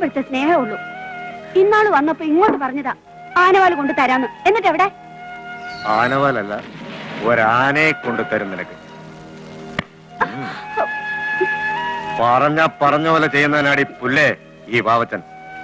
ഇപ്പോഴത്തെ സ്നേഹമേ ഉള്ളൂ ഇന്നാള് വന്നപ്പോ ഇങ്ങോട്ട് പറഞ്ഞതാ ആനവാല് കൊണ്ട് തരാന്ന് എന്നിട്ട് എവിടെ ആനവാലല്ല ഒരാനയെ കൊണ്ട് തരും നിനക്ക് ഉം. പറഞ്ഞ പറഞ്ഞ പോലെ ചെയ്യുന്നതിനാടി പുല്ലേ ഈ പാവച്ചൻ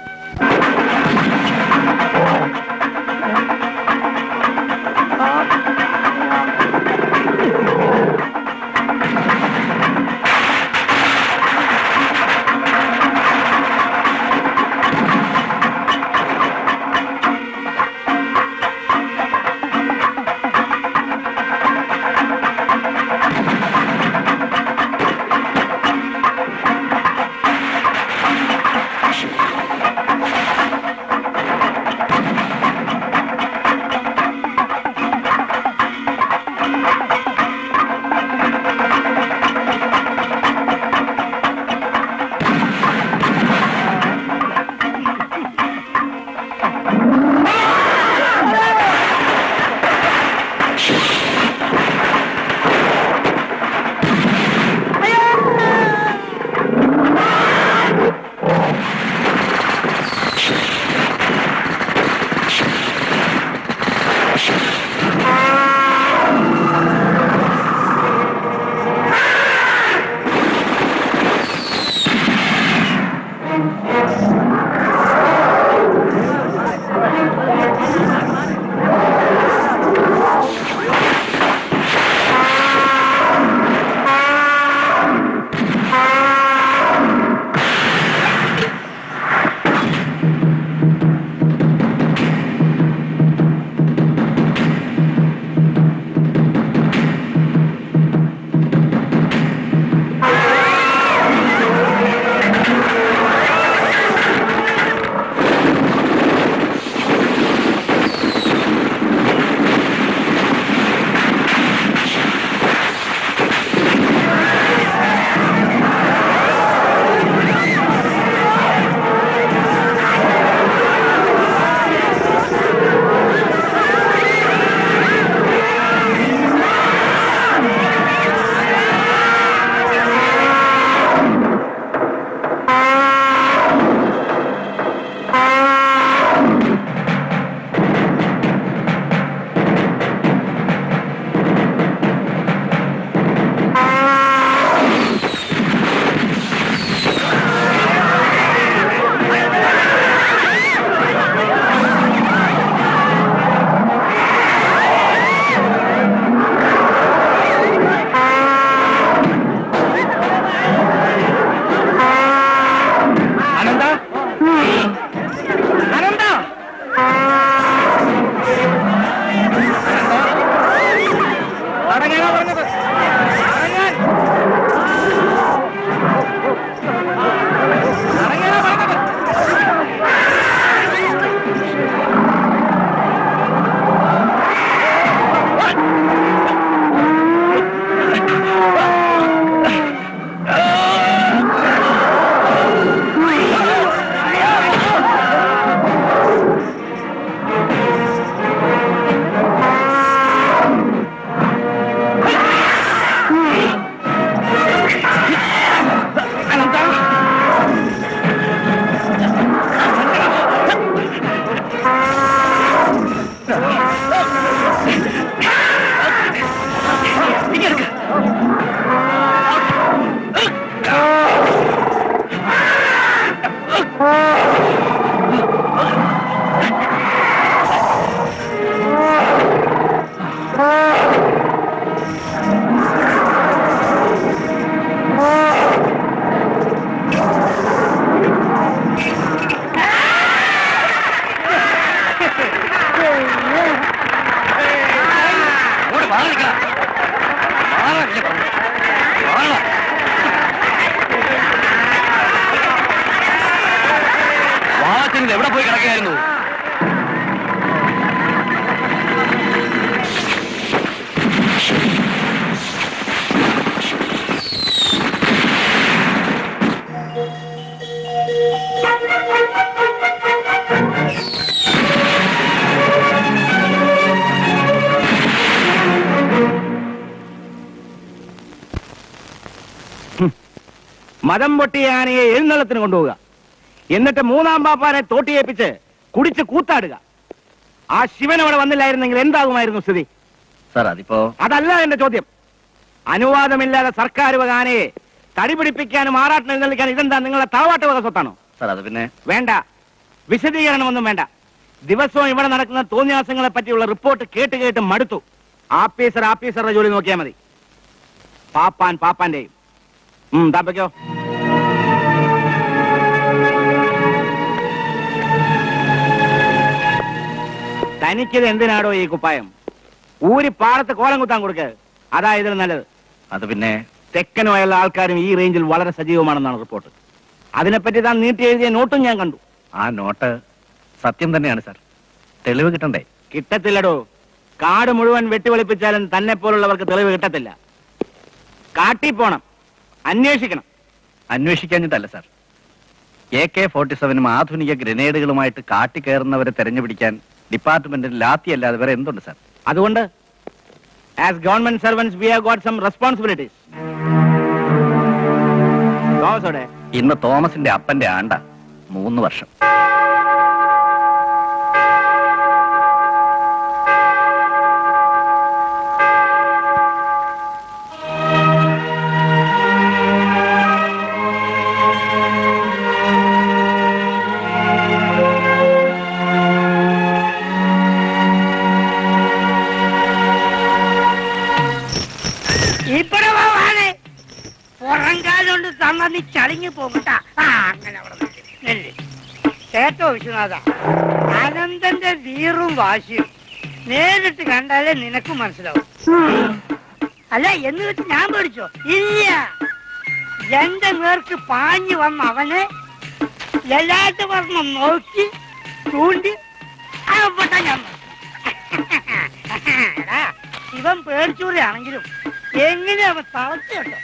അനന്ത അനന്ത അടങ്ങാനാ പറഞ്ഞത് അടങ്ങാൻ അടങ്ങാനാ പറഞ്ഞത് അങ്ങോട്ട് മാറി നിൽക്കണം മാറല്ലേ പറഞ്ഞത് മാറണം വാച്ചനിൽ എവിടെ പോയി കിടക്കുകയായിരുന്നു മതം പൊട്ടിയ ആനയെ എഴുന്നള്ളത്തിന് കൊണ്ടുപോവുക എന്നിട്ട് മൂന്നാം പാപ്പാനെ തോട്ടിയേപ്പിച്ച് കുടിച്ച് കൂത്താടുക ആ ശിവൻ അവിടെ വന്നില്ലായിരുന്നെങ്കിൽ എന്താകുമായിരുന്നു സ്ഥിതി സാർ അതിപ്പോ അതല്ല എന്റെ ചോദ്യം അനുവാദമില്ലാതെ സർക്കാർ വക ആനയെ തടി പിടിപ്പിക്കാനും ആറാട്ടിന് എഴുന്നള്ളിക്കാനും ഇതെന്താ നിങ്ങളെ തറവാട്ട് വക സ്വത്താണോ സാർ അത് പിന്നെ വേണ്ട വിശദീകരണമൊന്നും വേണ്ട ദിവസവും ഇവിടെ നടക്കുന്ന തോന്നിയാസങ്ങളെ പറ്റിയുള്ള റിപ്പോർട്ട് കേട്ട് കേട്ട് മടുത്തു ആഫീസർ ആഫീസറുടെ ജോലി നോക്കിയാൽ മതി പാപ്പാൻ പാപ്പാന്റെയും ഉം താപ്പയ്ക്കോ തനിക്കിത് എന്തിനാടോ ഈ കുപ്പായം ഊരി പാടത്ത് കോലം കുത്താൻ കൊടുക്കുക അതാ ഇതിൽ നല്ലത് അത് പിന്നെ തെക്കനുമായുള്ള ആൾക്കാരും ഈ റേഞ്ചിൽ വളരെ സജീവമാണെന്നാണ് റിപ്പോർട്ട് അതിനെപ്പറ്റി താൻ നീട്ടി എഴുതിയ നോട്ടും ഞാൻ കണ്ടു ആ നോട്ട് സത്യം തന്നെയാണ് സാർ തെളിവ് കിട്ടണ്ടേ കിട്ടത്തില്ലടോ കാട് മുഴുവൻ വെട്ടിവെളിപ്പിച്ചാലും തന്നെ പോലുള്ളവർക്ക് തെളിവ് കിട്ടത്തില്ല കാട്ടി പോണം അന്വേഷിക്കണം അന്വേഷിക്കാഞ്ഞിട്ടല്ല സാർ എ കെ ഫോർട്ടി സെവനും ആധുനിക ഗ്രനേഡുകളുമായിട്ട് കാട്ടിക്കയറുന്നവരെ തെരഞ്ഞുപിടിക്കാൻ ഡിപ്പാർട്ട്മെന്റിൽ ലാത്തി അല്ലാതെ വേറെ എന്തുണ്ട് സാർ അതുകൊണ്ട് as government servants we have got some responsibilities തോമസോടെ ഇന്ന് തോമസിന്റെ അപ്പന്റെ ആണ്ട മൂന്ന് വർഷം ഇവിടെ പോവാണ് പുറം കാലുകൊണ്ട് തന്ന നീ ചളിങ്ങി പോകട്ടാ ആ അങ്ങനെ അവിടെ നില്ല്, നില്ല്. കേട്ടോ വിശ്വനാഥ അനന്തന്റെ വീറും വാശിയും നേരിട്ട് കണ്ടാലേ നിനക്ക് മനസ്സിലാവും അല്ല എന്ന് വെച്ച് ഞാൻ പേടിച്ചോ ഇല്ല എന്റെ നേർക്ക് പാഞ്ഞു വന്ന അവനെ ലലാട്ട് വർണ്ണം നോക്കി ചൂണ്ടി അവിടെ ഞാൻ എടാ, ഇവൻ പേടിച്ചൂറിയാണെങ്കിലും എങ്ങനെ അവൻ തളച്ചു കേട്ടോ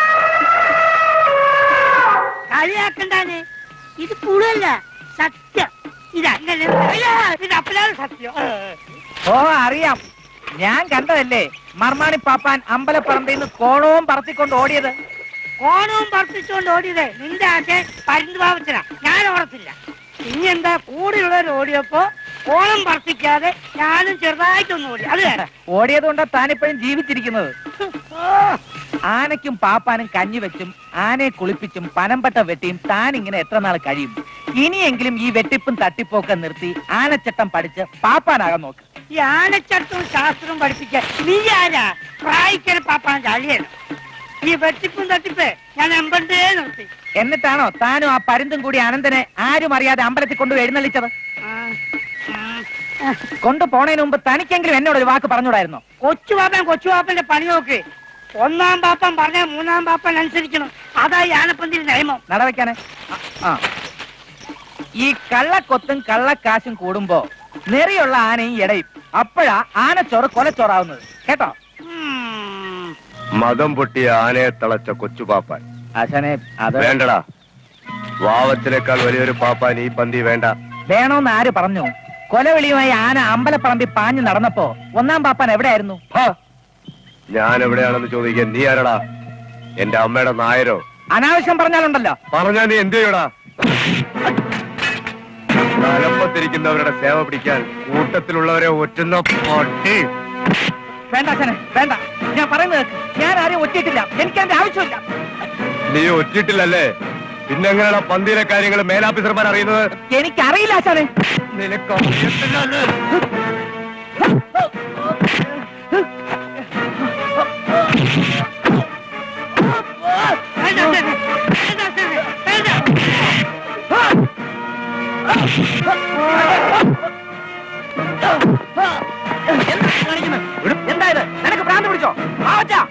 കളിയാക്കണ്ടാനെ ഇത് പുഴല്ല സത്യം ഇതങ്ങനെ അയ്യാ, ഇത് അപ്പലാണ് സത്യം ഓ അറിയാം ഞാൻ കണ്ടതല്ലേ മർമാണി പാപ്പാൻ അമ്പലപ്പറമ്പിൽ നിന്ന് കോണവും പറത്തിക്കൊണ്ട് ഓടിയത് കോണവും പറപ്പിച്ചുകൊണ്ട് ഓടിയതേ നിന്റെ ആശയം പരുന്തുഭാവത്തിന ഞാൻ ഓർത്തില്ല ഇനി എന്താ കൂടെയുള്ളവർ ഓടിയപ്പോ കോണം പറപ്പിക്കാതെ ഞാനും ചെറുതായിട്ടൊന്ന് ഓടി അത് വേറെ ഓടിയത് കൊണ്ടാ താനിപ്പോഴും ജീവിച്ചിരിക്കുന്നത് ആനയ്ക്കും പാപ്പാനും കഞ്ഞി വെച്ചും ആനയെ കുളിപ്പിച്ചും പനമ്പട്ട വെട്ടിയും താൻ ഇങ്ങനെ എത്ര നാൾ കഴിയും ഇനിയെങ്കിലും ഈ വെട്ടിപ്പും തട്ടിപ്പൊക്കെ നിർത്തി ആനച്ചട്ടം പഠിച്ച് പാപ്പാനാകാൻ നോക്ക് ഈ ആനച്ചട്ടവും ശാസ്ത്രവും പഠിപ്പിക്കാൻ നീ ആരാ പ്രായിക്കര പാപ്പാൻ ചളിയാണ് ഈ വെട്ടിപ്പും തട്ടിപ്പ് ഞാൻ എമ്പണ്ടേ നിർത്തി എന്നിട്ടാണോ താനും ആ പരുന്തും കൂടി അനന്തനെ ആരും അറിയാതെ അമ്പലത്തിൽ കൊണ്ടുപോയി എഴുന്നള്ളിച്ചത് ആ, ആ. കൊണ്ടുപോണതിന് മുമ്പ് തനിക്കെങ്കിലും എന്നോട് ഒരു വാക്ക് പറഞ്ഞൂടായിരുന്നോ കൊച്ചു പാപ്പൻ കൊച്ചു പാപ്പന്റെ പണി നോക്ക് ഒന്നാം പാപ്പൻ പറഞ്ഞ മൂന്നാം പാപ്പൻ അനുസരിക്കണം അതാ ഈ ആനപ്പന്തിരി നിയമം നടവയ്ക്കാനെ ആ ഈ കള്ളക്കൊത്തും കള്ളക്കാശും കൂടുമ്പോ നെറിയുള്ള ആനയും ഇടയും അപ്പോഴാ ആനച്ചോറ് കൊലച്ചോറാവുന്നത് കേട്ടോ ഉം. മതം പൊട്ടിയ ആനയെ തളച്ച കൊച്ചുപാപ്പാൻ ആശാനെ അത് വേണ്ടടാ വാവത്തിനേക്കാൾ വലിയൊരു പാപ്പാൻ ഈ പന്തി വേണ്ട വേണോന്ന് ആര് പറഞ്ഞു കൊലവിളിയുമായി ആന അമ്പലപ്പറമ്പിൽ പാഞ്ഞു നടന്നപ്പോ ഒന്നാം പാപ്പാൻ എവിടെയായിരുന്നു ഹാ! ഞാൻ എവിടെയാണെന്ന് ചോദിക്കാൻ നീ ആരടാ എന്റെ അമ്മയുടെ നായരോ അനാവശ്യം പറഞ്ഞാലുണ്ടല്ലോ പറഞ്ഞാ നീ എന്ത് ചെയ്യടാ തലപ്പത്തിരിക്കുന്നവരുടെ സേവ പിടിക്കാൻ കൂട്ടത്തിലുള്ളവരെ ഒറ്റുന്ന പൊട്ടി വേണ്ട അച്ഛനെ വേണ്ട ഞാൻ പറയുന്നത് കേൾക്ക്. ഞാൻ ആരെയും ഒറ്റിയിട്ടില്ല എനിക്ക് അതിന്റെ ആവശ്യമില്ല നീ ഒറ്റിട്ടില്ലല്ലേ പിന്നെങ്ങനെയാണ് പന്തിയിലെ കാര്യങ്ങൾ മേലാഫീസർമാർ അറിയുന്നത് എനിക്കറിയില്ല അച്ഛനെ നിനക്ക് അറിയത്തില്ലല്ലേ? വേണ്ട അച്ഛനെ, വേണ്ട അച്ഛനെ, വേണ്ട. എന്തായത് നിനക്ക് ഭ്രാന്ത് പിടിച്ചോ ആവച്ചാ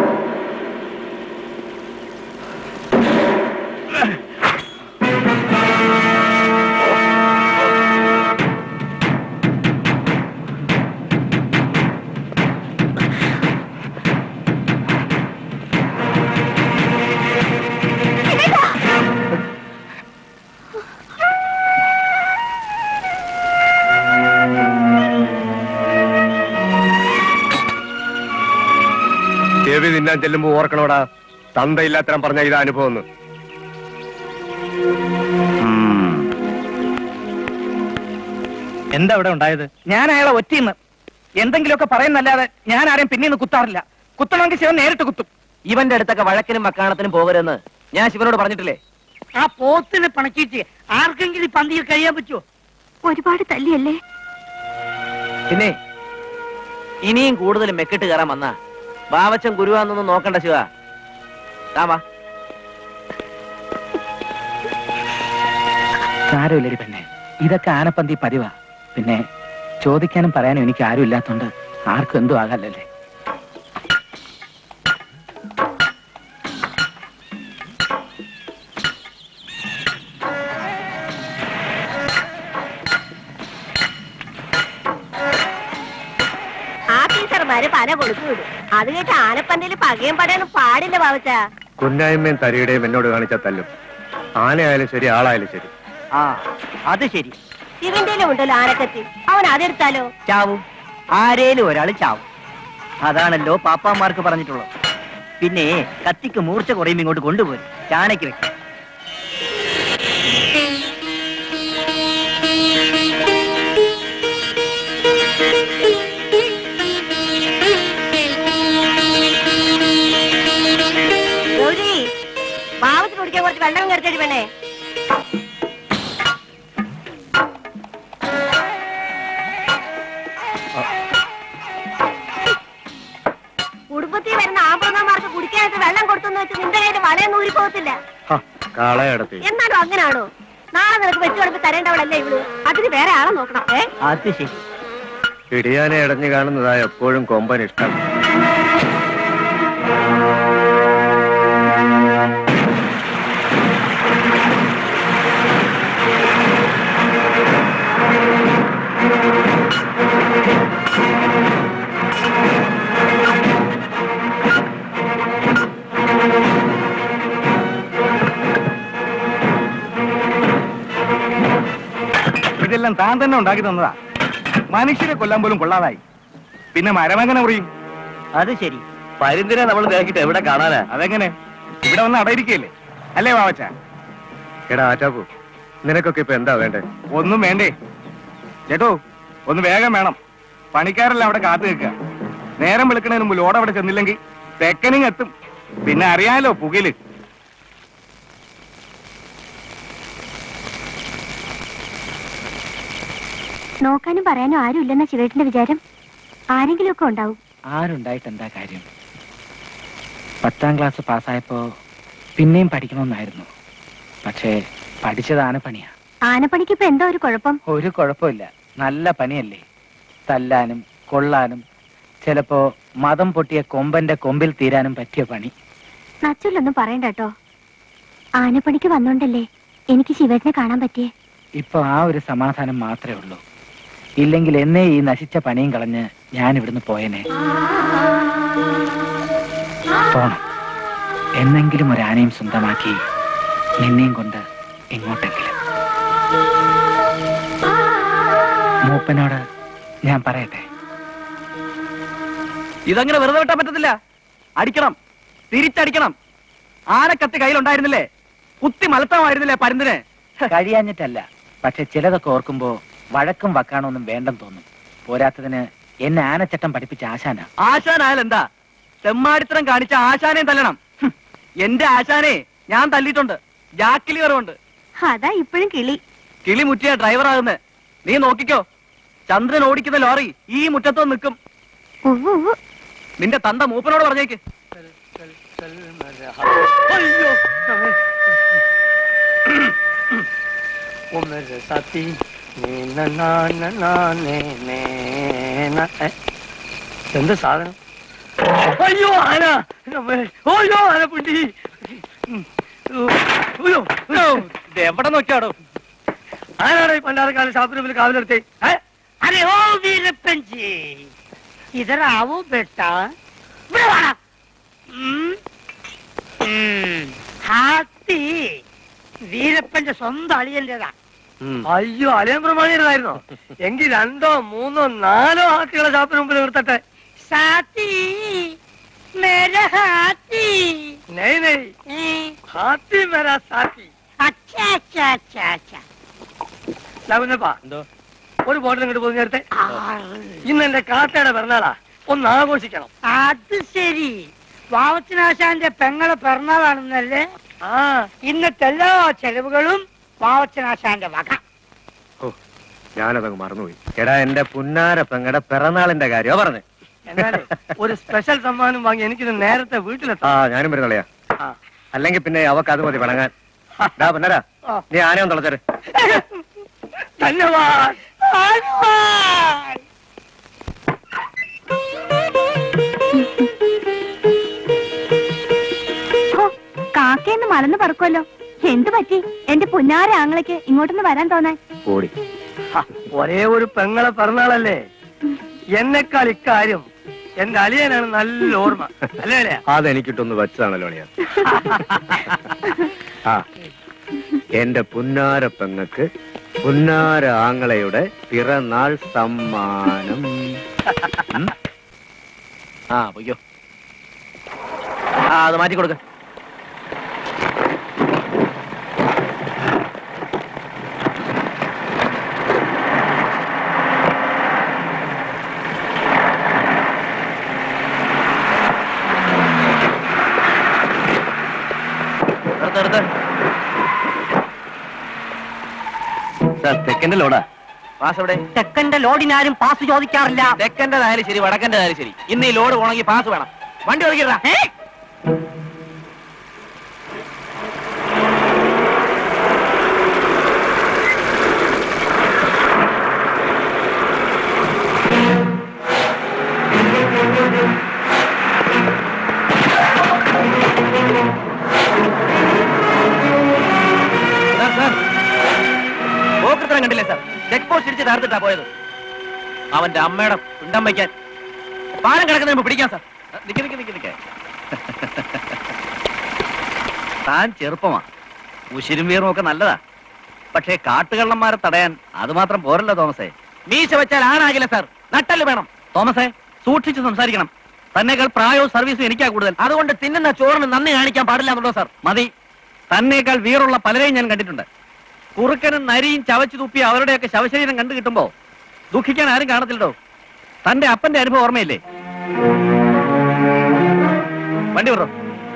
ചെവി തിന്നാൻ ചെല്ലുമ്പോ ഓർക്കണോടാ തന്തയില്ലാത്തരം പറഞ്ഞ ഇതാ അനുഭവം എന്ന്. ഉം. എന്താ ഇവിടെ ഉണ്ടായത് ഞാൻ അയാളെ ഒറ്റയിന്ന് എന്തെങ്കിലുമൊക്കെ പറയുന്നല്ലാതെ ഞാൻ ആരെയും പിന്നീന്ന് കുത്താറില്ല കുത്തണമെങ്കിൽ ശിവൻ നേരിട്ട് കുത്തും ഇവന്റെ അടുത്തൊക്കെ വഴക്കിനും മക്കാണത്തിനും പോകരുതെന്ന് ഞാൻ ശിവനോട് പറഞ്ഞിട്ടില്ലേ ആ പോത്തിനെ പണക്കിട്ട് ആർക്കെങ്കിലും ഈ പന്തിയിൽ കഴിയാൻ പറ്റുമോ ഒരുപാട് തല്ലിയല്ലേ പിന്നെ ഇനിയും കൂടുതൽ മെക്കിട്ട് കയറാൻ വന്ന ബാവച്ചൻ ഗുരുവാന്നൊന്നും നോക്കണ്ട ശിവ താ സാരമില്ലടി പെണ്ണെ ഇതൊക്കെ ആനപ്പന്തി പതിവാ പിന്നെ ചോദിക്കാനും പറയാനും എനിക്ക് ആരും ഇല്ലാത്തോണ്ട് ആർക്കും എന്തും ആകല്ലല്ലേ ആ ടീച്ചർമാര് പല കൊടുത്തു വിടും അത് കേട്ട് ആനപ്പന്തയിൽ പകയും പടയൊന്നും പാടില്ല ബാബച്ച കുന്നായ്മയും തരിയുടെയും എന്നോട് കാണിച്ച തല്ലും ആനയായാലും ശരി ആളായാലും ശരി ആ അത് ശരി ശിവന്റെ ഉണ്ടല്ലോ ആനക്കത്തി അവൻ അതെടുത്താലോ ചാവും ആരേലും ഒരാൾ ചാവും അതാണല്ലോ പാപ്പാമാർക്ക് പറഞ്ഞിട്ടുള്ളത് പിന്നെ കത്തിക്ക് മൂർച്ച കുറയും ഇങ്ങോട്ട് കൊണ്ടുപോരും ചാണയ്ക്ക് വെക്കും ഗൗരി ബാബത്തിന് കുടിക്കാൻ കുറച്ച് വെള്ളം കരുത്തടി പെണ്ണേ കുടുംബത്തിൽ വരുന്ന ആമ്പ്രമാർക്ക് കുടിക്കാനായിട്ട് വെള്ളം കൊടുത്തെന്ന് വെച്ച് നിന്റെ കയ്യിൽ വലയൊന്നും ഊരി പോകത്തില്ല കാളയടത്തി എന്നാലും അങ്ങനാണോ നാളെ നിനക്ക് വെച്ചു കൊടുപ്പ് തരേണ്ടവളല്ലേ ഇവള് അതിന് വേറെ ആളെ നോക്കണം ഏ അത് ശരി ഇടിയാനെ അടഞ്ഞു കാണുന്നതാ എപ്പോഴും കൊമ്പൻ ഇഷ്ടം ഇതെല്ലാം താൻ തന്നെ ഉണ്ടാക്കി തന്നതാ മനുഷ്യരെ കൊല്ലാൻ പോലും കൊള്ളാതായി പിന്നെ മരമെങ്ങനെ മുറിയും അത് ശരി പരിന്തിനെ നമ്മൾ നോക്കിട്ട് എവിടെ കാണാനാ അതെങ്ങനെ ഇവിടെ വന്ന് അടയിരിക്കല്ലേ അല്ലേ വാവച്ച എടാ ആറ്റാപ്പു നിനക്കൊക്കെ ഇപ്പൊ എന്താ വേണ്ടേ ഒന്നും വേണ്ടേ ചേട്ടോ ഒന്ന് വേഗം വേണം പണിക്കാരെല്ലാം അവിടെ കാത്തു നിൽക്കുക നേരം വെളുക്കണതിന് മുമ്പ് ലോഡ് അവിടെ ചെന്നില്ലെങ്കിൽ തെക്കനിങ് എത്തും പിന്നെ അറിയാലോ പുകയില് നോക്കാനും പറയാനും ആരും ഇല്ലെന്ന ശിവേട്ടന്റെ വിചാരം ആരെങ്കിലും ഒക്കെ ഉണ്ടാവും ആരുണ്ടായിട്ട് എന്താ കാര്യം പത്താം ക്ലാസ് പാസ്സായപ്പോ പിന്നെയും പഠിക്കണമെന്നായിരുന്നു പക്ഷേ പഠിച്ചത് ആനപ്പണിയാ ആനപ്പണിക്ക് ഇപ്പൊ എന്താ ഒരു കുഴപ്പം ഒരു കുഴപ്പമില്ല നല്ല പണിയല്ലേ തല്ലാനും കൊള്ളാനും ചിലപ്പോ മതം പൊട്ടിയ കൊമ്പന്റെ കൊമ്പിൽ തീരാനും പറ്റിയ പണി നച്ചുല്ലൊന്നും പറയണ്ട കേട്ടോ ആനപ്പണിക്ക് വന്നോണ്ടല്ലേ എനിക്ക് ശിവേട്ടനെ കാണാൻ പറ്റിയേ ഇപ്പൊ ആ ഒരു സമാധാനം മാത്രമേ ഉള്ളൂ ഇല്ലെങ്കിൽ എന്നേ ഈ നശിച്ച പണിയും കളഞ്ഞ് ഞാൻ ഇവിടുന്ന് പോയനെ പോണം എന്നെങ്കിലും ഒരു ആനയും സ്വന്തമാക്കി നിന്നെയും കൊണ്ട് ഇങ്ങോട്ടെങ്കിലും മൂപ്പനോട് ഞാൻ പറയട്ടെ ഇതങ്ങനെ വെറുതെ വിട്ടാൻ പറ്റത്തില്ല അടിക്കണം തിരിച്ചടിക്കണം ആനക്കത്തി കയ്യിലുണ്ടായിരുന്നില്ലേ കുത്തി മലത്താമായിരുന്നില്ലേ പരുന്തിന് കഴിയാഞ്ഞിട്ടല്ല പക്ഷെ ചിലതൊക്കെ ഓർക്കുമ്പോ വഴക്കും വക്കാണൊന്നും വേണ്ടെന്ന് തോന്നും പോരാത്തതിന് എന്നെ ആനച്ചട്ടം പഠിപ്പിച്ച ആശാന ആശാനായാൽ എന്താ തെമ്മാടിത്തരം കാണിച്ച ആശാനെയും തല്ലണം ഹും, എന്റെ ആശാനെ ഞാൻ തല്ലിയിട്ടുണ്ട് ജാക്കിലി വരവുണ്ട് അതാ ഇപ്പോഴും കിളി കിളി മുറ്റിയ ഡ്രൈവറാകുന്നത് നീ നോക്കിക്കോ ചന്ദ്രൻ ഓടിക്കുന്ന ലോറി ഈ മുറ്റത്തോ നിൽക്കും ഉവ്വ് ഉവ്വ്. നിന്റെ തന്ത മൂപ്പനോട് പറഞ്ഞേക്ക് അയ്യോ ഒന്നര സതി എന്ത് സാധനം അയ്യോ ആന നമ്മെ. അയ്യോ ആന പുണ്ടി അയ്യോ അയ്യോ. ഇത് എവിടെ നോക്കിയാടോ ആരാണ് ഈ പണ്ടാറക്കാലം ഷാപ്പിന് മുമ്പിൽ കാവലെടുത്തേ अरे ओ वीरप्पन जी इधर आओ बेटा ഇവിടെ വാ. ഉം. ഉം. ഹാത്തി വീരപ്പന്റെ സ്വന്തം അളിയന്റേതാ അയ്യോ അളിയൻ പ്രമാണിയുടേതായിരുന്നോ എങ്കിൽ രണ്ടോ മൂന്നോ നാലോ ഹാത്തികളെ ഷാപ്പിന് മുമ്പിൽ നിർത്തട്ടെ സാത്തി മേരെ ഹാത്തി നെയ് നെയ് ഹാത്തി മേരാ സാത്തി അച്ഛാ അച്ഛാ അച്ഛാ അച്ഛാ ലവനപ്പാ എന്തോ ഒരു ബോട്ടിൽ ഇങ്ങോട്ട് പോയി നേരത്തെ ഇന്ന് എന്റെ കാത്തയുടെ പിറന്നാളാ ഒന്ന് ആഘോഷിക്കണം അത് ശരി വാവച്ചനാശാന്റെ പെങ്ങളെ പിറന്നാളാണെന്നല്ലേ ആ ഇന്നത്തെ എല്ലാ ചെലവുകളും വാവച്ചനാശാന്റെ വക ഓ ഞാനതങ്ങ് മറന്നുപോയി എടാ എന്റെ പുന്നാര പെങ്ങടെ പിറന്നാളിന്റെ കാര്യമാ പറഞ്ഞേ എന്നാലേ ഒരു സ്പെഷ്യൽ സമ്മാനം വാങ്ങി എനിക്കിത് നേരത്തെ ആ വീട്ടിലെത്താം ഞാനും വരുന്നളയാ ആ. അല്ലെങ്കിൽ പിന്നെ അവക്ക് അത് മതി പിണങ്ങാൻ ഡാ പുന്നരാ ആ. നീ ആനയും തുളച്ചേര് ധന്യവാദ് ധന്യവാദ് ഹോ, കാക്കയെന്ന് മലന്ന് പറക്കുമല്ലോ എന്തു പറ്റി എന്റെ പുന്നാര ആങ്ങളയ്ക്ക് ഇങ്ങോട്ടൊന്ന് വരാൻ തോന്നാൻ ഓടി ഹ, ഒരേ ഒരു പെങ്ങളെ പിറന്നാളല്ലേ എന്നെക്കാൾ ഇക്കാര്യം എന്റെ അളിയനാണ് നല്ല ഓർമ്മ അല്ലേ അളിയാ? അതെനിക്കിട്ടൊന്ന് വെച്ചതാണല്ലോ ഞാൻ ആ എന്റെ പുന്നാര പെങ്ങക്ക് പുന്നാര ആങ്ങളയുടെ പിറന്നാൾ സമ്മാനം ഉം? ആ പൊയ്ക്കോ ആ അത് മാറ്റി കൊടുക്ക നിർത്ത്, നിർത്ത്. സാർ തെക്കന്റെ ലോഡാ പാസ് എവിടെ തെക്കന്റെ ലോഡിനാരും പാസ് ചോദിക്കാറില്ല തെക്കൻ്റെതായാലും ശരി വടക്കൻ്റെതായാലും ശരി ഇന്ന് ഈ ലോഡ് പോണെങ്കിൽ പാസ് വേണം വണ്ടി ഒതുക്കിടാ പോക്കൃത്തരം കണ്ടില്ലേ സാർ ചെക്ക് പോസ്റ്റ് ഇടിച്ച് തകർത്തിട്ടാ പോയത് അവന്റെ അമ്മയുടെ പിണ്ടം വയ്ക്കാൻ പാലം കിടക്കുന്നതിന് മുമ്പ് പിടിക്കാം സാർ നിക്ക് നിക്ക് നിക്ക് നിക്ക് താൻ ചെറുപ്പമാ ഉശിരും വീറും ഒക്കെ നല്ലതാ പക്ഷേ കാട്ടുകള്ളന്മാരെ തടയാൻ അത് മാത്രം പോരല്ലോ തോമസേ മീശ വെച്ചാൽ ആണാകില്ല സാർ നട്ടല് വേണം തോമസേ സൂക്ഷിച്ച് സംസാരിക്കണം തന്നേക്കാൾ പ്രായവും സർവീസും എനിക്കാ കൂടുതൽ അതുകൊണ്ട് തിന്നുന്ന ചോറിന് നന്ദി കാണിക്കാൻ പാടില്ല എന്നുള്ളൂ സാർ മതി തന്നേക്കാൾ വീറുള്ള പലരെയും ഞാൻ കണ്ടിട്ടുണ്ട് കുറുക്കനും നരിയും ചവച്ചു തുപ്പി അവരുടെയൊക്കെ ശവശരീരം കണ്ടു കിട്ടുമ്പോ ദുഃഖിക്കാൻ ആരും കാണത്തില്ലടോ തന്റെ അപ്പന്റെ അനുഭവം ഓർമ്മയില്ലേ വണ്ടി വിടോ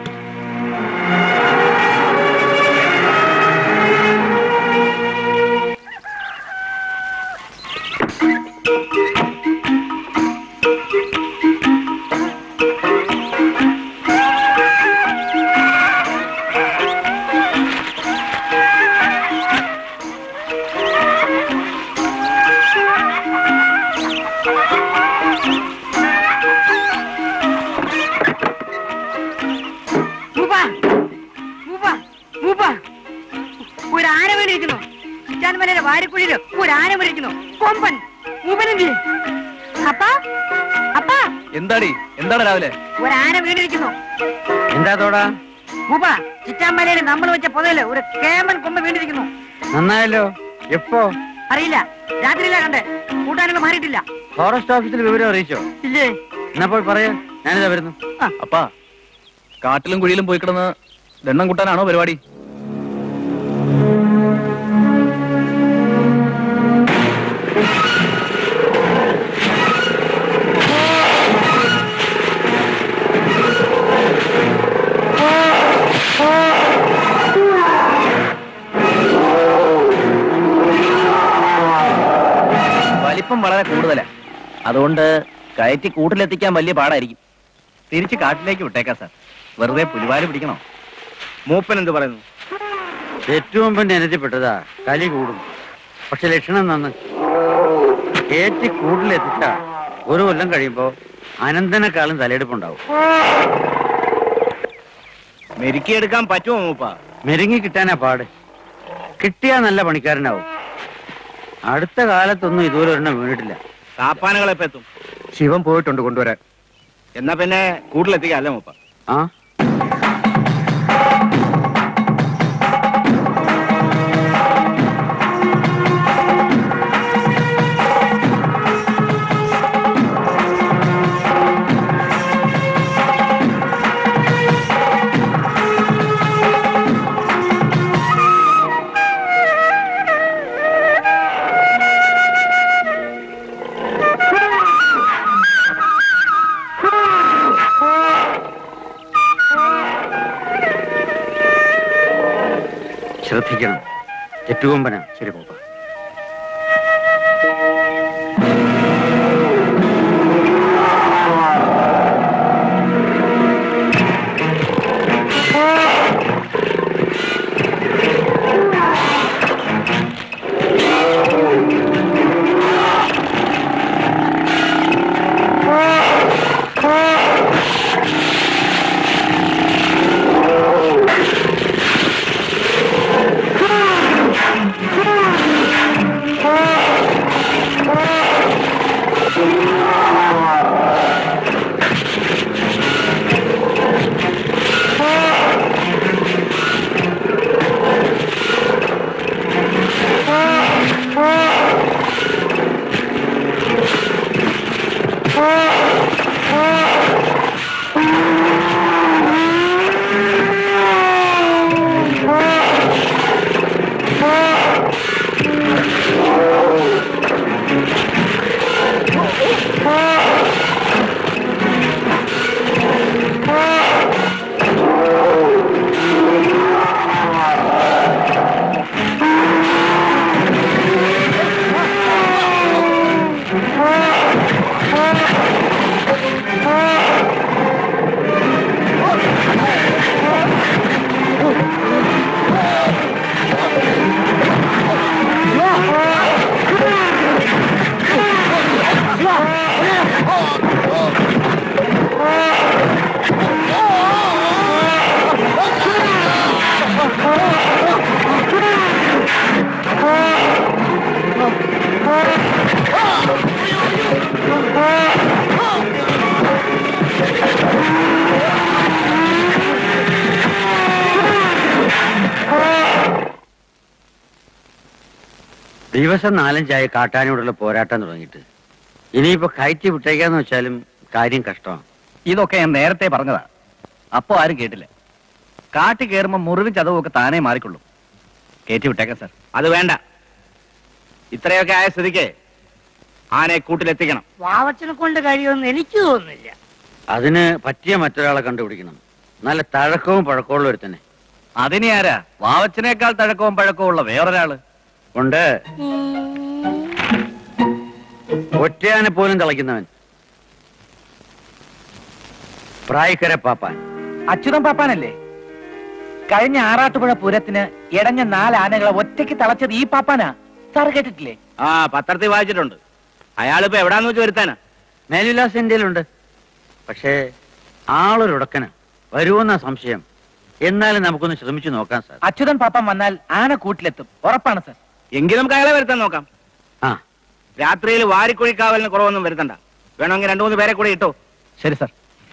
മൂപ്പ മൂപ്പ മൂപ്പ ഒരു ആന വീണിരിക്കുന്നു ചിറ്റാൻമലയുടെ വാരിക്കുഴിയില് ഒരു ആന വീണിരിക്കുന്നു കൊമ്പൻ മൂപ്പനെന്തി അപ്പാ അപ്പാ എന്താടി എന്താണ് രാവിലെ ഒരു ആന വീണിരിക്കുന്നു എന്താ തോടാ മൂപ്പ ചിറ്റാൻമലയിൽ നമ്മൾ വെച്ച പൊതയില് ഒരു കേമൻ കൊമ്പ് വീണിരിക്കുന്നു നന്നായല്ലോ എപ്പോ അറിയില്ല രാത്രിയിലാ കണ്ടേ കൂട്ടാനൊക്കെ മാറിയിട്ടില്ല ഫോറസ്റ്റ് ഓഫീസിൽ വിവരം അറിയിച്ചോ ഇല്ലേ എന്നപ്പോൾ പറയാ ഞാനിതാ വരുന്നു അപ്പാ കാട്ടിലും കുഴിയിലും പോയി കിടന്ന് ദണ്ണം കൂട്ടാനാണോ പരിപാടി വലിപ്പം വളരെ കൂടുതലാ അതുകൊണ്ട് കയറ്റി കൂട്ടിലെത്തിക്കാൻ വലിയ പാടായിരിക്കും തിരിച്ച് കാട്ടിലേക്ക് വിട്ടേക്കാം സാർ വെറുതെ പുലിവാല് പിടിക്കണോ മൂപ്പൻ എന്ത് പറയുന്നു ഏറ്റവും പിന്നെ എനത്തിപ്പെട്ടതാ കലി കൂടും പക്ഷെ ലക്ഷണം നന്ന് ഏറ്റി കൂട്ടിലെത്തിച്ച ഒരു കൊല്ലം കഴിയുമ്പോ അനന്തനെക്കാളും തലയെടുപ്പുണ്ടാവും മെരുക്കിയെടുക്കാൻ പറ്റുമോ മൂപ്പ മെരുങ്ങി കിട്ടാനാ പാട് കിട്ടിയാ നല്ല പണിക്കാരനാവും അടുത്ത കാലത്തൊന്നും ഇതുപോലെ ഒരെണ്ണം വീണിട്ടില്ല കാപ്പാനകൾ എപ്പോ എത്തും ശിവൻ പോയിട്ടുണ്ട് കൊണ്ടുവരാൻ എന്നാ പിന്നെ കൂട്ടിലെത്തിക്കാം അല്ലേ മൂപ്പ ആ ശ്രദ്ധിക്കണം ചെറ്റുകൊമ്പന ശരി പോപ്പ ദിവസം നാലഞ്ചായി കാട്ടാനോടുള്ള പോരാട്ടം തുടങ്ങിയിട്ട് ഇനിയിപ്പോ കയറ്റി വിട്ടേക്കാന്ന് വെച്ചാലും കാര്യം കഷ്ടമാണ് ഇതൊക്കെ ഞാൻ നേരത്തെ പറഞ്ഞതാ അപ്പോ ആരും കേട്ടില്ല കാട്ടി കയറുമ്പോ മുറിവും ചതവും ഒക്കെ താനേ മാറിക്കൊള്ളും കയറ്റി വിട്ടേക്കാം സാർ അത് വേണ്ട ഇത്രയൊക്കെ ആയ സ്ഥിതിക്ക് ആനയെ കൂട്ടിലെത്തിക്കണം വാവച്ചനെ കൊണ്ട് കഴിയുമെന്ന് എനിക്ക് തോന്നുന്നില്ല അതിന് പറ്റിയ മറ്റൊരാളെ കണ്ടുപിടിക്കണം നല്ല തഴക്കവും പഴക്കമുള്ള ഒരു തന്നെ അതിനെ ആരാ വാവച്ചനേക്കാൾ തഴക്കവും പഴക്കവും ഉള്ള വേറൊരാള് ഉണ്ട് ഒറ്റയാനെ പോലും തിളയ്ക്കുന്നവൻ പ്രായക്കര പാപ്പാൻ അച്യുതൻ പാപ്പാനല്ലേ കഴിഞ്ഞ ആറാട്ടുപുഴ പൂരത്തിന് ഇടഞ്ഞ നാല് ആനകളെ ഒറ്റയ്ക്ക് തളച്ചത് ഈ പാപ്പാനാ സാറ് കേട്ടിട്ടില്ലേ ആ പത്രത്തിൽ വായിച്ചിട്ടുണ്ട് അയാളിപ്പോ എവിടാന്ന് വെച്ച് വരുത്താനാ മേൽവിലാസം ഇന്ത്യയിലുണ്ട് പക്ഷേ ആളൊരുടക്കന വരുമെന്ന സംശയം എന്നാലും നമുക്കൊന്ന് ശ്രമിച്ചു നോക്കാം സാർ അച്യുതൻ പാപ്പൻ വന്നാൽ ആന കൂട്ടിലെത്തും ഉറപ്പാണ് സാർ എങ്കിലും നമുക്ക് അയാളെ വരുത്താൻ നോക്കാം ആ രാത്രിയിൽ വാരിക്കുഴിക്കാവലിന് കുറവൊന്നും വരുത്തണ്ട വേണമെങ്കിൽ രണ്ടു മൂന്ന് പേരെ കൂടെ ഇട്ടോ ശരി സാർ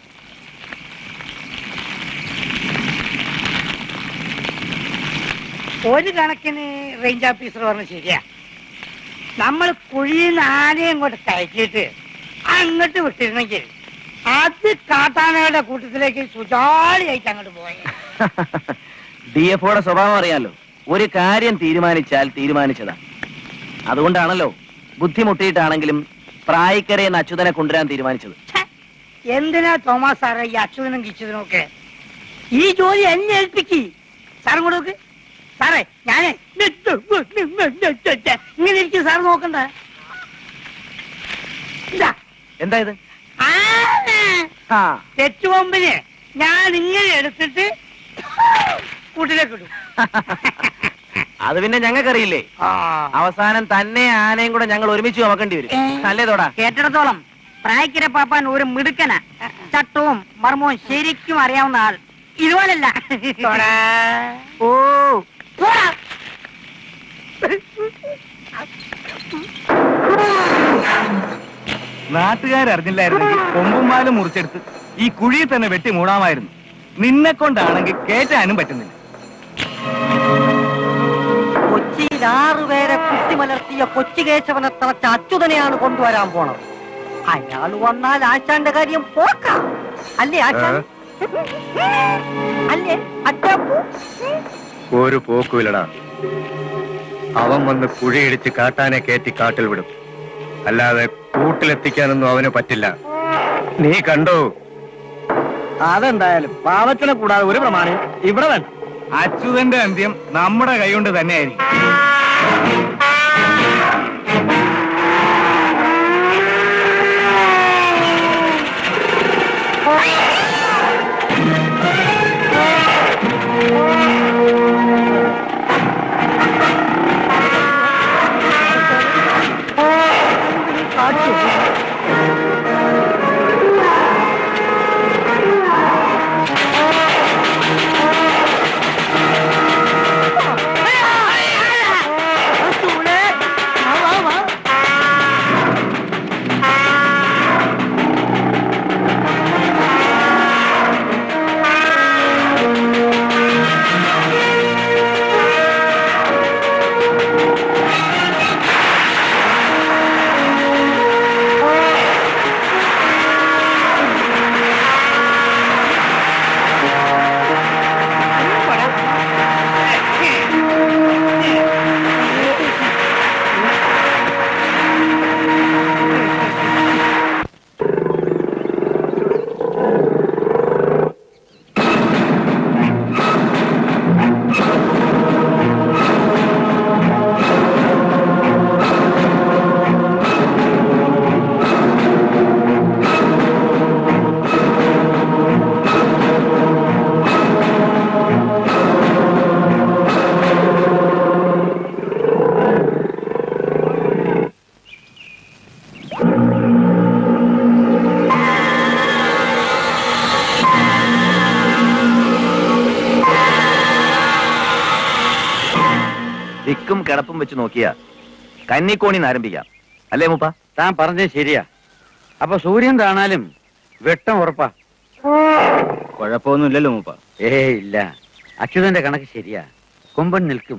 ഒരു കണക്കിന് റേഞ്ച് ഓഫീസർ പറഞ്ഞ ശരിയാ നമ്മൾ കുഴിയിൽ നിന്ന് ആനയെ ഇങ്ങോട്ട് കയറ്റിയിട്ട് അങ്ങോട്ട് വിട്ടിരുന്നെങ്കിൽ അത് കാട്ടാനകളുടെ കൂട്ടത്തിലേക്ക് സുചാളിയായിട്ട് അങ്ങോട്ട് പോയി ഡി എഫ് ഒയുടെ സ്വഭാവം അറിയാലോ ഒരു കാര്യം തീരുമാനിച്ചാൽ തീരുമാനിച്ചതാ അതുകൊണ്ടാണല്ലോ ബുദ്ധിമുട്ടിയിട്ടാണെങ്കിലും പ്രായക്കരയെന്ന് അച്യുതനെ കൊണ്ടുവരാൻ തീരുമാനിച്ചത് ഛെ, എന്തിനാ തോമസ് സാറേ ഈ അച്യുതനും കിച്ചുതനും ഒക്കെ ഈ ജോലി എന്നെ ഏൽപ്പിക്ക് സാറും കൂടെ നോക്ക് സാറേ ഞാനേ ഇങ്ങനെ ഇരിക്കും സാർ നോക്കണ്ട ഇതാ എന്താ ഇത് ആ തെറ്റുകൊമ്പിന് ഞാൻ ഇങ്ങനെ എടുത്തിട്ട് കൂട്ടിലേക്ക് ഇടും അത് പിന്നെ ഞങ്ങൾക്കറിയില്ലേ ആ. അവസാനം തന്നെ ആനയും കൂടെ ഞങ്ങൾ ഒരുമിച്ച് ചുമക്കേണ്ടി വരും അല്ലേ തോടാ കേട്ടിടത്തോളം പ്രായക്കര പാപ്പാൻ ഒരു മിടുക്കന ചട്ടവും മർമ്മവും ശരിക്കും അറിയാവുന്ന ആൾ ഇതുപോലല്ല തൊടാ. ഓ പോടാ. നാട്ടുകാരറിഞ്ഞില്ലായിരുന്നെങ്കിൽ കൊമ്പും പാലും മുറിച്ചെടുത്ത് ഈ കുഴിയിൽ തന്നെ വെട്ടി മൂടാമായിരുന്നു നിന്നെ കൊണ്ടാണെങ്കിൽ കേറ്റാനും പറ്റുന്നില്ല കൊച്ചിയിൽ ആറുപേരെ കുത്തിമലർത്തിയ കൊച്ചു കേശവനെ തളച്ച അച്യുതനെയാണ് കൊണ്ടുവരാൻ പോണത് അയാൾ വന്നാൽ ആശാന്റെ കാര്യം പോക്കാം അല്ലേ ആശാൻ അല്ലേ അച്ചാപ്പു ഒരു പോക്കുമില്ലടാ അവൻ വന്ന് കുഴിയിടിച്ച് കാട്ടാനെ കയറ്റി കാട്ടിൽ വിടും അല്ലാതെ കൂട്ടിലെത്തിക്കാനൊന്നും അവന് പറ്റില്ല നീ കണ്ടോ അതെന്തായാലും പാവച്ചനെ കൂടാതെ ഒരു പ്രമാണം ഇവിടെ വേണ്ട അച്യുതന്റെ അന്ത്യം നമ്മുടെ കൈകൊണ്ട് തന്നെയായിരിക്കും ദിക്കും കിടപ്പും വെച്ച് നോക്കിയാ കന്നിക്കോണിന്ന് ആരംഭിക്കാം അല്ലേ മുപ്പ താൻ പറഞ്ഞത് ശരിയാ അപ്പൊ സൂര്യൻ താണാലും വെട്ടം ഉറപ്പാ കുഴപ്പമൊന്നുമില്ലല്ലോ മൂപ്പ ഏ ഇല്ല അച്യുതന്റെ കണക്ക് ശരിയാ കൊമ്പൻ നിൽക്കും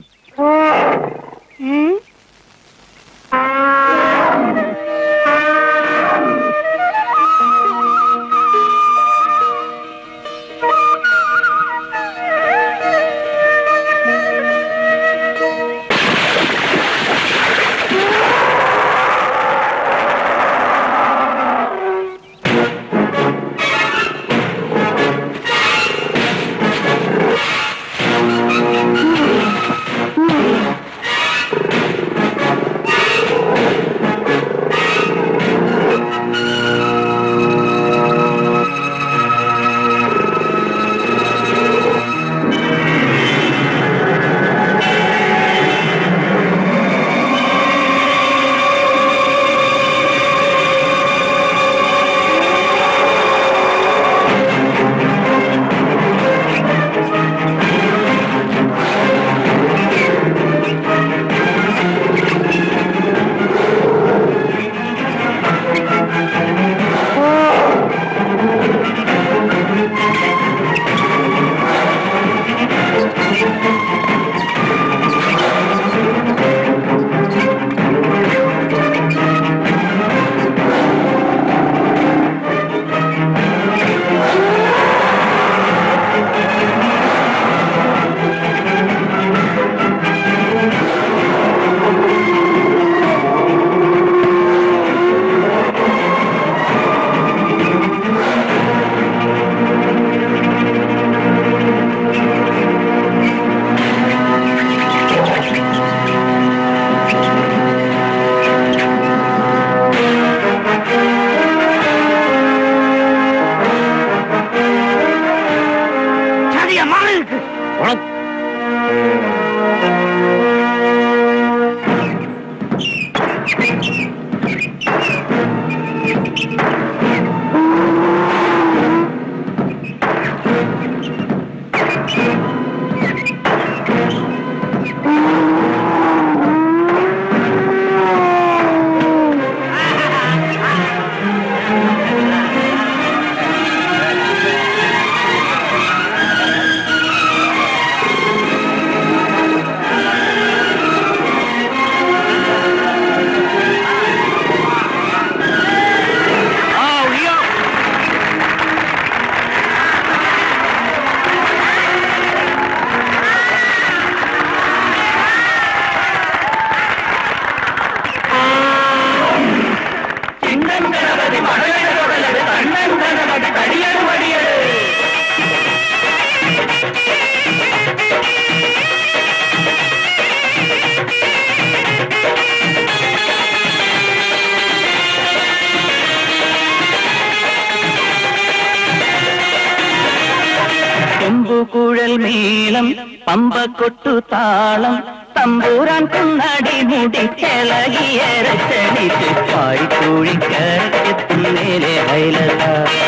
പമ്പക്കൊട്ടു താളം തമ്പൂരാൻ കുന്നടി മുടി കിളകിയരച്ചടിച്ച് പാരിക്കൂഴിക്കരക്കെത്തുന്നേലെ ഹൈലത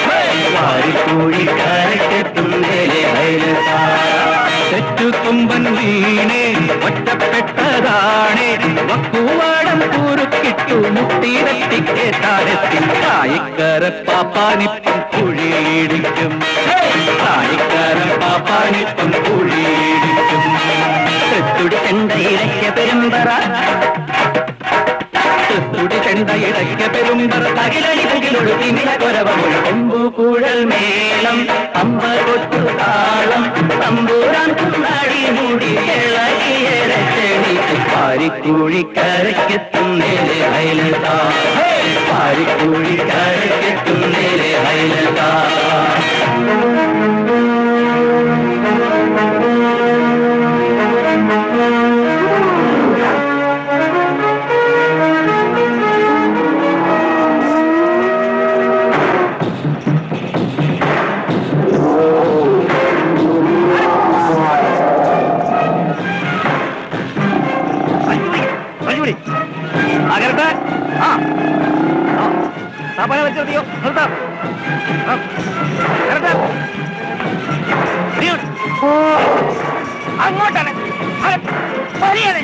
പാരിക്കൂഴിക്കരക്കെത്തുന്നേലെ ഹൈലത തെറ്റുകൊമ്പൻ വീണേ ഒറ്റപ്പെട്ടതാണേ വക്കുവാടം കുറുക്കിട്ടു മുട്ടിരത്തിക്കെ താരത്തിൽ തായിക്കര പാപ്പാനിപ്പം കുഴിയിടിക്കും തായിക്കര പാപ്പാനിപ്പം കുഴിയിടിക്കും തെത്തുടി ചെണ്ട ഇരയ്ക്ക പെരുമ്പറ തെത്തുടി ചെണ്ട ഇരയ്ക്ക പെരുമ്പറ തകിലടി തകിലൊഴു തിമില കൊരവമുഴ കൊമ്പു കുഴൽ മേളം അമ്പ കൊട്ടു താളം തമ്പൂരാൻ കുന്നാടി മൂടി ഇളകിയരച്ചെണി പാരിക്കൂഴിക്കരയ്ക്കെത്തുന്നേലെ ഹൈലത പാരിക്കൂഴിക്കരയ്ക്കെത്തുന്നേലെ ഹൈലത മഞ്ജുടി അകരട്ടെ ആ ആ. താപ്പാനെ വെച്ചെത്തിയോ നിർത്താം ആ. അകരട്ടെ. ഇനിയോട്ട്. അങ്ങോട്ടാണ് അതെ, വലിയത്.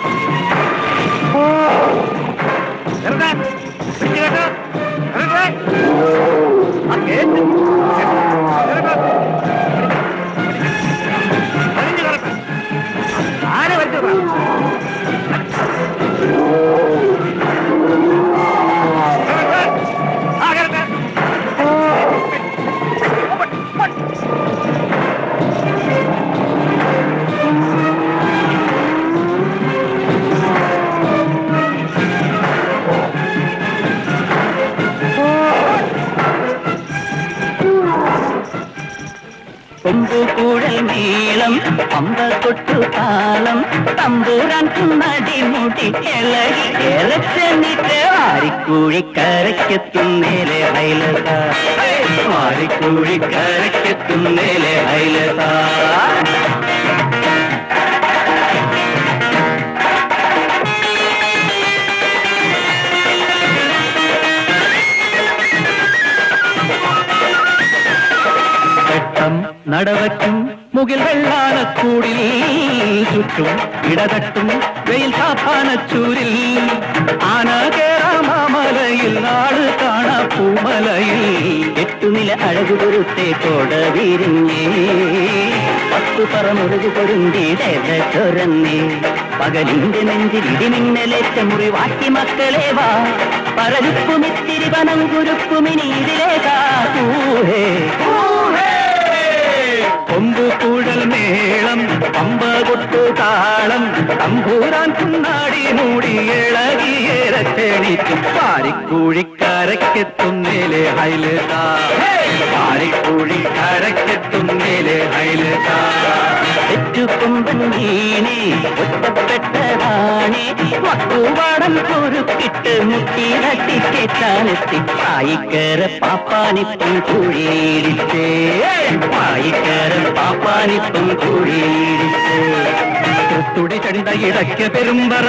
നിർത്താ. പിടിച്ച് കെട്ട്. നിർത്തേ. ആ കേറ്റ്. നിർത്താ. വലിഞ്ഞ് കറക്റ്റ്. ആരെ വലിച്ചതാ കൊമ്പുകൂടൽ നീളം പമ്പ കൊട്ടു താളം തമ്പൂരാൻ കുന്നടി മുടി കിളകി ഇറച്ചെന്നിട്ട് വാരിക്കൂഴിക്കരയ്ക്കെത്തുന്നേലെ ഹൈലത വാരിക്കൂഴിക്കരയ്ക്കെത്തുന്നേലെ ഹൈലത വെട്ടം നടവയ്ക്കും മുകിൽ വെള്ളാനക്കൂടിൽ ചുറ്റും ഇടതട്ടും വെയിൽ കാപ്പാനച്ചൂരിൽ ആന കേറാമലയിൽ നാട് കാണാ പൂമലയിൽ എട്ടുനില അഴകു പൊരുത്തെ കോട വിരിഞ്ഞേ പത്തു പറമുറുകു പൊരുന്തിട ചൊരന്നേ പകലിന്റെ നെഞ്ചിൽ ഇടിമിന്നലേറ്റ മുറിവാക്കി മക്കളെ വാ പരലുപ്പുമിത്തിരി വനം കുരുക്കുമിനീതിലേക്കാ ഊഹേ കൊമ്പുകൂടൽ മേളം പമ്പ കൊട്ടു താളം തമ്പൂരാൻ കുന്നാടി മൂടി ഇളകിയേറച്ചെണിക്കും പാരിക്കൂഴിക്കരയ്ക്കെത്തുന്നേലെ ഹൈലത പാരിക്കൂഴിക്കരയ്ക്കെത്തുന്നേലെ ഹൈലത തെറ്റുകൊമ്പൻ വീണേ ഒറ്റപ്പെട്ടതാണേ വക്കുവാടം കുറുക്കിട്ട് മുട്ടി തട്ടിക്കെത്താനെത്തി പായിക്കര പാപ്പാനിപ്പം കുഴിയിടിച്ചേ പായിക്കര പാപ്പാനിപ്പം കുഴിയിടിച്ചേ തുടി ചണ്ട ഇടയ്ക്ക പെരുമ്പറ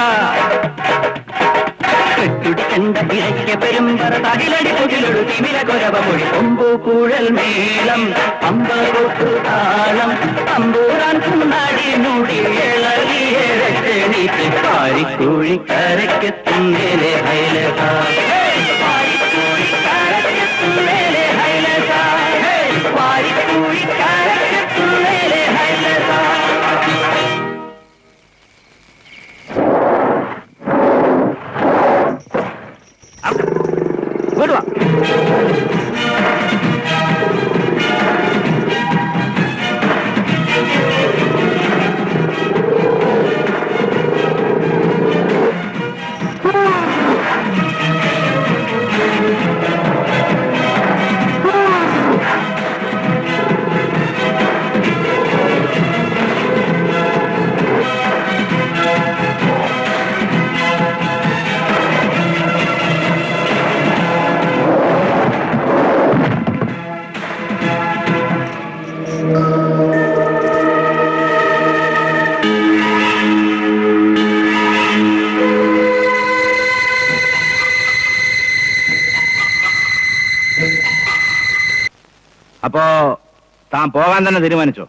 കെട്ടുടി കണ്ട ഇടയ്ക്ക പെരുമ്പറ തകിലടി കുകിലൊടു തിമില കൊരവമൊഴി കൊമ്പു കുഴൽ മേളം അമ്പ കൊട്ടു താളം തമ്പൂരാൻ കുന്നാടി മൂടി ഇളകിയേറെണീറ്റ് പാരിക്കൂഴി കരയ്ക്കെത്തുന്നേലെ ഹൈലത പാരിക്കൂഴി കരയ്ക്കെത്തുന്നേലെ ഹൈലത പാരിക്കൂഴി കരയ്ക്കെത്തുന്നേലെ ഹൈലത ഇങ്ങോട്ട് വാ അപ്പോ താൻ പോകാൻ തന്നെ തീരുമാനിച്ചോ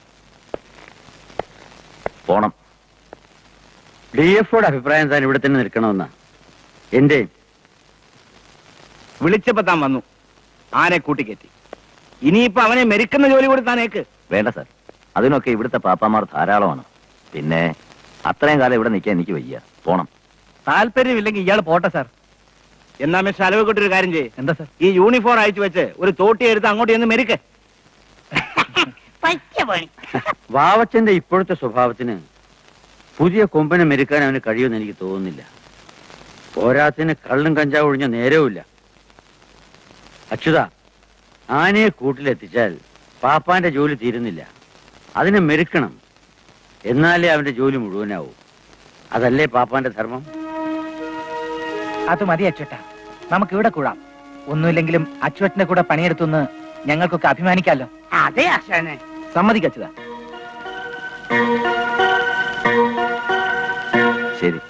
പോണം ഡി എഫോയുടെ അഭിപ്രായം താൻ ഇവിടെ തന്നെ നിൽക്കണമെന്നാ എന്റെ വിളിച്ചപ്പോ താൻ വന്നു ആനെ കൂട്ടിക്കെറ്റി ഇനിയിപ്പോ അവനെ മെരുക്കുന്ന ജോലി കൂടി താൻ ഏക്ക് വേണ്ട സാർ അതിനൊക്കെ ഇവിടുത്തെ പാപ്പാമാർ ധാരാളമാണ് പിന്നെ അത്രയും കാലം ഇവിടെ നിൽക്കാൻ എനിക്ക് വയ്യ പോണം താല്പര്യമില്ലെങ്കിൽ ഇയാൾ പോട്ടെ സാർ എന്നാ മിസ്റ്റർ അലവ് ഒരു കാര്യം ചെയ്യ് എന്താ സാർ ഈ യൂണിഫോം അയച്ചു വെച്ച് ഒരു തോട്ടി എടുത്ത് അങ്ങോട്ട് ചെന്ന് മെരുക്ക് പറ്റിയ പണി വാവച്ചന്റെ ഇപ്പോഴത്തെ സ്വഭാവത്തിന് പുതിയ കൊമ്പനെ മെരുക്കാൻ അവന് കഴിയുമെന്ന് എനിക്ക് തോന്നുന്നില്ല പോരാത്തിന് കള്ളും കഞ്ചാവ് ഒഴിഞ്ഞ നേരവുമില്ല അച്യുത ആനയെ കൂട്ടിലെത്തിച്ചാൽ പാപ്പാന്റെ ജോലി തീരുന്നില്ല അതിനെ മെരുക്കണം എന്നാലേ അവന്റെ ജോലി മുഴുവനാവൂ അതല്ലേ പാപ്പാന്റെ ധർമ്മം അത് മതി അച്ചുവേട്ട നമുക്ക് ഇവിടെ കൂടാം ഒന്നുമില്ലെങ്കിലും അച്ചുവേട്ടന്റെ കൂടെ പണിയെടുത്തുനിന്ന് ഞങ്ങൾക്കൊക്കെ അഭിമാനിക്കാമല്ലോ അതെ ആശാനെ സമ്മതിക്കച്ചതാ ശരി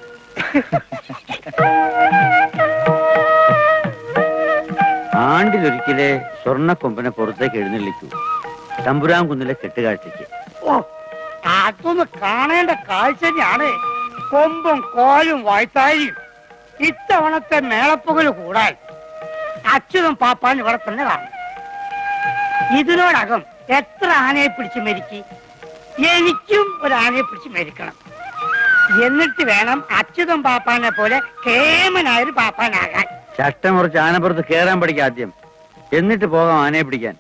ആണ്ടിലൊരിക്കലെ സ്വർണ്ണക്കൊമ്പനെ പുറത്തേക്ക് എഴുന്നള്ളിക്കൂ തമ്പുരാൻ കുന്നിലെ കെട്ടുകാഴ്ചയ്ക്ക് ഓ അതൊന്ന് കാണേണ്ട കാഴ്ച തന്നെയാണ് കൊമ്പും കോലും വായ്ത്താരിയും ഇത്തവണത്തെ മേളപ്പുകള് കൂടാൻ അച്യുതം പാപ്പാൻ ഇവിടെ തന്നെ കാണും ഇതിനോടകം എത്ര ആനയെ പിടിച്ച് മരിക്കി എനിക്കും ഒരു ആനയെ പിടിച്ച് മരിക്കണം എന്നിട്ട് വേണം അച്യുതം പാപ്പാനെ പോലെ കേമനായൊരു പാപ്പാനാകാൻ ചട്ടം കുറച്ച് ആനപ്പുറത്ത് കയറാൻ പഠിക്കാം ആദ്യം എന്നിട്ട് പോകാം ആനയെ പിടിക്കാൻ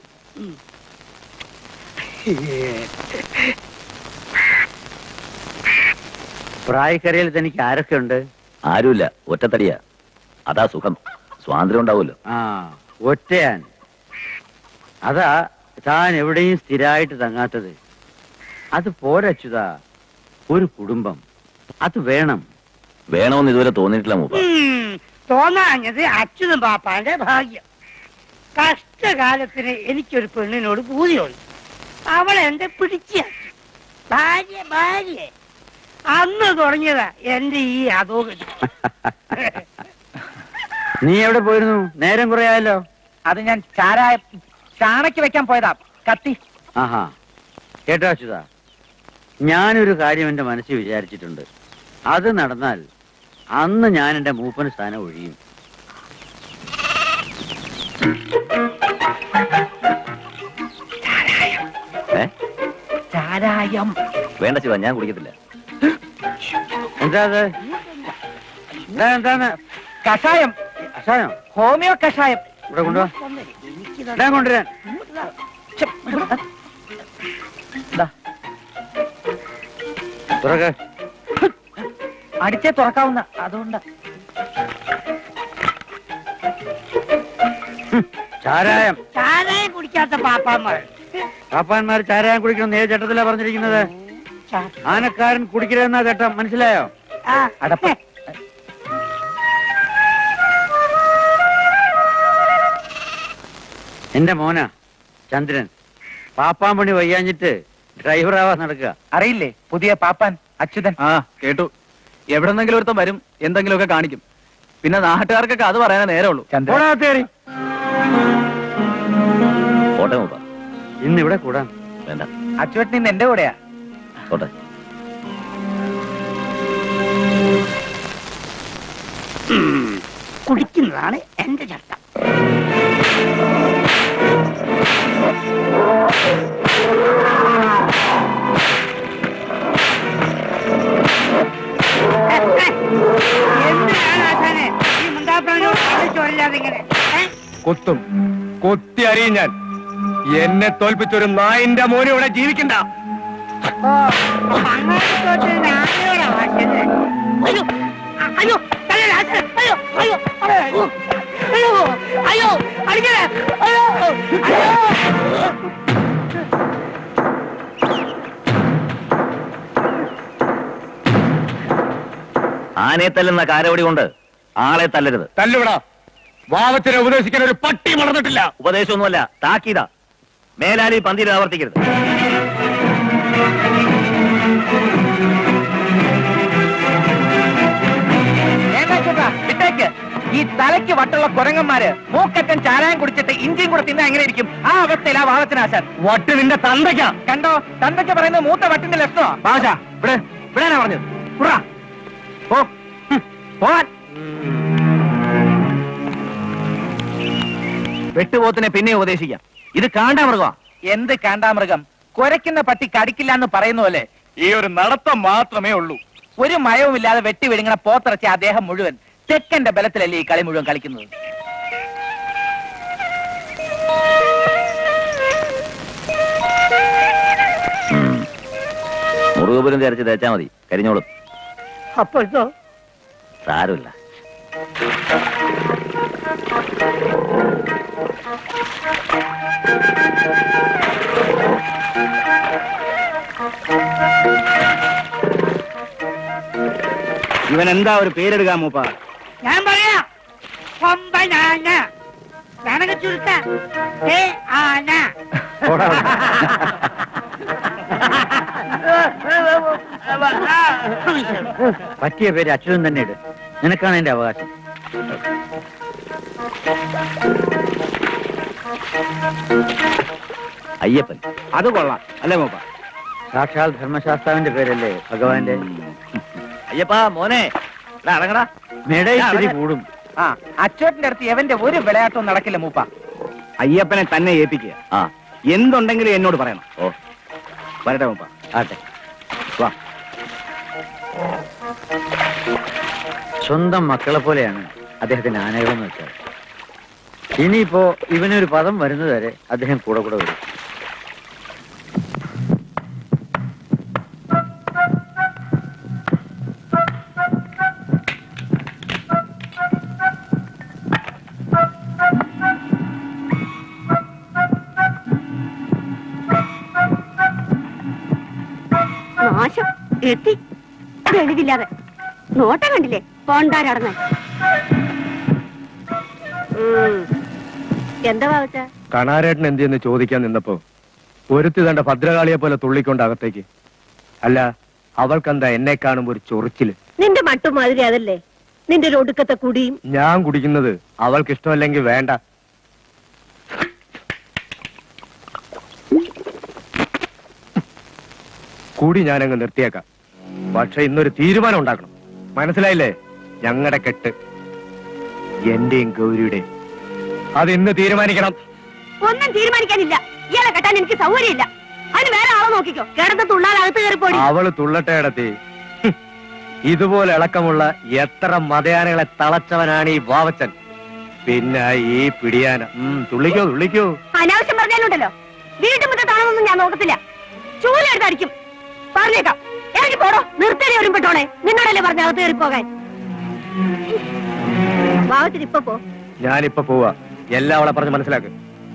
പ്രായക്കരയിൽ തനിക്ക് ആരൊക്കെ ഉണ്ട് ആരുമില്ല ഒറ്റത്തടിയാ അതാ സുഖം സ്വാതന്ത്ര്യം ഉണ്ടാവുമല്ലോ ആ ഒറ്റയാൻ അതാ താൻ എവിടെയും സ്ഥിരമായിട്ട് തങ്ങാത്തത് അത് പോരച്ചുതാ ഒരു കുടുംബം അത് വേണം വേണമെന്ന് ഇതുവരെ തോന്നിയിട്ടില്ല മൂപ്പ ഉം, തോന്നാഞ്ഞത് അച്യുതം പാപ്പാന്റെ ഭാഗ്യം കഷ്ടകാലത്തിന് എനിക്കൊരു പെണ്ണിനോട് പൂതിയുണ്ട് അവൾ എന്റെ പിടിച്ചാക്കി ഭാര്യ ഭാര്യ അന്ന് തുടങ്ങിയതാ എന്റെ ഈ അധോഗതി നീ എവിടെ പോയിരുന്നു നേരം കുറെ ആയല്ലോ അത് ഞാൻ ചാരായ ചാണയ്ക്ക് വെക്കാൻ പോയതാ കത്തി ആഹാ കേട്ടോ അച്യുത ഞാനൊരു കാര്യം എന്റെ മനസ്സിൽ വിചാരിച്ചിട്ടുണ്ട് അത് നടന്നാൽ അന്ന് ഞാൻ എന്റെ മൂപ്പന് സ്ഥാനം ഒഴിയും ഏ ചാരായം വേണ്ട ശിവ ഞാൻ കുടിക്കത്തില്ല എന്താ അത് എന്താ എന്താണ് കഷായം കഷായം ഹോമിയോ കഷായം ഇവിടെ കൊണ്ടുവാ ഇടാൻ കൊണ്ടുവരാൻ ഛെ, ദാ, തുറക്ക അടിച്ചേ തുറക്കാവുന്ന അതുകൊണ്ട് ചാരായം ചാരായം കുടിക്കാത്ത പാപ്പാന്മാർ പാപ്പാന്മാർ ചാരായം കുടിക്കണം ഏത് ചട്ടത്തിലാ പറഞ്ഞിരിക്കുന്നത് ആനക്കാരൻ കുടിക്കരുതെന്നാ ചട്ടം മനസ്സിലായോ ആ, അടപ്പ് എന്റെ മോനാ ചന്ദ്രൻ പാപ്പാൻ പണി വയ്യാഞ്ഞിട്ട് ഡ്രൈവറാവാൻ നടക്കുക അറിയില്ലേ പുതിയ പാപ്പാൻ അച്യുതൻ ആ കേട്ടു എവിടെന്നെങ്കിലും ഒരുത്തം വരും എന്തെങ്കിലുമൊക്കെ കാണിക്കും പിന്നെ നാട്ടുകാർക്കൊക്കെ അത് പറയാനേ നേരമുള്ളൂ ചന്ദ്രൻ പോടാ തേറി. പോട്ടെ മൂപ്പ ഇന്ന് ഇവിടെ കൂടാം വേണ്ട അച്ചുവേട്ടൻ ഇന്ന് എന്റെ കൂടെയാ പോട്ടെ കുടിക്കുന്നതാണ് എന്റെ ചട്ടം എന്തിനാണ് ആശാനെ ഈ മുണ്ടാപ്രാനോട് ചോരില്ലാതെ ഇങ്ങനെ ഏ? കൊത്തും കൊത്തി അറിയും ഞാൻ എന്നെ തോൽപ്പിച്ചൊരു നായിന്റെ മോനും ഇവിടെ ജീവിക്കണ്ട ഓ, അങ്ങോട്ട് തോറ്റത് ആനയോടാ വാശിയല്ലേ? അയ്യോ അ- അയ്യോ തലയിൽ ആശാനെ, അയ്യോ അയ്യോ അയ്യോ അയ്യോ അയ്യോ അടിക്കണേ അയ്യോ അയ്യോ ആനയെ തല്ലുന്ന കാരവടി കൊണ്ട് ആളെ തല്ലരുത് തല്ലുവിടാ വാവച്ചനെ ഉപദേശിക്കാൻ ഒരു പട്ടി വളർന്നിട്ടില്ല ഉപദേശമൊന്നുമല്ല താക്കീത മേലാലി പന്തിയിൽ ആവർത്തിക്കരുത് വേണ്ട അച്യുതാ, വിട്ടേക്ക് ഈ തലയ്ക്ക് വട്ട നാട്ടുള്ള കുരങ്ങന്മാര് മൂക്കറ്റൻ ചാരായം കുടിച്ചിട്ട് ഇഞ്ചിയും കൂടെ തിന്നാ എങ്ങനെ ഇരിക്കും ആ അവസ്ഥയിൽ ആ വാദത്തിനാശാൻ വട്ട് നിന്റെ തന്തയ്ക്കാ കണ്ടോ തന്തയ്ക്ക് പറയുന്നത് മൂത്ത വട്ടിന്റെ ലക്ഷണമാ ഭാഷ ഇവിടെ ഇവിടെയാ പറഞ്ഞത് പുറ ഓ പോവാൻ വെട്ടുപോത്തിനെ പിന്നെ ഉപദേശിക്കാം ഇത് കാണ്ടാമൃഗമാ എന്ത് കാണ്ടാമൃഗം കുരയ്ക്കുന്ന പട്ടി കടിക്കില്ല എന്ന് പറയുന്നു അല്ലേ ഈ ഒരു നടത്തം മാത്രമേ ഉള്ളൂ ഒരു മയവുമില്ലാതെ വെട്ടി വിഴുങ്ങണ പോത്തിറച്ച അദ്ദേഹം മുഴുവൻ തെക്കന്റെ ബലത്തിലല്ലേ ഈ കളി മുഴുവൻ കളിക്കുന്നത് മുറുകപുരം തേരച്ച് തേച്ചാ മതി കരിഞ്ഞോളും അപ്പോഴത്തോ സാരമില്ല ഇവൻ എന്താ ഒരു പേരെടുക്കാൻ മൂപ്പ ഞാൻ പറയാം കൊമ്പനാന കണക്ക് ചുരുക്ക ഏ ആന പറ്റിയ പേര് അച്യുതൻ തന്നെ ഇട് നിനക്കാണ് എന്റെ അവകാശം അയ്യപ്പൻ അത് കൊള്ളാം അല്ലേ മൂപ്പ സാക്ഷാൽ ധർമ്മശാസ്താവിന്റെ പേരല്ലേ ഭഗവാന്റെ അയ്യപ്പാ മോനെ എടാ, അടങ്ങടാ മേടയിൽ സ്ഥിതി കൂടും ആ അച്ചോട്ടിന്റെ അടുത്ത് എവന്റെ ഒരു വിളയാട്ടവും നടക്കില്ല മൂപ്പ അയ്യപ്പനെ തന്നെ ഏൽപ്പിക്കുക ആ എന്തുണ്ടെങ്കിലും എന്നോട് പറയണം ഓ വരട്ടെ മൂപ്പ ആട്ടെ വാ സ്വന്തം മക്കളെ പോലെയാണ് അദ്ദേഹത്തിന്റെ ആനകളെന്ന് വെച്ചാൽ ഇനിയിപ്പോ ഇവനൊരു പദം വരുന്നത് വരെ അദ്ദേഹം കൂടെ കൂടെ വരും നാശം എത്തി വെളിവില്ലാതെ നോട്ടം കണ്ടില്ലേ പോണ്ടാരടന്ന് എന്താ ഭാവിച്ച കണാരേട്ടൻ എന്തെന്ന് ചോദിക്കാൻ നിന്നപ്പോ ഒരുത്തി തന്റെ ഭദ്രകാളിയെ പോലെ തുള്ളിക്കൊണ്ട് അകത്തേക്ക് അല്ല അവൾക്കെന്താ എന്നെ കാണുമ്പോ ഒരു ചൊറിച്ചില് നിന്റെ മട്ടുമാതിരി അതല്ലേ നിന്റെ ഒരു ഒടുക്കത്തെ കുടിയും ഞാൻ കുടിക്കുന്നത് അവൾക്ക് ഇഷ്ടമല്ലെങ്കിൽ വേണ്ട കൂടി ഞാനങ്ങ് നിർത്തിയേക്കാം പക്ഷെ ഇന്നൊരു തീരുമാനം ഉണ്ടാക്കണം മനസ്സിലായില്ലേ ഞങ്ങളുടെ കെട്ട് എന്റെയും ഗൗരിയുടെയും അത് ഇന്ന് തീരുമാനിക്കണം ഒന്നും തീരുമാനിക്കാനില്ല ഇയാളെ കെട്ടാൻ എനിക്ക് സൗകര്യമില്ല അതിന് വേറെ ആളെ നോക്കിക്കോ കിടന്ന് തുള്ളാൻ അകത്ത് കയറിപ്പോടി അവള് തുള്ളട്ടെ ഇടത്തി ഹും. ഇതുപോലെ ഇളക്കമുള്ള എത്ര മതയാനകളെ തളച്ചവനാണ് ഈ വാവച്ചൻ പിന്നെ ഈ പിടിയാന ഉം, തുള്ളിക്കോ തുള്ളിക്കോ അനാവശ്യം പറഞ്ഞാലുണ്ടല്ലോ വീട്ടുമുറ്റത്താണെന്നൊന്നും ഞാൻ നോക്കത്തില്ല ചൂലെടുത്ത് അടിക്കും പറഞ്ഞേക്കാം ഇറങ്ങി പോടോ നിർത്തടി ഒരുമ്പെട്ടോണേ നിന്നോടല്ലേ പറഞ്ഞ അകത്ത് കയറി പോകാൻ ഭാവത്തിന് ഇപ്പൊ പോ ഞാനിപ്പൊ പോവാ എല്ലാം അവളെ പറഞ്ഞ് മനസ്സിലാക്ക്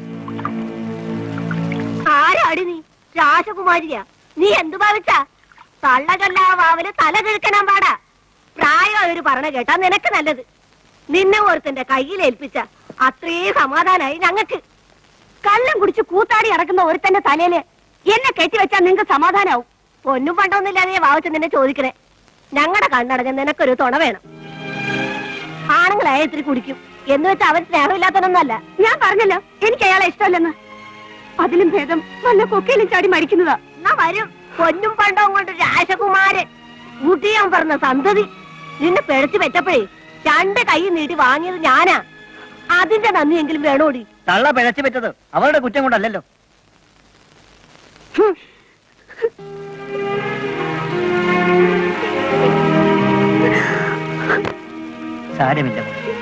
ആരാടി നീ രാജകുമാരിയാ നീ എന്തു ഭാവിച്ചാ തള്ളകല്ല വാവല് തല കിഴക്കനാൻ പാടാ പ്രായം അവര് പറഞ്ഞ കേട്ടാ നിനക്ക് നല്ലത് നിന്നെ ഓർത്തിന്റെ കയ്യിൽ ഏൽപ്പിച്ച അത്രേ സമാധാനായി ഞങ്ങക്ക് കള്ളം കുടിച്ച് കൂത്താടി ഇറക്കുന്ന ഒരുത്തന്റെ തലയില് എന്നെ കെട്ടിവെച്ചാ നിങ്ങക്ക് സമാധാനാവും പൊന്നും പണ്ടൊന്നുമില്ലാതെ വാവച്ച നിന്നെ ചോദിക്കണേ ഞങ്ങളുടെ കണ്ണടഞ്ഞ നിനക്കൊരു തുണ വേണം ആണുങ്ങളായ ഇത്തിരി കുടിക്കും എന്ന് വെച്ചാൽ അവൻ സ്നേഹമില്ലാത്തതൊന്നല്ല ഞാൻ പറഞ്ഞല്ലോ എനിക്ക് അയാളെ ഇഷ്ടമല്ലെന്ന് അതിലും ഭേദം വല്ല കൊക്കയിലും ചാടി മരിക്കുന്നതാ എന്നാ വരും പൊന്നും പണ്ടവും കൊണ്ട് രാജകുമാരൻ ഊട്ടിയാൻ പറഞ്ഞ സന്തതി നിന്നെ പിഴച്ചു വെച്ചപ്പോഴേ രണ്ട് കൈ നീട്ടി വാങ്ങിയത് ഞാനാ അതിന്റെ നന്ദിയെങ്കിലും വേണോടി തള്ള പിഴച്ചു പറ്റത് അവരുടെ കുറ്റം കൊണ്ടല്ലല്ലോ സാരമില്ല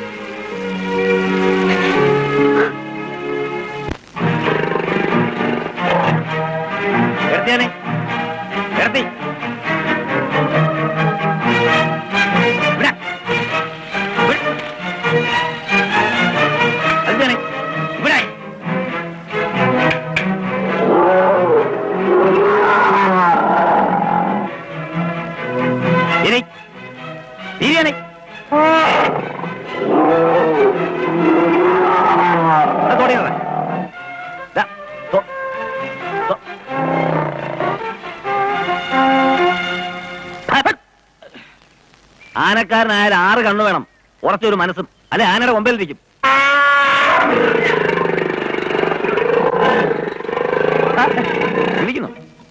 എടുത്തിയാണേ എടുത്തി ഇവിടെ. ഇവിടെ. എടുത്തിയാണേ. ഇവിടെ. ഇനി. തിരിയാണേ. ദാ തോടിയാണ്. ദാ, തോ- തോ- ആനക്കാരനായാൽ ആറ് കണ്ണു വേണം ഉറച്ചൊരു മനസ്സും അല്ലെ ആനയുടെ കൊമ്പയിലിരിക്കും ആ, വിളിക്കുന്നു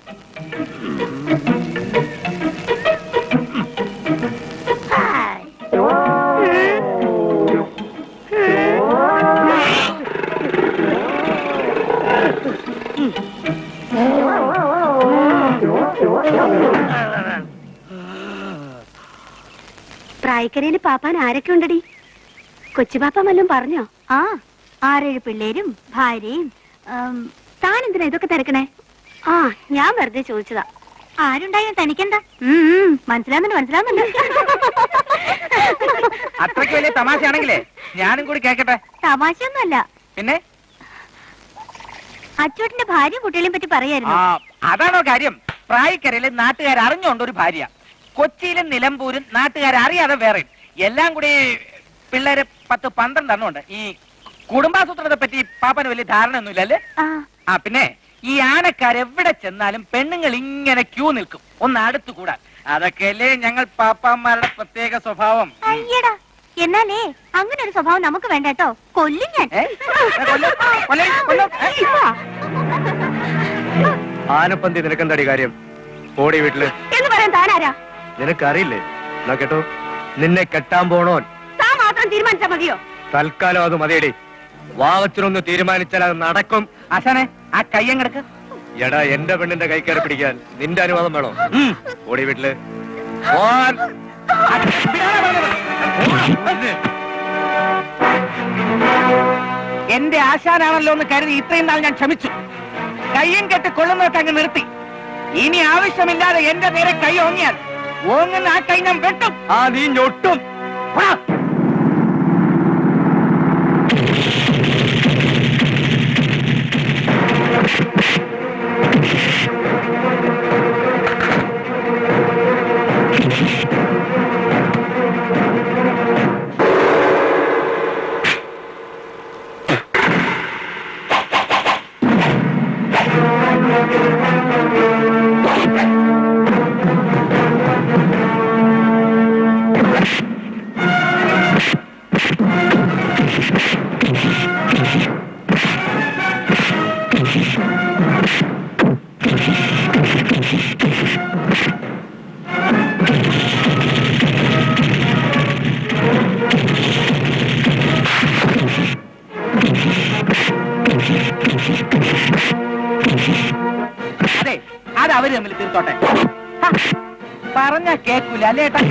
പ്രായക്കരയിൽ പാപ്പാൻ ആരൊക്കെ ഉണ്ടടി കൊച്ചുപാപ്പ വല്ലതും പറഞ്ഞോ ആ ആറേഴ് പിള്ളേരും ഭാര്യയും ആം, താൻ എന്തിനാ ഇതൊക്കെ തിരക്കണേ ആ ഞാൻ വെറുതെ ചോദിച്ചതാ ആരുണ്ടായാലും തനിക്കെന്താ മനസ്സിലാവുന്നുണ്ട് മനസ്സിലാവുന്നുണ്ട് അത്രയ്ക്ക് വലിയ തമാശയാണെങ്കിലേ ഞാനും കൂടി കേക്കട്ടെ തമാശയൊന്നുമല്ല പിന്നെ അച്ചോട്ടിന്റെ ഭാര്യയും കുട്ടികളെയും പറ്റി ആ പറയായിരുന്നു അതാണോ കാര്യം പ്രായക്കരയില് നാട്ടുകാർ അറിഞ്ഞുകൊണ്ട് ഒരു ഭാര്യ കൊച്ചിയിലും നിലമ്പൂരും നാട്ടുകാർ അറിയാതെ വേറെയും എല്ലാം കൂടി പിള്ളേര് പത്ത് പന്ത്രണ്ട് എണ്ണം ഉണ്ട് ഈ കുടുംബാസൂത്രത്തെ പറ്റി പാപ്പന് വലിയ ധാരണയൊന്നുമില്ല അല്ലേ ആ ആ പിന്നെ ഈ ആനക്കാർ എവിടെ ചെന്നാലും പെണ്ണുങ്ങൾ ഇങ്ങനെ ക്യൂ നിൽക്കും ഒന്ന് അടുത്തു കൂടാൻ അതൊക്കെയല്ലേ ഞങ്ങൾ പാപ്പാന്മാരുടെ പ്രത്യേക സ്വഭാവം അയ്യടാ എന്നാലേ അങ്ങനെ ഒരു സ്വഭാവം നമുക്ക് വേണ്ട കേട്ടോ കൊല്ലും ഞാൻ ഏ? കൊല്ലും? കൊല്ലും? കൊല്ലും? ഏ? ആനപ്പന്തി നിനക്കെന്താടി കാര്യം ഓടി വീട്ടില് എന്ന് പറയാൻ താനാരാ നിനക്കറിയില്ലേ എന്നാ കേട്ടോ നിന്നെ കെട്ടാൻ പോണോൻ താൻ മാത്രം തീരുമാനിച്ചാ മതിയോ തൽക്കാലം അത് മതിയടി വാവച്ചനൊന്ന് തീരുമാനിച്ചാൽ അത് നടക്കും ആശാനെ ആ കയ്യങ്ങെടുക്ക് എടാ എന്റെ പെണ്ണിന്റെ കൈ കയറി പിടിക്കാൻ നിന്റെ അനുവാദം വേണോ ഓടി വീട്ടില് പോവാൻ. എന്റെ ആശാനാണല്ലോ എന്ന് കരുതി ഇത്രയും നാൾ ഞാൻ ക്ഷമിച്ചു കയ്യും കെട്ട് കൊള്ളുന്നതൊക്കെ അങ്ങ് നിർത്തി ഇനി ആവശ്യമില്ലാതെ എന്റെ നേരെ കൈ ഓങ്ങിയാൽ ഓങ്ങുന്ന ആ കൈ ഞാൻ വെട്ടും ആ നീ ഞൊട്ടും വാ. അതെ അത് അവര് തമ്മിൽ തീർത്തോട്ടെ ഹ, പറഞ്ഞ കേക്കൂല അല്ലേ ഏട്ടാ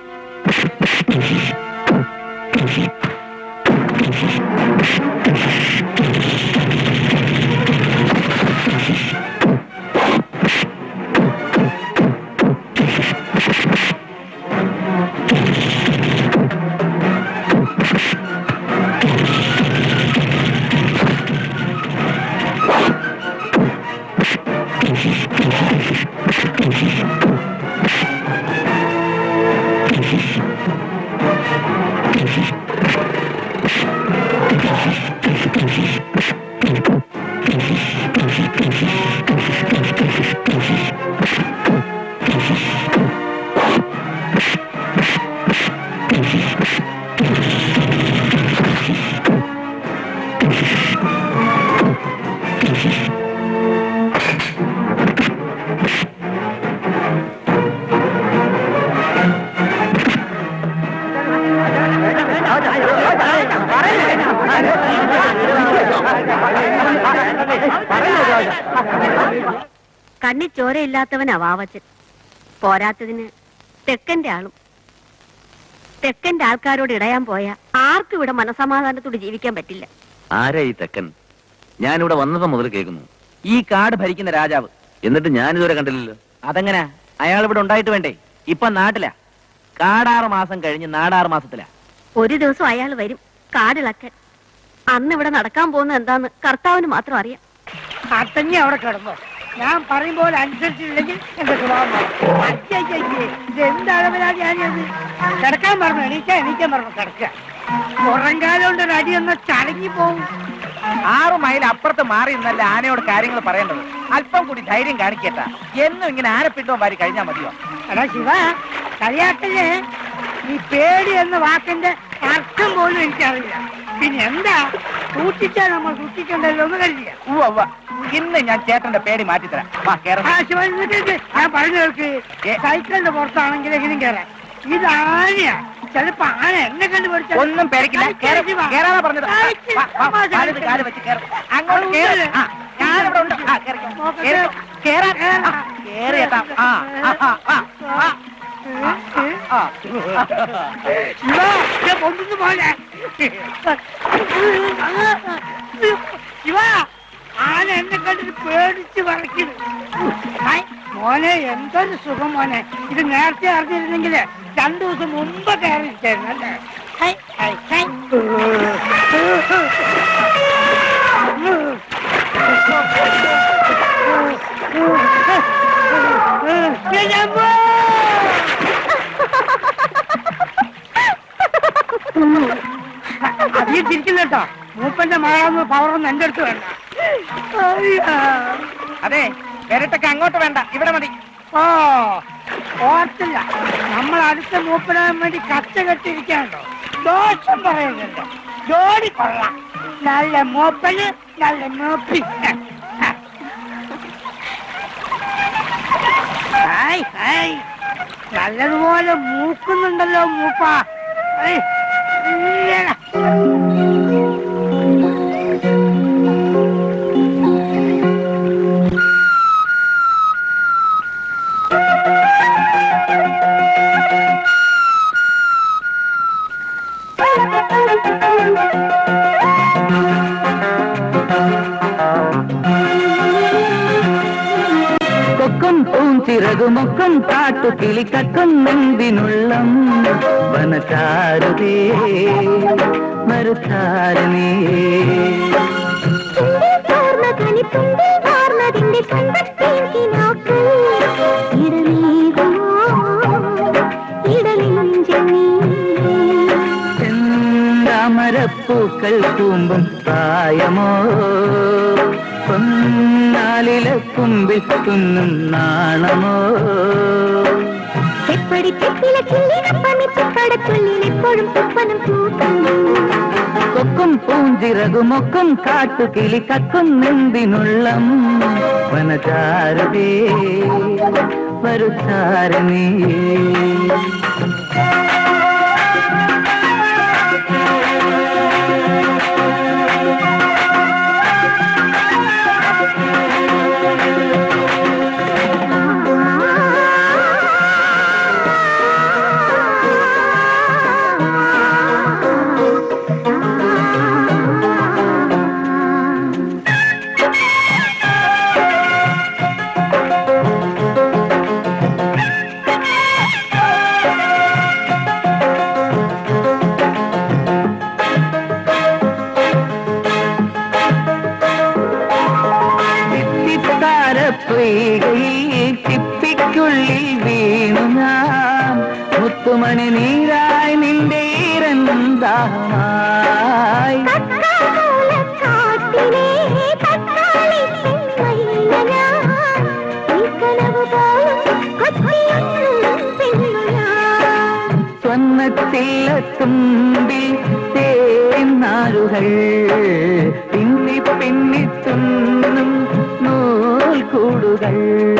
കണ്ണി ചോരയില്ലാത്തവനാ വാവച്ചൻ പോരാത്തതിന് തെക്കന്റെ ആളും തെക്കന്റെ ആൾക്കാരോട് ഇടയാൻ പോയ ആർക്കും ഇവിടെ മനസമാധാനത്തോട് ജീവിക്കാൻ പറ്റില്ല ആരാ ഈ തെക്കൻ ഞാനിവിടെ വന്നത് മുതൽ കേൾക്കുന്നു ഈ കാട് ഭരിക്കുന്ന രാജാവ് എന്നിട്ട് ഞാനിതുവരെ കണ്ടില്ലല്ലോ അതെങ്ങനെ അയാൾ ഇവിടെ ഉണ്ടായിട്ട് വേണ്ടേ ഇപ്പൊ നാട്ടിലാ കാടാറ് മാസം കഴിഞ്ഞ് നാടാറ് മാസത്തിലാ ഒരു ദിവസം അയാൾ വരും കാടിളക്കാൻ അന്ന് ഇവിടെ നടക്കാൻ പോകുന്നത് എന്താന്ന് കർത്താവിന് മാത്രം അറിയാം അതന്നെ അവിടെ കിടന്നോ ഞാൻ പറയും പോലെ അനുസരിച്ചില്ലെങ്കിൽ എന്റെ സ്വഭാവം മാറും. അയ്യയ്യയ്യേ, ഇത് എന്ത് അളവിലാണ് കിടക്കാൻ പറഞ്ഞു എണീക്കാൻ എണീക്കാൻ പറഞ്ഞു കിടക്കുക പുറംകാലം കൊണ്ട് ഒരു അടി എന്ന ചടങ്ങി പോവും ആറു മൈൽ അപ്പുറത്ത് മാറി നിന്നല്ല ആനയോട് കാര്യങ്ങൾ പറയേണ്ടത് അല്പം കൂടി ധൈര്യം കാണിക്കേട്ടാ എന്നും ഇങ്ങനെ ആനപ്പിണ്ടോ വാരി കഴിഞ്ഞാ മതിയോ എടാ ശിവ കളിയാക്കല്ലേ ഈ പേടി എന്ന വാക്കിന്റെ അർത്ഥം പോലും എനിക്കറിയില്ല പിന്നെ എന്താ സൂക്ഷിച്ചാൽ നമ്മൾ സൂക്ഷിക്കണ്ടല്ലോ എന്ന് കരുതിയ ഉവ്വ ഉവ്വ. ഇന്ന് ഞാൻ ചേട്ടന്റെ പേടി മാറ്റിത്തരാം വാ കേറാം ആ ശിവൻ ഇങ്ങോട്ട് ഇരിക്ക്. ഞാൻ പറഞ്ഞു കേൾക്ക് സൈക്കിളിന്റെ പുറത്താണെങ്കിൽ എങ്ങനെയും കയറാം ഇത് ആനയാ ചിലപ്പോ ആന എന്നെ കണ്ട് പഠിച്ച ഒന്നും പേടിക്കില്ല കേറ്. കേറാനാ പറഞ്ഞത് വാ, വാ, വാ, കാല് കാല് വെച്ച് കേറ്. അങ്ങോട്ട് കേറ്. ആ, ഞാനിവിടെ ഉണ്ട് ആ കേറി കേറ്. കേറാൻ ആ, കേറ് ചേട്ടാ ആ ആ, ആ, ആ, ആ. ആ, ആ. ശിവ പൊന്നു പോലെ ശിവ ആന എന്നെ കണ്ടിട്ട് പേടിച്ച് പറക്കുന്നു ഹായ്, മോനെ എന്തൊരു സുഖം മോനെ ഇത് നേരത്തെ അറിഞ്ഞിരുന്നെങ്കിൽ രണ്ടു ദിവസം മുമ്പ് കയറിയിരിക്കായിരുന്നു അല്ലേ ഹൈ, ഹൈ, ഹൈ. എന്റെ അധികം ചിരിക്കില്ല കേട്ടോ മൂപ്പന്റെ മഴ പവറൊന്നും എന്റെ അടുത്ത് വേണ്ട അയ്യാ. അതെ പെരട്ടൊക്കെ അങ്ങോട്ട് വേണ്ട ഇവിടെ മതി ഓ ഓർത്തില്ല നമ്മൾ അടുത്ത മൂപ്പനാൻ വേണ്ടി കച്ച കെട്ടിരിക്കാണ്ടോ ദോഷം പറയുന്നുണ്ട് ജോലി കൊള്ളാം നല്ല മൂപ്പന് നല്ല മൂപ്പി ഹായ് ഹായ് നല്ലതുപോലെ മൂക്കുന്നുണ്ടല്ലോ മൂപ്പ ഐ, ഇയ്യടാ. കൊക്കും പൂഞ്ചിറകുമൊക്കും കാട്ടുകിളി കക്കും നെന്തിനുള്ളം വനചാരുതേ മരുചാരണേ ചെന്താമരപ്പൂക്കൾ കൂമ്പും പ്രായമോ പൊന്നാലിലെ കുമ്പിൽ കുന്നും നാണമോ കൊക്കും പൂഞ്ചിറകുമൊക്കും കാട്ടുകിളി കക്കും നെന്തിനുള്ളം വനചാരതേ വരുചാരണേ ചിത്താരപ്പൊയ്കയിൽ ചിപ്പിക്കുള്ളിൽ വീണു ഞാൻ മുത്തുമണി നീരായി നിന്റെ ഈരന്തായി സ്വർണ്ണത്തില്ലത്തുമ്പിൽ തേനാരുകൾ പിന്നി പിന്നി തുന്നും നൂൽ കൂടുകൾ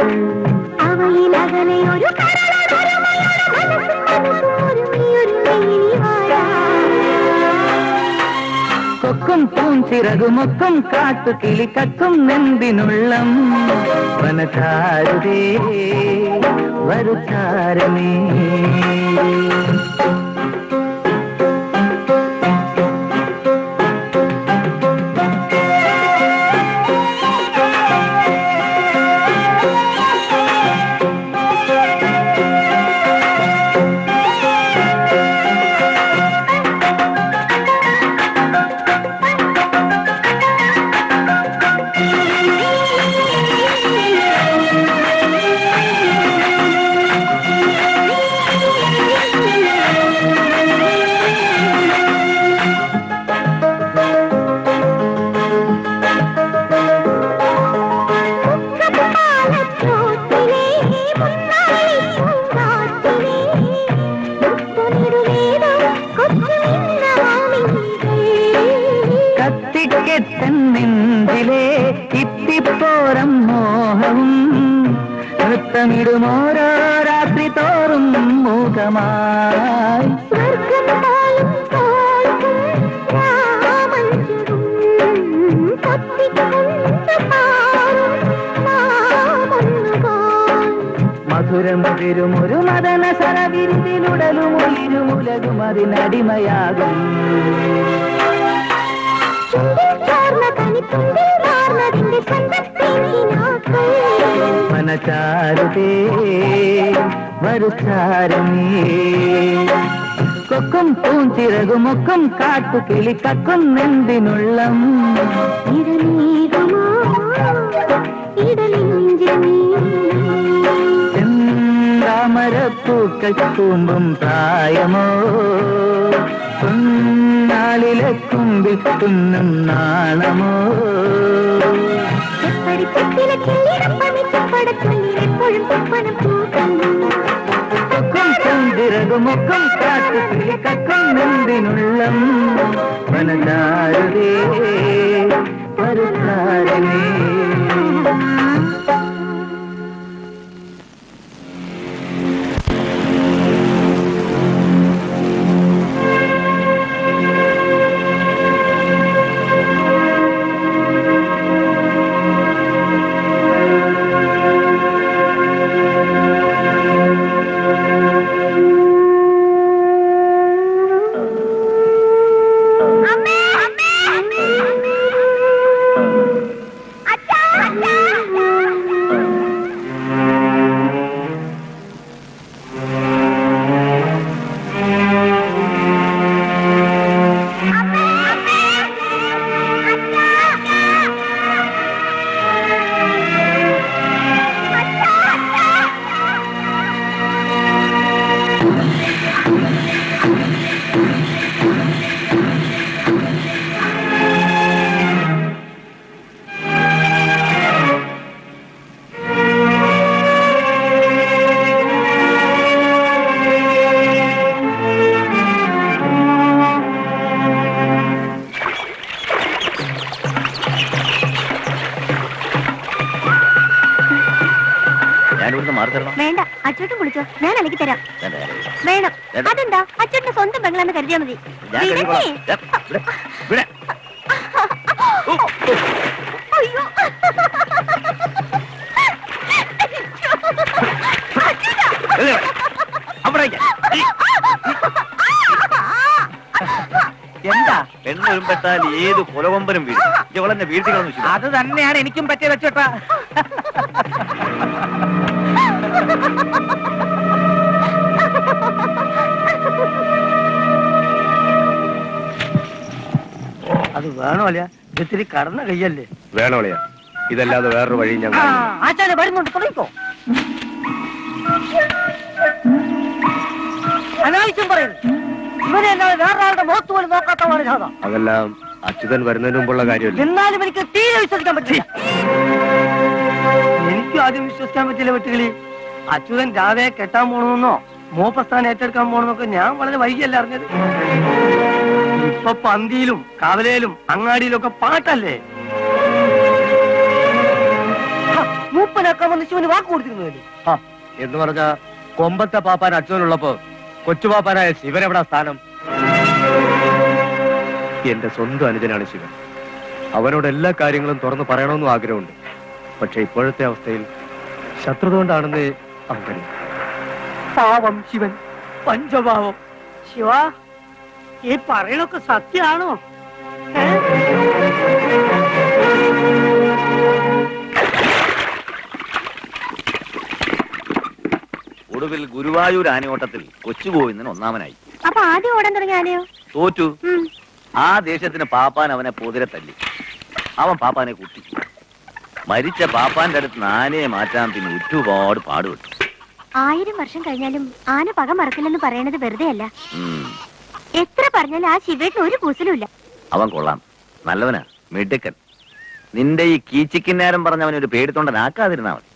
കൊക്കും പൂഞ്ചിറകുമൊക്കും കാട്ടുകിളി കക്കും നെന്തിനുള്ളം വനചാരുതേ വരുചാരണേ Thank you. വന്നിടും ഓരോ രാത്രി തോറും മൂകമായി മധുരമുതിരും ഒരു മദന സരവിരുതിലുടലും ഉയരുമുലകും അതിനടിമയാകും മനചാരുതേ വരുചാരമേ കൊക്കും പൂഞ്ചിറകുമൊക്കും കാട്ടുകിളി കക്കും നെന്തിനുള്ളം താമരപ്പൂക്കൾ കൂമ്പും പ്രായമോ പൊന്നാളിലെ കുമ്പിൽ തുന്നും നാണമോ കൊക്കും പൂഞ്ചിറകുമൊക്കും കാട്ടുകിളി കക്കും നെന്തിനുള്ളം മനചാരുതേ വരുചാരമേ ഞാനിവിടുന്ന് മാറി തരണം വേണ്ട അച്ചോട്ടും കുളിച്ചോ ഞാൻ അലക്കി തരാം വേണ്ട, വേണ്ട, വേണ്ട. വേണം വേണ്ട. അതെന്താ അച്ചോട്ടിന്റെ സ്വന്തം പെങ്ങളെന്ന് കരുതിയാ മതി ഞാൻ വിടണേ. കഴിക്കോളാം. ദേ, ഇവിടെ, ഇവിടെ. അയ്യോ ദേ, ദേ, അവിടേക്ക്. ഈ, എന്താ പെണ്ണൊരുമ്പെട്ടാൽ ഏത് കൊലകൊമ്പനും വീഴും ഇവളെന്നെ വീഴ്ത്തി കളഞ്ഞു ശിവ. അത് തന്നെയാണ് എനിക്കും പറ്റിയ വെച്ചോട്ടാ അത് വേണമല്ല ഇത്തിരി കടന്ന കയ്യല്ലേ വേണോളിയാ ഇതല്ലാതെ വേറൊരു വഴി ഞാൻ ആ കാണുന്നില്ല. ആശാനെ വരുന്നുണ്ട് തുടങ്ങിക്കോ അനാവശ്യം പറയുന്നു ഇവനെ അല്ലാതെ വേറൊരാളുടെ മുഖത്ത് പോലും നോക്കാത്തതാണ് ജാഥ അതെല്ലാം അച്യുതൻ വരുന്നതിന് മുമ്പുള്ള കാര്യമല്ലേ എന്നാലും എനിക്ക് തീരെ വിശ്വസിക്കാൻ പറ്റില്ല എനിക്കും ആദ്യം വിശ്വസിക്കാൻ പറ്റില്ല വെട്ടുകളി അച്യുതൻ രാധയെ കെട്ടാൻ പോണമെന്നോ മോപ്പസ്ഥാനം ഏറ്റെടുക്കാൻ പോണെന്നൊക്കെ ഞാൻ വളരെ വൈകിയല്ല അറിഞ്ഞത് ഇപ്പൊ പന്തിയിലും കവലയിലും അങ്ങാടിയിലും ഒക്കെ പാട്ടല്ലേ മൂപ്പനൊക്കെ വന്ന് ശിവന് വാക്ക് കൊടുത്തിരുന്നതല്ലേ ആ, എന്ന് പറഞ്ഞ കൊമ്പത്തെ പാപ്പാൻ അച്യുതനുള്ളപ്പോ കൊച്ചുപാപ്പാനായ ശിവൻ എവിടെ സ്ഥാനം എന്റെ സ്വന്തം അനുജനാണ് ശിവൻ അവനോട് എല്ലാ കാര്യങ്ങളും തുറന്നു പറയണമെന്നും ആഗ്രഹമുണ്ട് പക്ഷെ ഇപ്പോഴത്തെ അവസ്ഥയിൽ ശത്രുത കൊണ്ടാണെന്ന് അവൻ പാവം ശിവൻ പഞ്ചപാവം ശിവ ഈ പറയണൊക്കെ സത്യാണോ ഏ? ഒടുവിൽ ഗുരുവായൂർ ആനയോട്ടത്തിൽ കൊച്ചുഗോവിന്ദൻ ഒന്നാമനായി അപ്പൊ ആദ്യം ഓടാൻ തുടങ്ങിയ ആനയോ തോറ്റു ഉം. ആ ദേശത്തിന് പാപ്പാൻ അവനെ പൊതിരെ തല്ലി അവൻ പാപ്പാനെ കുത്തി മരിച്ച പാപ്പാന്റെ അടുത്ത് നിന്ന് ആനയെ മാറ്റാൻ പിന്നെ ഒരുപാട് പാടുപെട്ടു ആയിരം വർഷം കഴിഞ്ഞാലും ആന പക മറക്കില്ലെന്ന് പറയണത് വെറുതെ അല്ല ഉം. എത്ര പറഞ്ഞാലും ആ ശിവേട്ടിന് ഒരു കൂസലുമില്ല അവൻ കൊള്ളാം നല്ലവനാ മിടുക്കൻ നിന്റെ ഈ കീച്ചിക്കിന്നാരം പറഞ്ഞവൻ ഒരു പേടിത്തൊണ്ടനാക്കാതിരുന്നാ മതി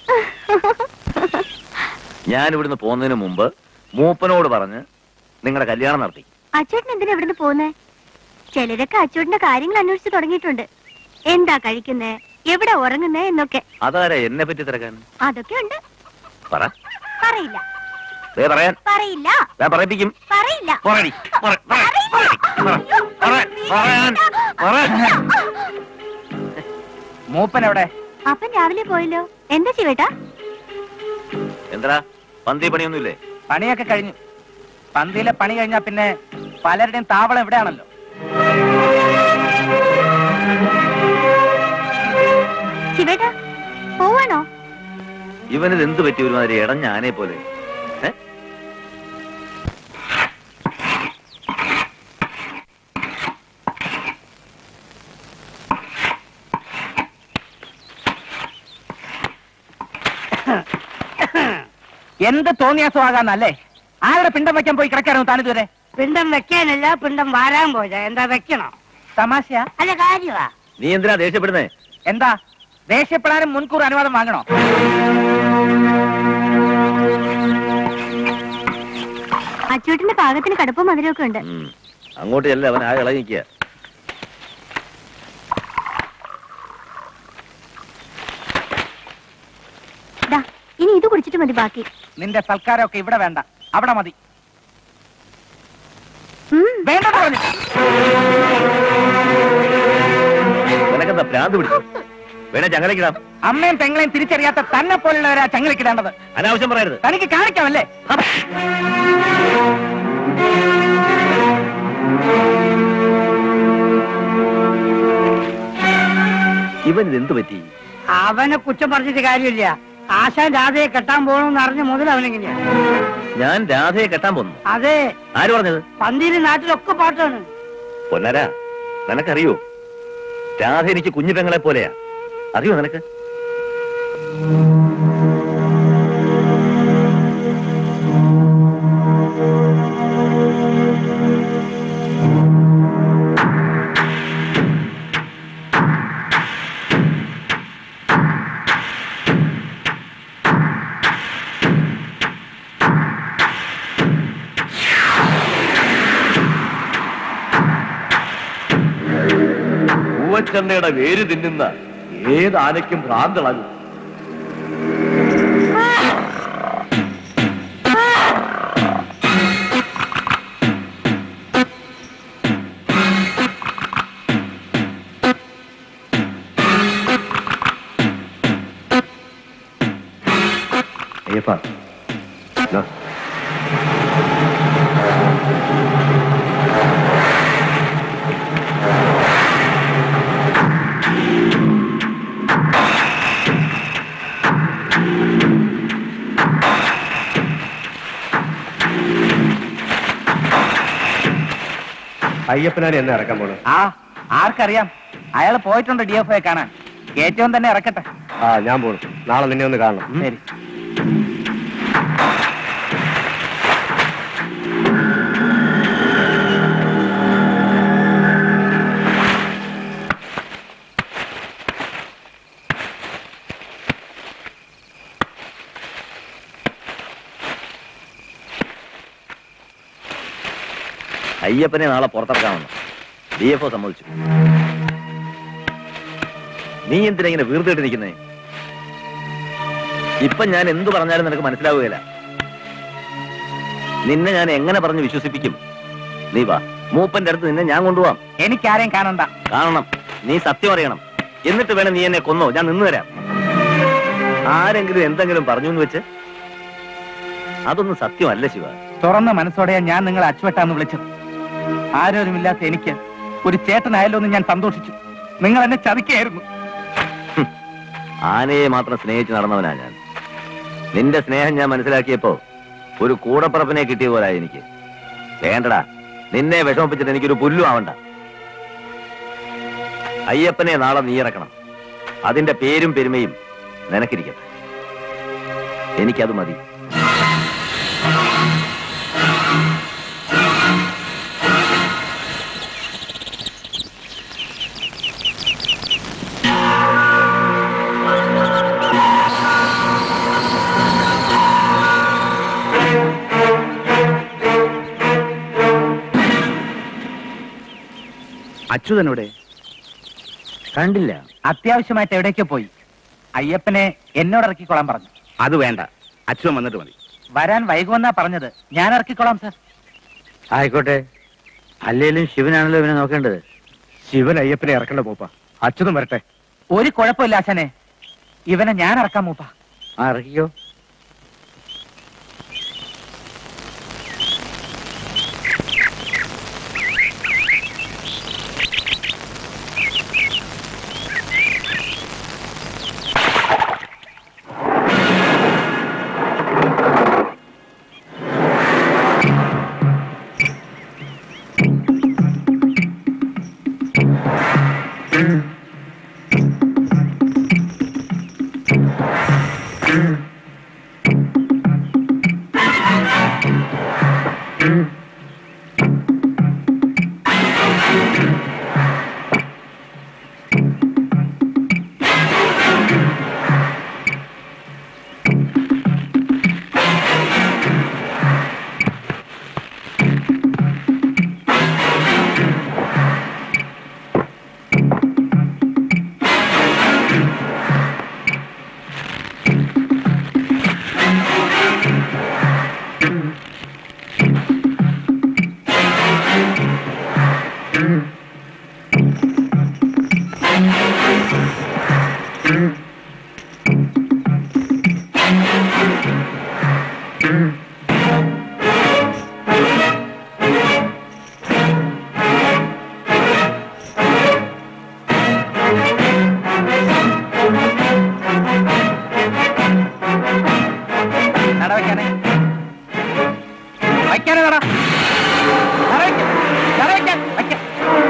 ഞാൻ ഇവിടുന്ന് പോകുന്നതിന് മുമ്പ് മൂപ്പനോട് പറഞ്ഞ് നിങ്ങളുടെ കല്യാണം നടത്തി അച്ചോട്ടൻ എന്തിനാ ഇവിടുന്ന് പോകുന്നേ ചിലരൊക്കെ അച്ചോട്ടിന്റെ കാര്യങ്ങൾ അന്വേഷിച്ചു തുടങ്ങിയിട്ടുണ്ട് എന്താ കഴിക്കുന്നേ എവിടെ ഉറങ്ങുന്നേ എന്നൊക്കെ അതാരാ എന്നെ പറ്റി തിരക്കാൻ അതൊക്കെ ഉണ്ട് പറ പറയില്ല ദേ പറയാൻ പറയില്ല ഞാൻ പറയിപ്പിക്കും പറയില്ല പറയടി പറ, പറ, പറയടി. പറ, പറ, പറയാൻ, പറയാൻ. മൂപ്പൻ എവിടെ അപ്പൻ രാവിലെ പോയല്ലോ എന്താ ശിവേട്ടാ എന്താ പന്തി പണിയൊന്നുമില്ലേ പണിയൊക്കെ കഴിഞ്ഞു പന്തിയിലെ പണി കഴിഞ്ഞാ പിന്നെ പലരുടെയും താവളം എവിടെയാണല്ലോ ശിവേട്ടാ പോവാണോ ഇവനിത് എന്ത് പറ്റി ഒരുമാതിരി ഇടഞ്ഞ ആനയെ പോലെ ഏ? എന്ത് തോന്നിയാസമാകാന്നല്ലേ ആരുടെ പിണ്ടം വെക്കാൻ പോയി കിടക്കായിരുന്നു താനിതുവരെ പിണ്ടം വെക്കാനല്ല പിണ്ടം വാരാൻ പോയത് എന്താ വെക്കണോ തമാശ അല്ല കാര്യമാ നീ എന്തിനാ ദേഷ്യപ്പെടുന്നേ എന്താ ദേഷ്യപ്പെടാനും മുൻകൂർ അനുവാദം വാങ്ങണോ അച്ചൂട്ടിന്റെ പാകത്തിന് കടുപ്പം മധുരമൊക്കെ ഉണ്ട് ഉം. അങ്ങോട്ട് ചെല്ല അവൻ ആകെ ഇളകി നിൽക്കുക ദാ ഇനി ഇത് കുടിച്ചിട്ട് മതി ബാക്കി നിന്റെ സൽക്കാരമൊക്കെ ഇവിടെ വേണ്ട അവിടെ മതി ഉം. വേണ്ടെന്ന് പറഞ്ഞു നിനക്കെന്താ ഭ്രാന്ത് പിടിച്ചു വേണേ ചങ്ങലക്കിടാം അമ്മയും പെങ്ങളെയും തിരിച്ചറിയാത്ത തന്നെ പോലുള്ളവരാ ചങ്ങലിക്കിടേണ്ടത് അനാവശ്യം പറയരുത് തനിക്ക് കാണിക്കാമല്ലേ ഇവൻ ഇത് എന്ത് പറ്റി അവനെ കുറ്റം പറഞ്ഞിട്ട് കാര്യമില്ല ആശാൻ രാധയെ കെട്ടാൻ പോകണമെന്ന് അറിഞ്ഞ മുതൽ അവനെങ്ങനെയാ ഞാൻ രാധയെ കെട്ടാൻ പോന്നു അതെ ആര് പറഞ്ഞത് പന്തിയിലും നാട്ടിലൊക്കെ പാട്ടാണ് പൊന്നര നിനക്കറിയോ രാധ എനിക്ക് കുഞ്ഞു പെങ്ങളെ പോലെയാ അറിയോ നിനക്ക് പൂവച്ചെണ്ണയുടെ വേര് തിന്നുന്ന ഏത് ആനയ്ക്കും ഭ്രാന്തളകും അയ്യപ്പ ദാ. അയ്യപ്പനാണ് എന്നെ ഇറക്കാൻ പോണത് ആ ആർക്കറിയാം അയാൾ പോയിട്ടുണ്ട് ഡി എഫ് ഐ കാണാൻ ഏറ്റവും തന്നെ ഇറക്കട്ടെ ആ ഞാൻ പോണു നാളെ നിന്നെ ഒന്ന് കാണണം ഉം. ശരി അയ്യപ്പനെ നാളെ പുറത്തിറക്കാമെന്ന് ഡി എഫ് ഒ സമ്മതിച്ചു നീ എന്തിനാ ഇങ്ങനെ വീർത്തിട്ടിരിക്കുന്നേ ഇപ്പൊ ഞാൻ എന്തു പറഞ്ഞാലും നിനക്ക് മനസ്സിലാവുകയില്ല നിന്നെ ഞാൻ എങ്ങനെ പറഞ്ഞ് വിശ്വസിപ്പിക്കും നീ വാ മൂപ്പന്റെ അടുത്ത് നിന്നെ ഞാൻ കൊണ്ടുപോവാം എനിക്കാരെയും കാണണ്ട കാണണം നീ സത്യം അറിയണം എന്നിട്ട് വേണം നീ എന്നെ കൊന്നോ ഞാൻ നിന്ന് തരാം ആരെങ്കിലും എന്തെങ്കിലും പറഞ്ഞു എന്ന് വെച്ച് അതൊന്നും സത്യമല്ല ശിവ തുറന്ന മനസ്സോടെയാ ഞാൻ നിങ്ങളെ അച്ചുവെട്ടാന്ന് വിളിച്ചത് ആരോരുമില്ലാത്ത എനിക്ക് ഒരു ചേട്ടനായല്ലോ എന്ന് ഞാൻ സന്തോഷിച്ചു നിങ്ങൾ എന്നെ ചതിക്കായിരുന്നു ആനയെ മാത്രം സ്നേഹിച്ച് നടന്നവനാ ഞാൻ നിന്റെ സ്നേഹം ഞാൻ മനസ്സിലാക്കിയപ്പോ ഒരു കൂടപ്പറപ്പിനെ കിട്ടിയ പോലാ എനിക്ക് വേണ്ടടാ നിന്നെ വിഷമിപ്പിച്ചിട്ട് എനിക്കൊരു പുല്ലും ആവണ്ട അയ്യപ്പനെ നാളെ നീ ഇറക്കണം അതിന്റെ പേരും പെരുമയും നിനക്കിരിക്കട്ടെ എനിക്കത് മതി അച്യുതനോടെ കണ്ടില്ല അത്യാവശ്യമായിട്ട് എവിടേക്കോ പോയി അയ്യപ്പനെ എന്നോട് ഇറക്കിക്കൊള്ളാൻ പറഞ്ഞു അത് വേണ്ട അച്ഛൻ വന്നിട്ട് മതി വരാൻ വൈകുമെന്നാ പറഞ്ഞത് ഞാൻ ഇറക്കിക്കോളാം സാർ ആയിക്കോട്ടെ അല്ലേലും ശിവനാണല്ലോ ഇവനെ നോക്കേണ്ടത് ശിവൻ അയ്യപ്പനെ ഇറക്കണ്ട മൂപ്പ അച്യുതം വരട്ടെ ഒരു കുഴപ്പമില്ല ആശാനെ ഇവനെ ഞാൻ ഇറക്കാം മൂപ്പ ആ ഇറക്കിക്കോ നട വെക്കാനേ വയ്ക്കാനേ നട നട വെക്ക്. നട വെക്കാൻ. വയ്ക്കാം.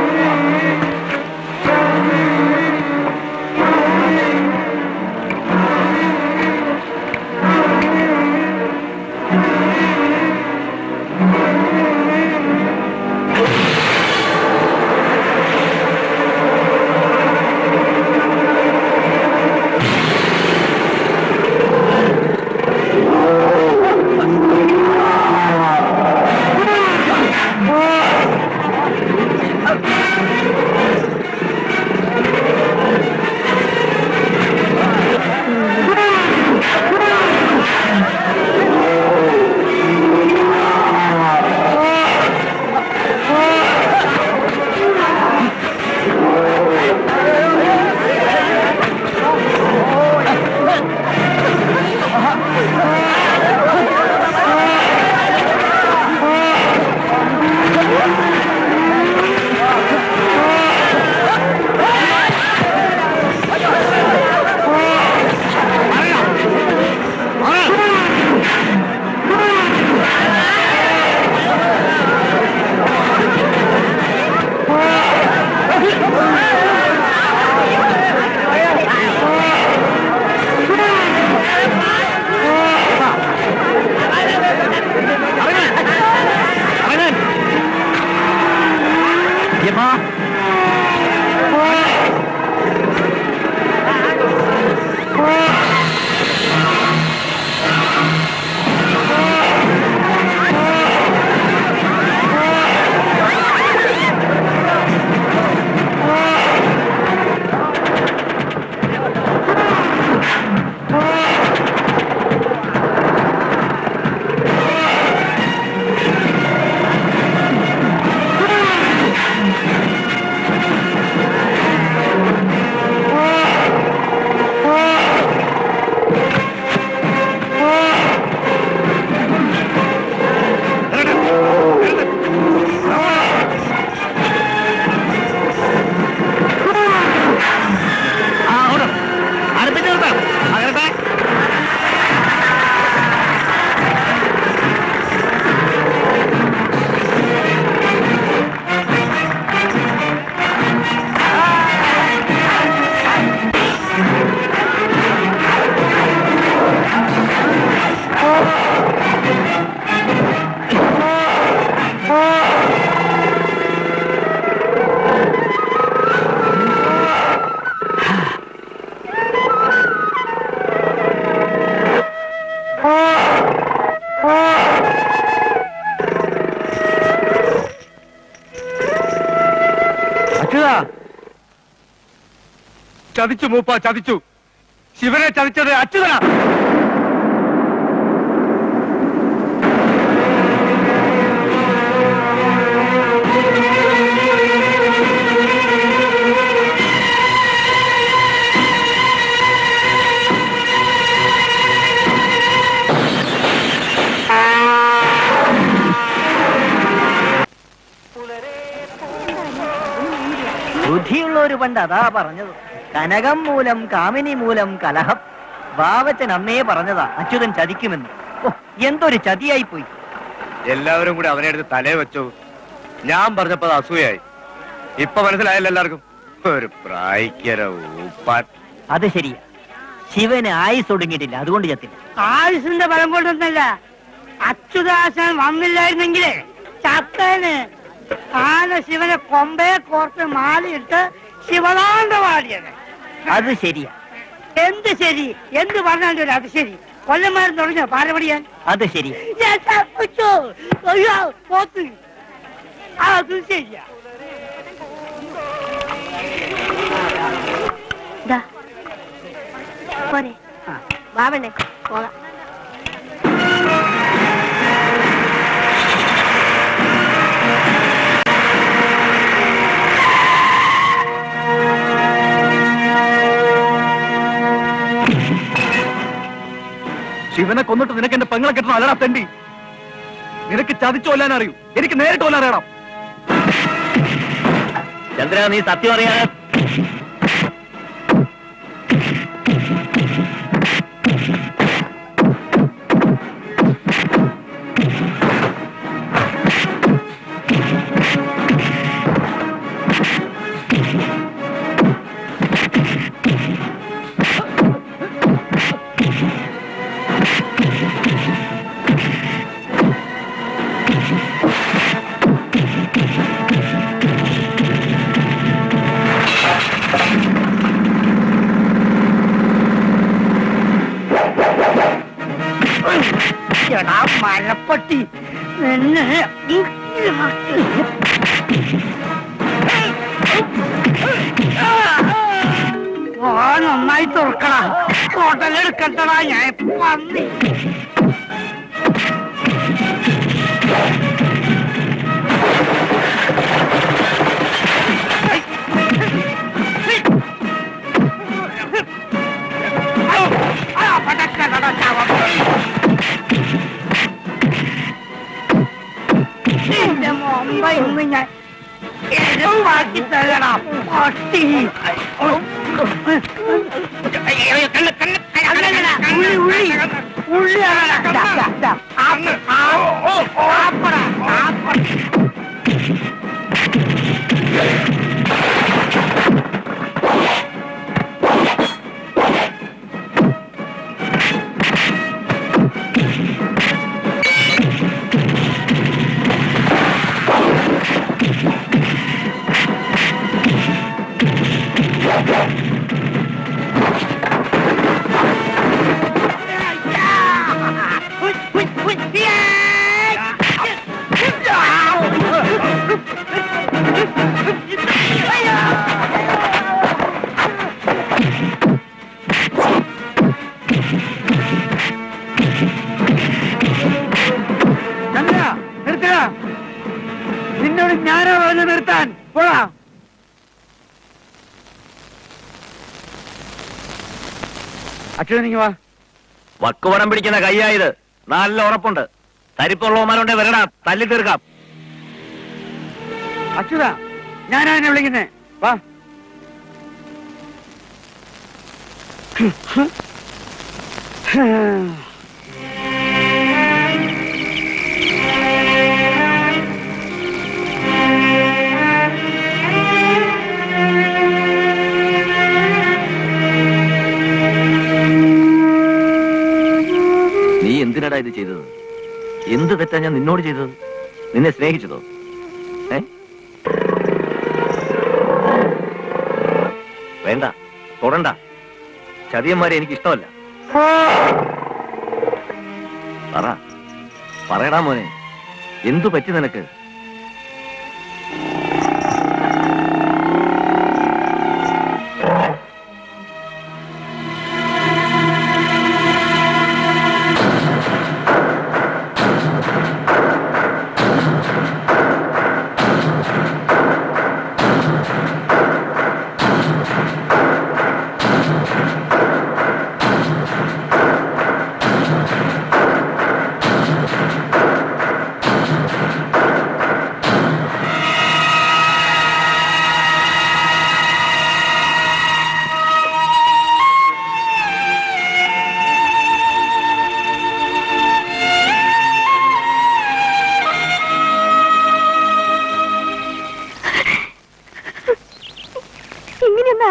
അച്യുതാ ചതിച്ചു മൂപ്പ ചതിച്ചു ശിവനെ ചതിച്ചത് അച്യുതനാ ബുദ്ധിയുള്ളൊരു പണ്ട് അതാ പറഞ്ഞത് കനകം മൂലം കാമിനി മൂലം കലഹം ബാവച്ചൻ അന്നേ പറഞ്ഞതാ അച്യുതൻ ചതിക്കുമെന്ന് ഓ എന്തൊരു ചതിയായി പോയി എല്ലാവരും കൂടി അവനെ എടുത്ത് തലേ വെച്ചു ഞാൻ പറഞ്ഞപ്പോ അത് അസൂയായി ഇപ്പൊ മനസ്സിലായല്ലോ എല്ലാവർക്കും ഒരു പ്രായിക്കര ഊപ്പാൻ അത് ശരിയാ ശിവന് ആയുസ് ഒടുങ്ങിയിട്ടില്ല അതുകൊണ്ട് ചത്തില്ല ആയുസിന്റെ ബലം കൊണ്ടൊന്നല്ല അച്യുതാശൻ വന്നില്ലായിരുന്നെങ്കിലേ ചത്തേന് ആന ശിവനെ കൊമ്പയെ കോർത്ത് മാലയിട്ട് ശിവതാണ്ഡവാടിയത് അത് ശരിയാ എന്ത് ശരി എന്ത് പറഞ്ഞാലും ഒരു അത് ശരി കൊല്ലന്മാരും തുടങ്ങിയോ പാരപടിയാൻ അത് ശരിയാ ഞാൻ തപ്പിച്ചു അയ്യോ പോത്ത് അത് ശരിയാ ദാ. പോരെ വാവണ്ണേ പോകാം ശിവനെ കൊന്നിട്ട് നിനക്ക് എന്റെ പെങ്ങളെ കിട്ടണം അല്ലടാ തെണ്ടി നിനക്ക് ചതിച്ചു കൊല്ലാൻ അറിയൂ എനിക്ക് നേരിട്ട് കൊല്ലാൻ അറിയണം ചന്ദ്ര നീ സത്യം അറിയാതെ എടാ മരപ്പട്ടി നിന്നെ ഓ നന്നായി തുറക്കണ ഹോട്ടലെടുക്കട്ടടാ ഞാൻ പന്നി ആ, പടക്കടടാ ചാവാ നിന്റെ മൊമ്പ ഇന്ന് ഞാൻ എരുവാക്കി തരണം പട്ടി ഉള്ളി ഉള്ളി ഉള്ളി ചന്ദ്ര നിർത്തണ നിന്നോട് ഞാനാ പറഞ്ഞു നിർത്താൻ പോടാ അച്ഛനിങ്ങ വാ വക്കുവടം പിടിക്കുന്ന കയ്യായത് നല്ല ഉറപ്പുണ്ട് തരിപ്പുള്ളവന്മാരുണ്ടെ വരടാ തല്ലി തീർക്കാം അച്യുത ഞാനാ എന്നെ വിളിക്കുന്നേ വാ നീ എന്തിനടാ ഇത് ചെയ്തത് എന്ത് തെറ്റാ ഞാൻ നിന്നോട് ചെയ്തത് നിന്നെ സ്നേഹിച്ചതോ ഏ വേണ്ട തൊടണ്ട ചതിയന്മാരെ എനിക്ക് ഇഷ്ടമല്ല പറ പറയടാ മോനെ എന്തു പറ്റി നിനക്ക്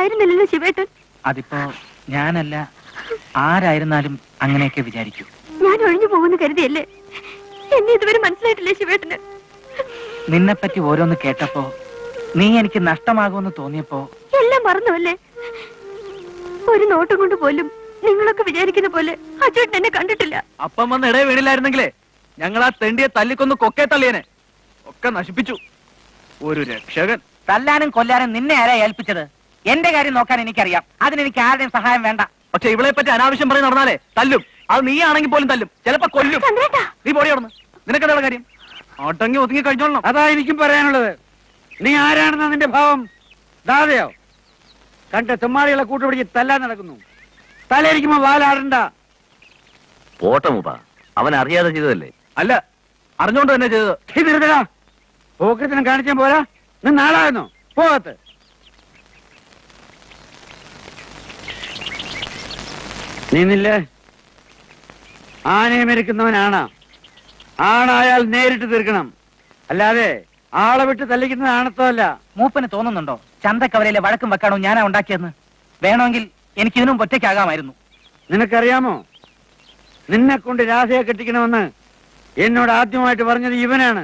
ആയിരുന്നില്ലല്ലോ ശിവേട്ടൻ അതിപ്പോ ഞാനല്ല ആരായിരുന്നാലും അങ്ങനെയൊക്കെ വിചാരിക്കൂ ഞാൻ ഒഴിഞ്ഞു പോകുന്നു കരുതിയല്ലേ എന്നെ ഇതുവരെ മനസ്സിലായിട്ടില്ലേ ശിവേട്ടന് നിന്നെപ്പറ്റി ഓരോന്ന് കേട്ടപ്പോ നീ എനിക്ക് നഷ്ടമാകുമെന്ന് തോന്നിയപ്പോ എല്ലാം മറന്നുവല്ലേ ഒരു നോട്ടം കൊണ്ട് പോലും നിങ്ങളൊക്കെ വിചാരിക്കുന്ന പോലെ അച്ചോട്ടൻ എന്നെ കണ്ടിട്ടില്ല അപ്പം വന്ന് ഇടയെ വീണില്ലായിരുന്നെങ്കിലേ ഞങ്ങൾ ആ തെണ്ടിയെ തല്ലിക്കൊന്ന് കൊക്കെ തള്ളിയനെ ഒക്കെ നശിപ്പിച്ചു ഒരു രക്ഷകൻ തല്ലാനും കൊല്ലാനും നിന്നെ ആരാ ഏൽപ്പിച്ചത് എന്റെ കാര്യം നോക്കാൻ എനിക്കറിയാം അതിനെനിക്ക് ആരുടെയും സഹായം വേണ്ട പക്ഷെ ഇവളെ പറ്റി അനാവശ്യം പറഞ്ഞ് നടന്നാലേ തല്ലും അത് നീ ആണെങ്കിൽ പോലും തല്ലും ചിലപ്പോ കൊല്ലും ചന്ദ്രേട്ടാ നീ പോടി നടന്ന് നിനക്കെന്താണ് കാര്യം ഒട്ടങ്ങി ഒതുങ്ങി കഴിഞ്ഞോളണം അതാ എനിക്കും പറയാനുള്ളത് നീ ആരാണെന്ന നിന്റെ ഭാവം ദാതയോ കണ്ട തെമ്മാടികളെ കൂട്ടുപിടിച്ച് തല്ലാൻ നടക്കുന്നു തലയിരിക്കുമ്പോ വാലാടണ്ട പോട്ടെ മൂപ്പ അവൻ അറിയാതെ ചെയ്തതല്ലേ അല്ല അറിഞ്ഞോണ്ട് തന്നെ ചെയ്തത് ഇത് നിർത്തടാ പോക്കത്തിനും കാണിച്ചാൽ പോരാ നീ നാളാകുന്നു പോകത്ത് നീന്നില്ലേ ആനയെ മെരുക്കുന്നവനാണ് ആണായാൽ നേരിട്ട് തീർക്കണം അല്ലാതെ ആളെ വിട്ട് തല്ലിക്കുന്നത് ആണത്തമല്ല മൂപ്പന് തോന്നുന്നുണ്ടോ ചന്തക്കവലയിലെ വഴക്കും വെക്കാണോ ഞാനാ ഉണ്ടാക്കിയെന്ന് വേണമെങ്കിൽ എനിക്ക് ഇതിനും ഒറ്റയ്ക്കാകാമായിരുന്നു നിനക്കറിയാമോ നിന്നെ കൊണ്ട് രാധയെ കെട്ടിക്കണമെന്ന് എന്നോട് ആദ്യമായിട്ട് പറഞ്ഞത് ഇവനാണ്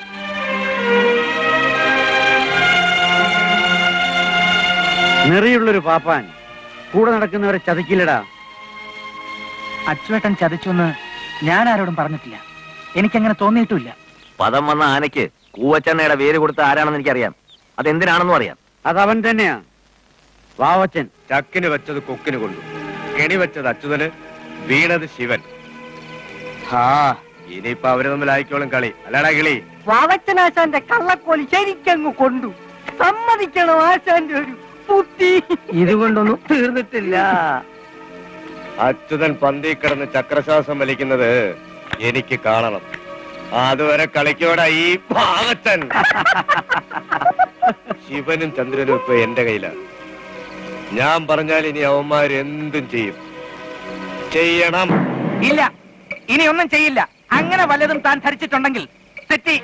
നെറിയുള്ളൊരു പാപ്പാൻ കൂടെ നടക്കുന്നവരെ ചതിക്കില്ലടാ അച്ചുവേട്ടൻ ചതിച്ചെന്ന് ഞാൻ ആരോടും പറഞ്ഞിട്ടില്ല എനിക്കങ്ങനെ തോന്നിയിട്ടുമില്ല പദം വന്ന ആനയ്ക്ക് കൂവച്ചെണ്ണയുടെ വേര് കൊടുത്ത ആരാണെന്ന് എനിക്കറിയാം അതെന്തിനാണെന്നും അറിയാം അതവൻ തന്നെയാ വാവച്ചൻ ചക്കിന് വെച്ചത് കൊക്കിന് കൊണ്ടു കെണി വെച്ചത് അച്യുതന് വീണത് ശിവൻ ഹാ ഇനിയിപ്പൊ അവര് തമ്മിൽ ആയിക്കോളും കളി അല്ലടാ കിളി വാവച്ചനാശാന്റെ കള്ളക്കോലി ശരിക്കങ്ങ് കൊണ്ടു സമ്മതിക്കണം ആശാന്റെ ഒരു ബുദ്ധി ഇതുകൊണ്ടൊന്നും തീർന്നിട്ടില്ല അച്യുതൻ പന്തി കിടന്ന് ചക്രശ്വാസം വലിക്കുന്നത് എനിക്ക് കാണണം അതുവരെ കളിക്കോടാ ഈ ഭാവച്ചൻ ശിവനും ചന്ദ്രനും ഇപ്പൊ എന്റെ കയ്യിലാണ് ഞാൻ പറഞ്ഞാൽ ഇനി അവന്മാർ എന്തും ചെയ്യും ചെയ്യണം ഇല്ല ഇനി ഒന്നും ചെയ്യില്ല അങ്ങനെ വല്ലതും താൻ ധരിച്ചിട്ടുണ്ടെങ്കിൽ തെറ്റി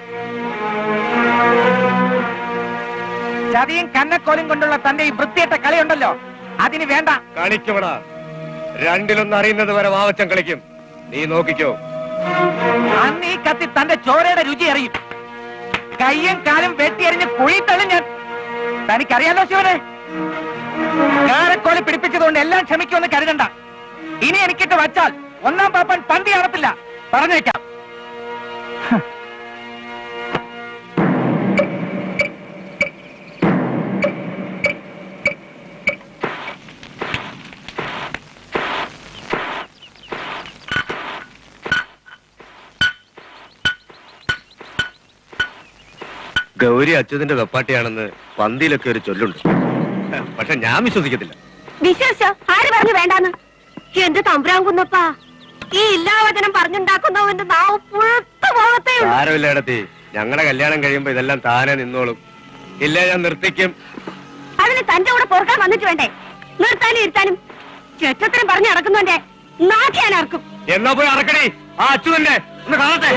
ചതിയും കന്നക്കോലും കൊണ്ടുള്ള തന്റെ ഈ വൃത്തിയേറ്റ കളിയുണ്ടല്ലോ അതിന് വേണ്ട കളിക്കുമടാ രണ്ടിലൊന്നും അറിയുന്നത് വരെ വാവച്ചൻ കളിക്കും നീ നോക്കിക്കോ അന്ന് ഈ കത്തി തന്റെ ചോരയുടെ രുചി അറിയും കയ്യും കാലും വെട്ടിയറിഞ്ഞ് കുഴി തള്ളും ഞാൻ തനിക്കറിയാലോ ശിവനെ കാരക്കോല് പിടിപ്പിച്ചതുകൊണ്ട് എല്ലാം ക്ഷമിക്കുമെന്ന് കരുതണ്ട ഇനി എനിക്കിട്ട് വച്ചാൽ ഒന്നാം പാപ്പൻ പന്തി കാണത്തില്ല പറഞ്ഞേക്കാം ഗൗരി അച്യുതന്റെ വെപ്പാട്ടിയാണെന്ന് പന്തിയിലൊക്കെ ഒരു ചൊല്ലുണ്ട് പക്ഷെ ഞാൻ വിശ്വസിക്കത്തില്ല വിശ്വസിച്ചോ ആര് പറഞ്ഞു വേണ്ടാന്ന് എന്റെ തമ്പുരാൻ കുന്നപ്പാ ഈ ഇല്ലാവചനം പറഞ്ഞുണ്ടാക്കുന്നവന്റെ നാവ് പുഴത്തു പോകത്തേ ഉള്ളൂ സാരമില്ല ഇടത്തി ഞങ്ങളുടെ കല്യാണം കഴിയുമ്പോ ഇതെല്ലാം താനെ നിന്നോളും ഇല്ല ഞാൻ നിർത്തിക്കും അതിന് തന്റെ കൂടെ പൊറുക്കാൻ വന്നിട്ട് വേണ്ടേ നിർത്താനും ഇരുത്താനും ചെറ്റത്തിനും പറഞ്ഞു നടക്കുന്നവന്റെ നാക്കിയാൻ ആർക്കും എന്നാ പോയി അറക്കടി ആ അച്യുതന്റെ ഒന്ന് കാണട്ടെ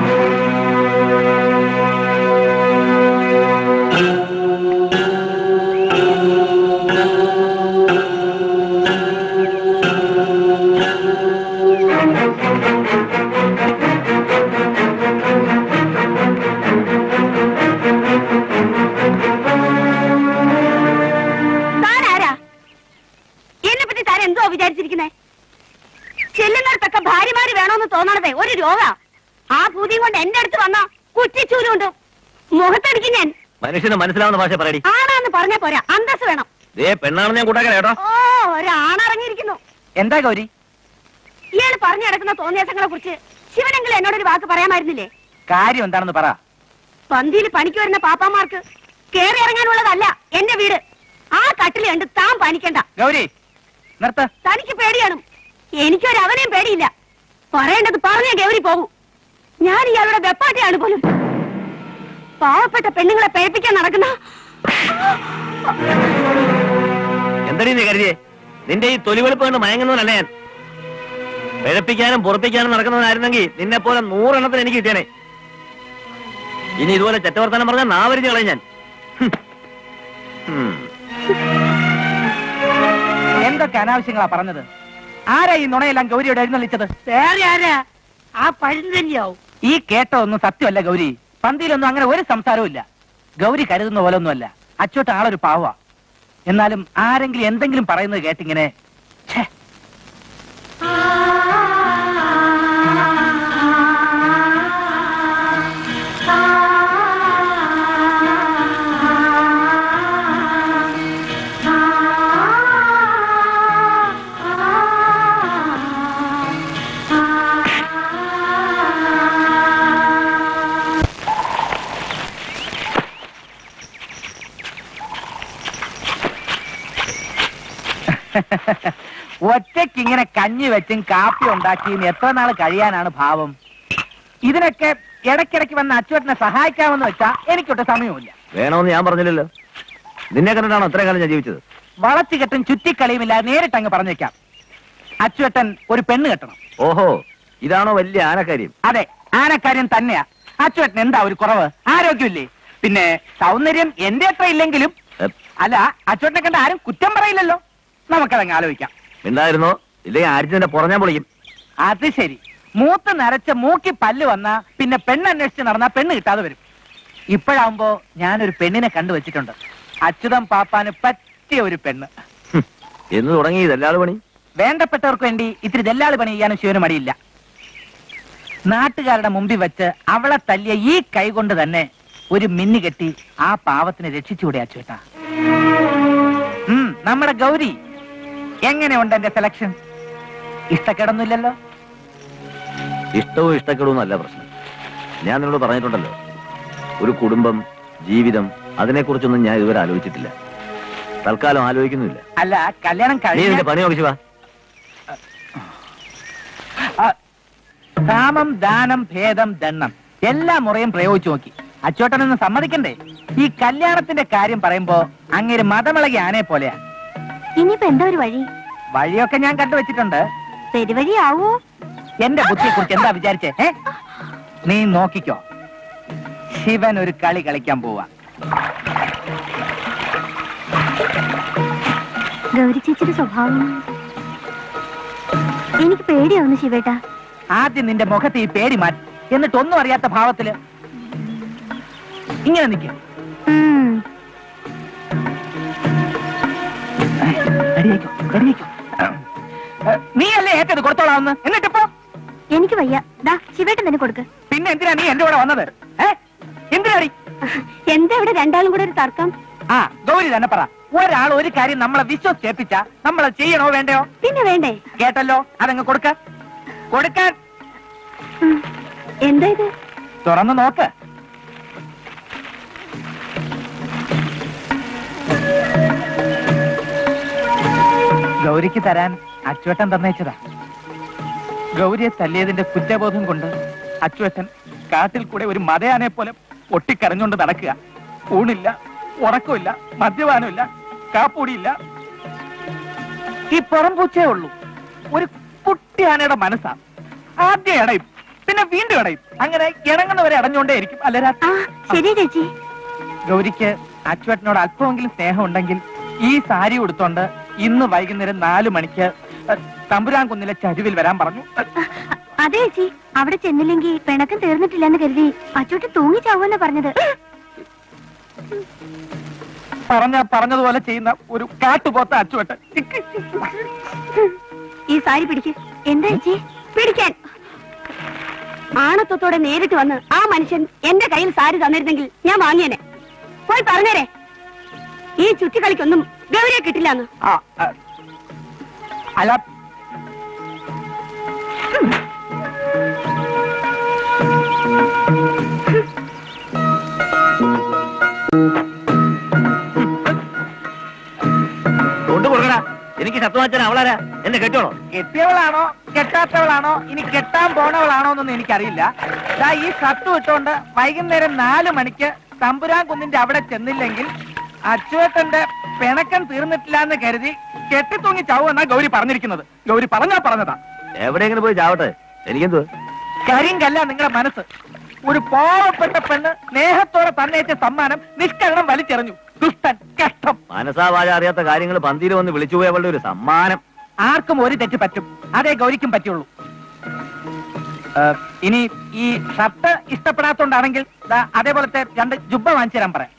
താൻ ആരാ എന്നെ പറ്റി താൻ എന്തോ വിചാരിച്ചിരിക്കുന്നേ ചെല്ലുന്നിടത്തൊക്കെ ഭാര്യമാര് വേണോന്ന് തോന്നണതേ ഒരു രോഗ ആ ഭൂതിയും കൊണ്ട് എന്റെ അടുത്ത് വന്ന കുറ്റിച്ചൂലുണ്ട് മുഖത്തടിക്കും ഞാൻ മനുഷ്യന് മനസ്സിലാവുന്ന ഭാഷ പറയടി ആണാന്ന് പറഞ്ഞാ പോരാ അന്തസ് വേണം ദേ പെണ്ണാണെന്ന് ഞാൻ കൂട്ടാക്കല കേട്ടോ ഓ ഒരാണിറങ്ങിയിരിക്കുന്നു എന്താ ഗൗരി ഇയാൾ പറഞ്ഞു നടക്കുന്ന തോന്നിയാസങ്ങളെ കുറിച്ച് ശിവനെങ്കിലും എന്നോടൊരു വാക്ക് പറയാമായിരുന്നില്ലേ കാര്യം എന്താണെന്ന് പറ പന്തിയിൽ പണിക്ക് വരുന്ന പാപ്പാമാർക്ക് കേറി ഇറങ്ങാനുള്ളതല്ല എന്റെ വീട് ആ കട്ടിൽ കണ്ട് താൻ പനിക്കണ്ട ഗൗരി നിർത്ത തനിക്ക് പേടിയാണ് എനിക്കൊരു അവനെയും പേടിയില്ല പറയേണ്ടത് പറഞ്ഞേ ഗൗരി പോകൂ ഞാൻ ഇയാളുടെ വെപ്പാട്ടിയാണ് പോലും പാവപ്പെട്ട പെണ്ണുങ്ങളെ പേപ്പിക്കാൻ നടക്കുന്ന എന്തടി നീ കരുതിയേ നിന്റെ ഈ തൊലിവെളുപ്പ് കണ്ട് മയങ്ങുന്നവനല്ല ഞാൻ പിഴപ്പിക്കാനും പുറപ്പിക്കാനും നടക്കുന്നവനായിരുന്നെങ്കിൽ നിന്നെ പോലെ നൂറെണ്ണത്തിന് എനിക്ക് കിട്ടിയനെ ഇനി ഇതുപോലെ ചെറ്റവർത്താനം പറഞ്ഞാൽ നാവരിഞ്ഞ് കളയും ഞാൻ ഹും. ഹും. എന്തൊക്കെ അനാവശ്യങ്ങളാ പറഞ്ഞത് ആരാ ഈ നുണയെല്ലാം ഗൗരിയോട് എഴുന്നള്ളിച്ചത് വേറെ ആരാ ആ പഴുന്തന്നെയാവും ഈ കേട്ടോ ഒന്നും സത്യമല്ല ഗൗരി പന്തിയിലൊന്നും അങ്ങനെ ഒരു സംസാരവും ഇല്ല ഗൗരി കരുതുന്ന പോലെ ഒന്നുമല്ല അച്ചോട്ട് ആളൊരു പാവ എന്നാലും ആരെങ്കിലും എന്തെങ്കിലും പറയുന്നത് കേട്ടിങ്ങനെ ഛേ ഒറ്റയ്ക്ക് ഇങ്ങനെ കഞ്ഞി വെച്ചും കാപ്പി ഉണ്ടാക്കിയും എത്ര നാൾ കഴിയാനാണ് ഭാവം ഇതിനൊക്കെ ഇടയ്ക്കിടയ്ക്ക് വന്ന് അച്ചുവേട്ടനെ സഹായിക്കാമെന്ന് വെച്ചാ എനിക്കൊട്ട് സമയമില്ല വേണമെന്ന് ഞാൻ പറഞ്ഞില്ലല്ലോ നിന്നെ കണ്ടിട്ടാണോ ഇത്രയും കാലം ഞാൻ ജീവിച്ചത് വളച്ചു കെട്ടും ചുറ്റിക്കളിയുമില്ല നേരിട്ട് അങ്ങ് പറഞ്ഞേക്കാം അച്ചുവേട്ടൻ ഒരു പെണ്ണ് കെട്ടണം ഓഹോ ഇതാണോ വലിയ ആനക്കാര്യം അതെ ആനക്കാര്യം തന്നെയാ അച്ചുവേട്ടൻ എന്താ ഒരു കുറവ് ആരോഗ്യമില്ലേ പിന്നെ സൗന്ദര്യം എന്റെ അത്ര ഇല്ലെങ്കിലും എപ്, അല്ല അച്ചുവേട്ടനെ കണ്ട ആരും കുറ്റം പറയില്ലല്ലോ നമുക്കതങ്ങ് ആലോചിക്കാം ഉണ്ടായിരുന്നോ ഇല്ലെങ്കിൽ ആരിച്ചതിന്റെ പുറഞ്ഞാൻ പൊളിക്കും അത് ശരി മൂത്ത് നരച്ച മൂക്കി പല്ല് വന്നാ പിന്നെ പെണ്ണ് അന്വേഷിച്ച് നടന്നാ പെണ്ണ് കിട്ടാതെ വരും ഇപ്പോഴാവുമ്പോ ഞാനൊരു പെണ്ണിനെ കണ്ടുവച്ചിട്ടുണ്ട് അച്യുതം പാപ്പാന് പറ്റിയ ഒരു പെണ്ണ് ഹും, എന്ന് തുടങ്ങി ഇതല്ലാതെ പണി വേണ്ടപ്പെട്ടവർക്ക് വേണ്ടി ഇത്തിരി ദല്ലാളി പണി ചെയ്യാനും ശിവന് മടിയില്ല നാട്ടുകാരുടെ മുമ്പിൽ വെച്ച് അവളെ തല്ലിയ ഈ കൈ കൊണ്ട് തന്നെ ഒരു മിന്നി കെട്ടി ആ പാവത്തിനെ രക്ഷിച്ചുകൂടെ അച്ചുവേട്ടാ ഉം, നമ്മുടെ ഗൗരി എങ്ങനെയുണ്ട് എന്റെ സെലക്ഷൻ ഇഷ്ടക്കേടൊന്നുമില്ലല്ലോ ഇഷ്ടവും ഇഷ്ടക്കേടവും അല്ല പ്രശ്നം ഞാൻ നിന്നോട് പറഞ്ഞിട്ടുണ്ടല്ലോ ഒരു കുടുംബം ജീവിതം അതിനെക്കുറിച്ചൊന്നും ഞാൻ ഇതുവരെ ആലോചിച്ചിട്ടില്ല തൽക്കാലം ആലോചിക്കുന്നില്ല അല്ല കല്യാണം നീ കഴിഞ്ഞ നിന്റെ പണി നോക്കിച്ചു വാ ആ, കാമം ദാനം ഭേദം ദണ്ണം എല്ലാ മുറയും പ്രയോഗിച്ചു നോക്കി അച്ചോട്ടനൊന്ന് സമ്മതിക്കണ്ടേ ഈ കല്യാണത്തിന്റെ കാര്യം പറയുമ്പോ അങ്ങേര് മതമിളകി ആനയെ പോലെയാ ഇനിയിപ്പോ എന്താ ഒരു വഴി വഴിയൊക്കെ ഞാൻ കണ്ടുവച്ചിട്ടുണ്ട് പെരുവഴിയാവോ എന്റെ ബുദ്ധിയെ കുറിച്ച് എന്താ വിചാരിച്ചേ ഏ നീ നോക്കിക്കോ ശിവൻ ഒരു കളി കളിക്കാൻ പോവാ ഗൗരി ചേച്ചിയുടെ സ്വഭാവം എനിക്ക് പേടിയാവുന്നു ശിവേട്ടാ ആദ്യം നിന്റെ മുഖത്ത് ഈ പേടി മാറ്റി എന്നിട്ട് ഒന്നും അറിയാത്ത ഭാവത്തില് ഇങ്ങനെ നിൽക്കും ഉം. നീ അല്ലേ ഏറ്റത് കൊടുത്തോളാവുന്ന എന്നിട്ടിപ്പോ എനിക്ക് വയ്യ ദാ ശിവേട്ടൻ തന്നെ കൊടുക്ക് പിന്നെ എന്തിനാ നീ എന്റെ കൂടെ വന്നത് ഏ എന്തിനാടി എന്താ ഇവിടെ രണ്ടാളും കൂടെ ഒരു തർക്കം ആ ഗൗരി തന്നെ പറ ഒരാൾ ഒരു കാര്യം നമ്മളെ വിശ്വസിച്ചേപ്പിച്ച നമ്മളെ ചെയ്യണോ വേണ്ടയോ പിന്നെ വേണ്ടേ കേട്ടല്ലോ അതങ്ങ് കൊടുക്ക കൊടുക്കാൻ ഉം. എന്താ ഇത് തുറന്നു നോക്ക് ഗൗരിക്ക് തരാൻ അച്ചുവേട്ടൻ തന്നേച്ചതാ ഗൗരിയെ തല്ലിയതിന്റെ കുറ്റബോധം കൊണ്ട് അച്ചുവേട്ടൻ കാട്ടിൽ കൂടെ ഒരു മതയാനെ പോലെ പൊട്ടിക്കരഞ്ഞുകൊണ്ട് നടക്കുക ഊണില്ല ഉറക്കമില്ല മദ്യപാനമില്ല കാപ്പൂടിയില്ല ഈ പുറംപൂച്ചേ ഉള്ളൂ ഒരു കുട്ടി ആനയുടെ മനസ്സാ ആദ്യം ഇടയും പിന്നെ വീണ്ടും ഇടയും അങ്ങനെ ഇണങ്ങുന്നവരെ അടഞ്ഞുകൊണ്ടേയിരിക്കും അല്ല ആ രാത്രി ശരി ചേച്ചി ഗൗരിക്ക് അച്ചുവേട്ടനോട് അല്പമെങ്കിലും സ്നേഹം ഉണ്ടെങ്കിൽ ഈ സാരി ഉടുത്തോണ്ട് ഇന്ന് വൈകുന്നേരം നാലു മണിക്ക് അഹ്, തമ്പുരാൻ കുന്നിലെ ചരുവിൽ വരാൻ പറഞ്ഞു അഹ്, അതെ ചേച്ചി അവിടെ ചെന്നില്ലെങ്കിൽ പിണക്കം തീർന്നിട്ടില്ലെന്ന് കരുതി അച്ചോട്ട് തൂങ്ങിച്ചാവൂന്നാ പറഞ്ഞത് പറഞ്ഞ പറഞ്ഞതുപോലെ ചെയ്യുന്ന ഒരു കാട്ടുപോത്ത അച്ചുവേട്ടൻ ഈ സാരി പിടിക്ക് എന്താ ചേച്ചി പിടിക്കാൻ ആണത്വത്തോടെ നേരിട്ട് വന്ന് ആ മനുഷ്യൻ എന്റെ കയ്യിൽ സാരി തന്നിരുന്നെങ്കിൽ ഞാൻ വാങ്ങിയേനെ പോയി പറഞ്ഞേരെ ഈ ചുറ്റിക്കളിക്കൊന്നും ഗൗരിയെ കിട്ടില്ലെന്ന് ആ, ആ. അല്ല കൊണ്ടുപോകണ എനിക്ക് ശത്രുവാച്ചൻ അവളാരാ എന്നെ കെട്ടോണോ കെട്ടിയവളാണോ കെട്ടാത്തവളാണോ ഇനി കെട്ടാൻ പോണവളാണോ എന്നൊന്നും എനിക്കറിയില്ല ദാ ഈ കത്ത് ഇട്ടുകൊണ്ട് വൈകുന്നേരം നാലു മണിക്ക് തമ്പുരാൻ കുന്നിന്റെ അവിടെ ചെന്നില്ലെങ്കിൽ അച്ചുവേട്ടന്റെ പിണക്കം തീർന്നിട്ടില്ല എന്ന് കരുതി കെട്ടിത്തൂങ്ങി ചാവുമെന്നാ ഗൗരി പറഞ്ഞിരിക്കുന്നത് ഗൗരി പറഞ്ഞാ പറഞ്ഞതാ എവിടെയെങ്കിലും പോയി ചാവട്ടെ എനിക്കെന്തു കരിങ്കല്ല നിങ്ങളുടെ മനസ്സ് ഒരു പാവപ്പെട്ട പെണ്ണ് സ്നേഹത്തോടെ തന്നേച്ച സമ്മാനം നിഷ്കരണം വലിച്ചെറിഞ്ഞു ദുഷ്ടൻ കഷ്ടം മനസ്സാവാച അറിയാത്ത കാര്യങ്ങൾ പന്തിയിൽ വന്ന് വിളിച്ചു പോയവളുടെ ഒരു സമ്മാനം ആർക്കും ഒരു തെറ്റ് പറ്റും അതേ ഗൗരിക്കും പറ്റുള്ളൂ ഏ, ഇനി ഈ ഷർട്ട് ഇഷ്ടപ്പെടാത്തോണ്ടാണെങ്കിൽ ദാ അതേപോലത്തെ രണ്ട് ജുബ്ബ വാങ്ങിച്ചു തരാൻ പറയാം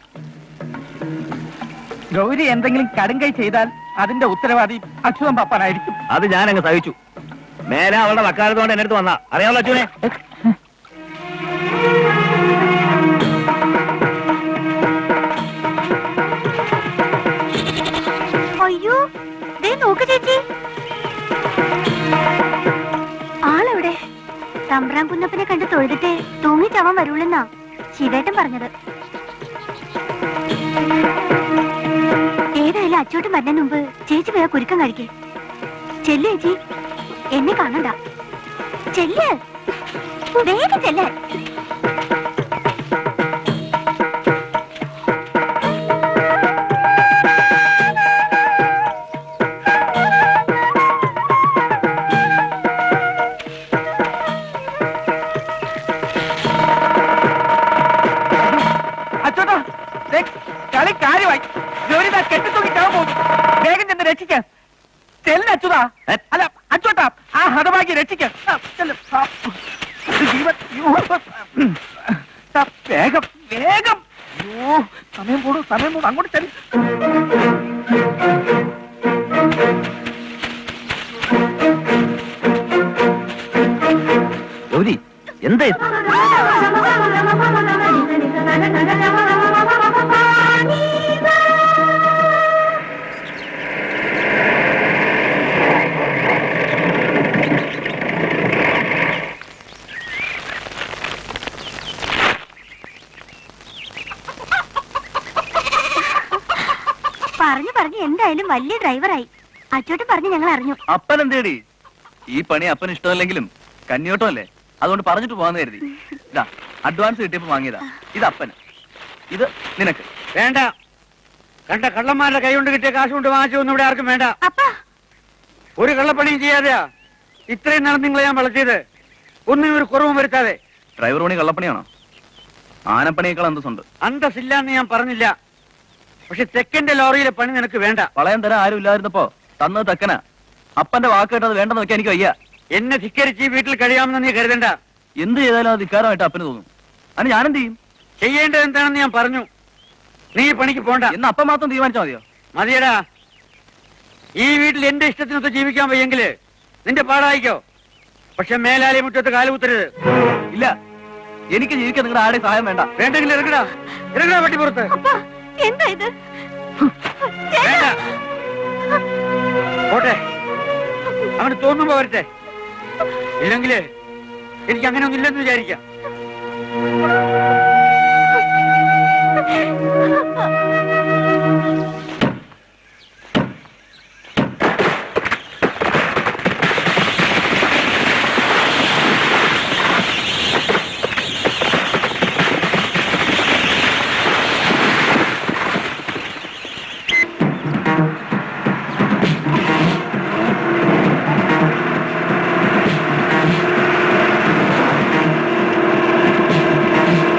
ഗൗരി എന്തെങ്കിലും കടുങ്കൈ ചെയ്താൽ അതിന്റെ ഉത്തരവാദി അച്യുതൻ പാപ്പാനായിരിക്കും അത് ഞാൻ അങ്ങ് സഹിച്ചു മേലെ അവളുടെ വക്കാലത്തോണ്ട് എന്റെ അടുത്ത് വന്നാ അറിയാമല്ലോ അച്ഛനെ അയ്യോ ദേ നോക്ക് ചേച്ചി ആളെവിടെ തമ്പ്രാൻ കുന്നപ്പനെ കണ്ട് തൊഴുതിട്ട് തൂങ്ങിച്ചവൻ വരുള്ളെന്നാ ശിവേട്ടൻ പറഞ്ഞത് ഏതായാലും അച്ചോട്ടൻ വരുന്നതിന് മുമ്പ് ചേച്ചി പോയാ കുരുക്കം കഴിക്കേ ചെല്ലു ചേച്ചി എന്നെ കാണണ്ട ചെല്ല് വേഗം ചെല്ലേ അച്ചോട്ടാ ദേ, കളി കാര്യമായി ജോലി ദാ കെട്ടിത്തൂക്കി ചാവാൻ പോകുന്നു വേഗം ചെന്ന് രക്ഷിക്കാൻ ചെല്ല അച്ചുതാ അല്ല അച്ചോട്ടാ ആ ഹതഭാഗ്യ രക്ഷിക്കാൻ ആ, ചെല്ല്. ആ, ഇത് ജീവൻ അയ്യോ. ആ, വേഗം വേഗം അയ്യോ സമയം പോടും സമയം പോടും അങ്ങോട്ട് ചെല്ല് ഗൗരി എന്താ ഇത്? പറഞ്ഞു പറഞ്ഞു എന്തായാലും വലിയ ഡ്രൈവറായി അച്ചോട്ടൻ പറഞ്ഞു ഞങ്ങൾ അറിഞ്ഞു അപ്പൻ എന്തേടി ഈ പണി അപ്പന് ഇഷ്ടമല്ലെങ്കിലും കന്യോട്ടം അല്ലേ അതുകൊണ്ട് പറഞ്ഞിട്ട് പോകാന്ന് കരുതി ഇതാ അഡ്വാൻസ് കിട്ടിയപ്പോ വാങ്ങിയതാ ഇത് അപ്പന് ഇത് നിനക്ക് വേണ്ട കണ്ട കള്ളന്മാരുടെ കൈ കൊണ്ട് കിട്ടിയ കാശ് കൊണ്ട് വാങ്ങിച്ചൊന്നും ഇവിടെ ആർക്കും വേണ്ട അപ്പാ ഒരു കള്ളപ്പണിയും ചെയ്യാതെയാ ഇത്രയും നാൾ നിങ്ങളെ ഞാൻ വളർത്തിയത് ഒന്നും ഒരു കുറവും വരുത്താതെ ഡ്രൈവർ പണി കള്ളപ്പണിയാണോ ആനപ്പണിയേക്കാൾ അന്തസ്സുണ്ട് അന്തസ്സില്ലാന്ന് ഞാൻ പറഞ്ഞില്ല പക്ഷെ തെക്കന്റെ ലോറിയിലെ പണി നിനക്ക് വേണ്ട വളയം തരാൻ ആരും ഇല്ലായിരുന്നപ്പോ തന്നത് തെക്കനാ അപ്പന്റെ വാക്ക് കേട്ടത് വേണ്ടെന്ന് വെക്കാൻ എനിക്ക് വയ്യ എന്നെ ധിക്കരിച്ച് ഈ വീട്ടിൽ കഴിയാമെന്ന് നീ കരുതണ്ട എന്ത് ചെയ്താലും അത് ധിക്കാരമായിട്ട് അപ്പന് തോന്നും അതിന് ഞാനെന്ത് ചെയ്യും ചെയ്യേണ്ടത് എന്താണെന്ന് ഞാൻ പറഞ്ഞു നീ ഈ പണിക്ക് പോണ്ട എന്ന് അപ്പം മാത്രം തീരുമാനിച്ചാൽ മതിയോ മതിയടാ ഈ വീട്ടിൽ എന്റെ ഇഷ്ടത്തിനൊത്ത് ജീവിക്കാൻ വയ്യെങ്കില് നിന്റെ പാടായിക്കോ പക്ഷെ മേലാലി മുറ്റത്ത് കാലുകുത്തരുത് ഇല്ല എനിക്ക് ജീവിക്കാൻ നിങ്ങളുടെ ആരുടെയും സഹായം വേണ്ട വേണ്ടെങ്കിൽ ഇറങ്ങടാ ഇറങ്ങടാ പട്ടി പുറത്ത് അപ്പാ എന്താ ഇത് വേണ്ട പോട്ടെ അവന് തോന്നുമ്പോ വരട്ടെ ഇല്ലെങ്കില് എനിക്ക് അങ്ങനെ ഒന്നും ഇല്ലെന്ന് വിചാരിക്കാം ആ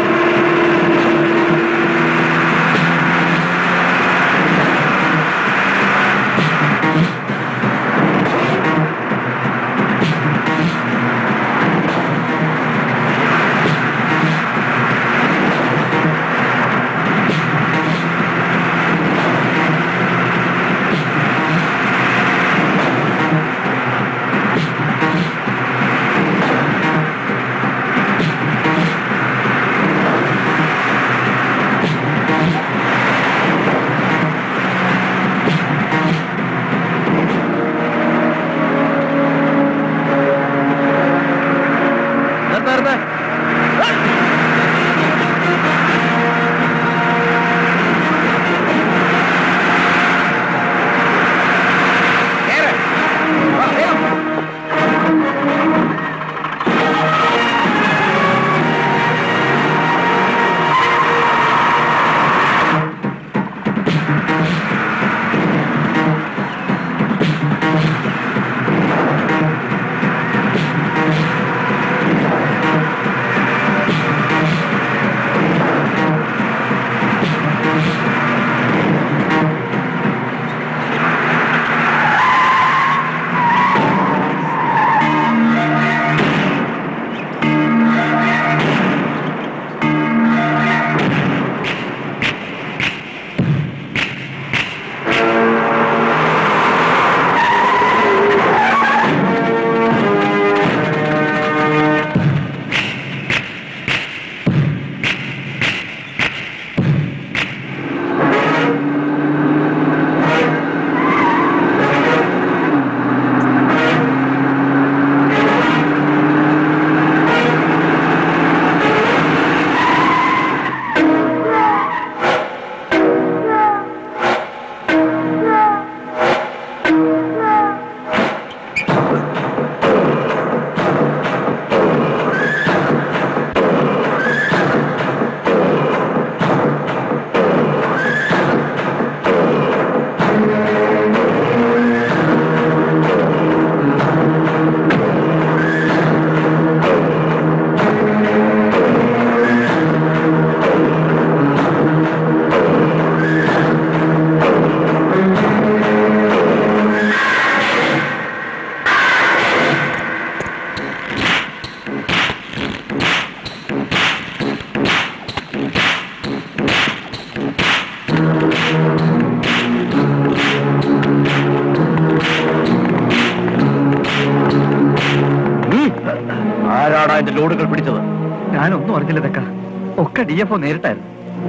ആരാടാ എന്റെ ലോഡുകൾ പിടിച്ചത് ഞാനൊന്നും അറിഞ്ഞില്ല തെക്ക ഒക്കെ ഡി എഫ് ഒ നേരിട്ടായിരുന്നു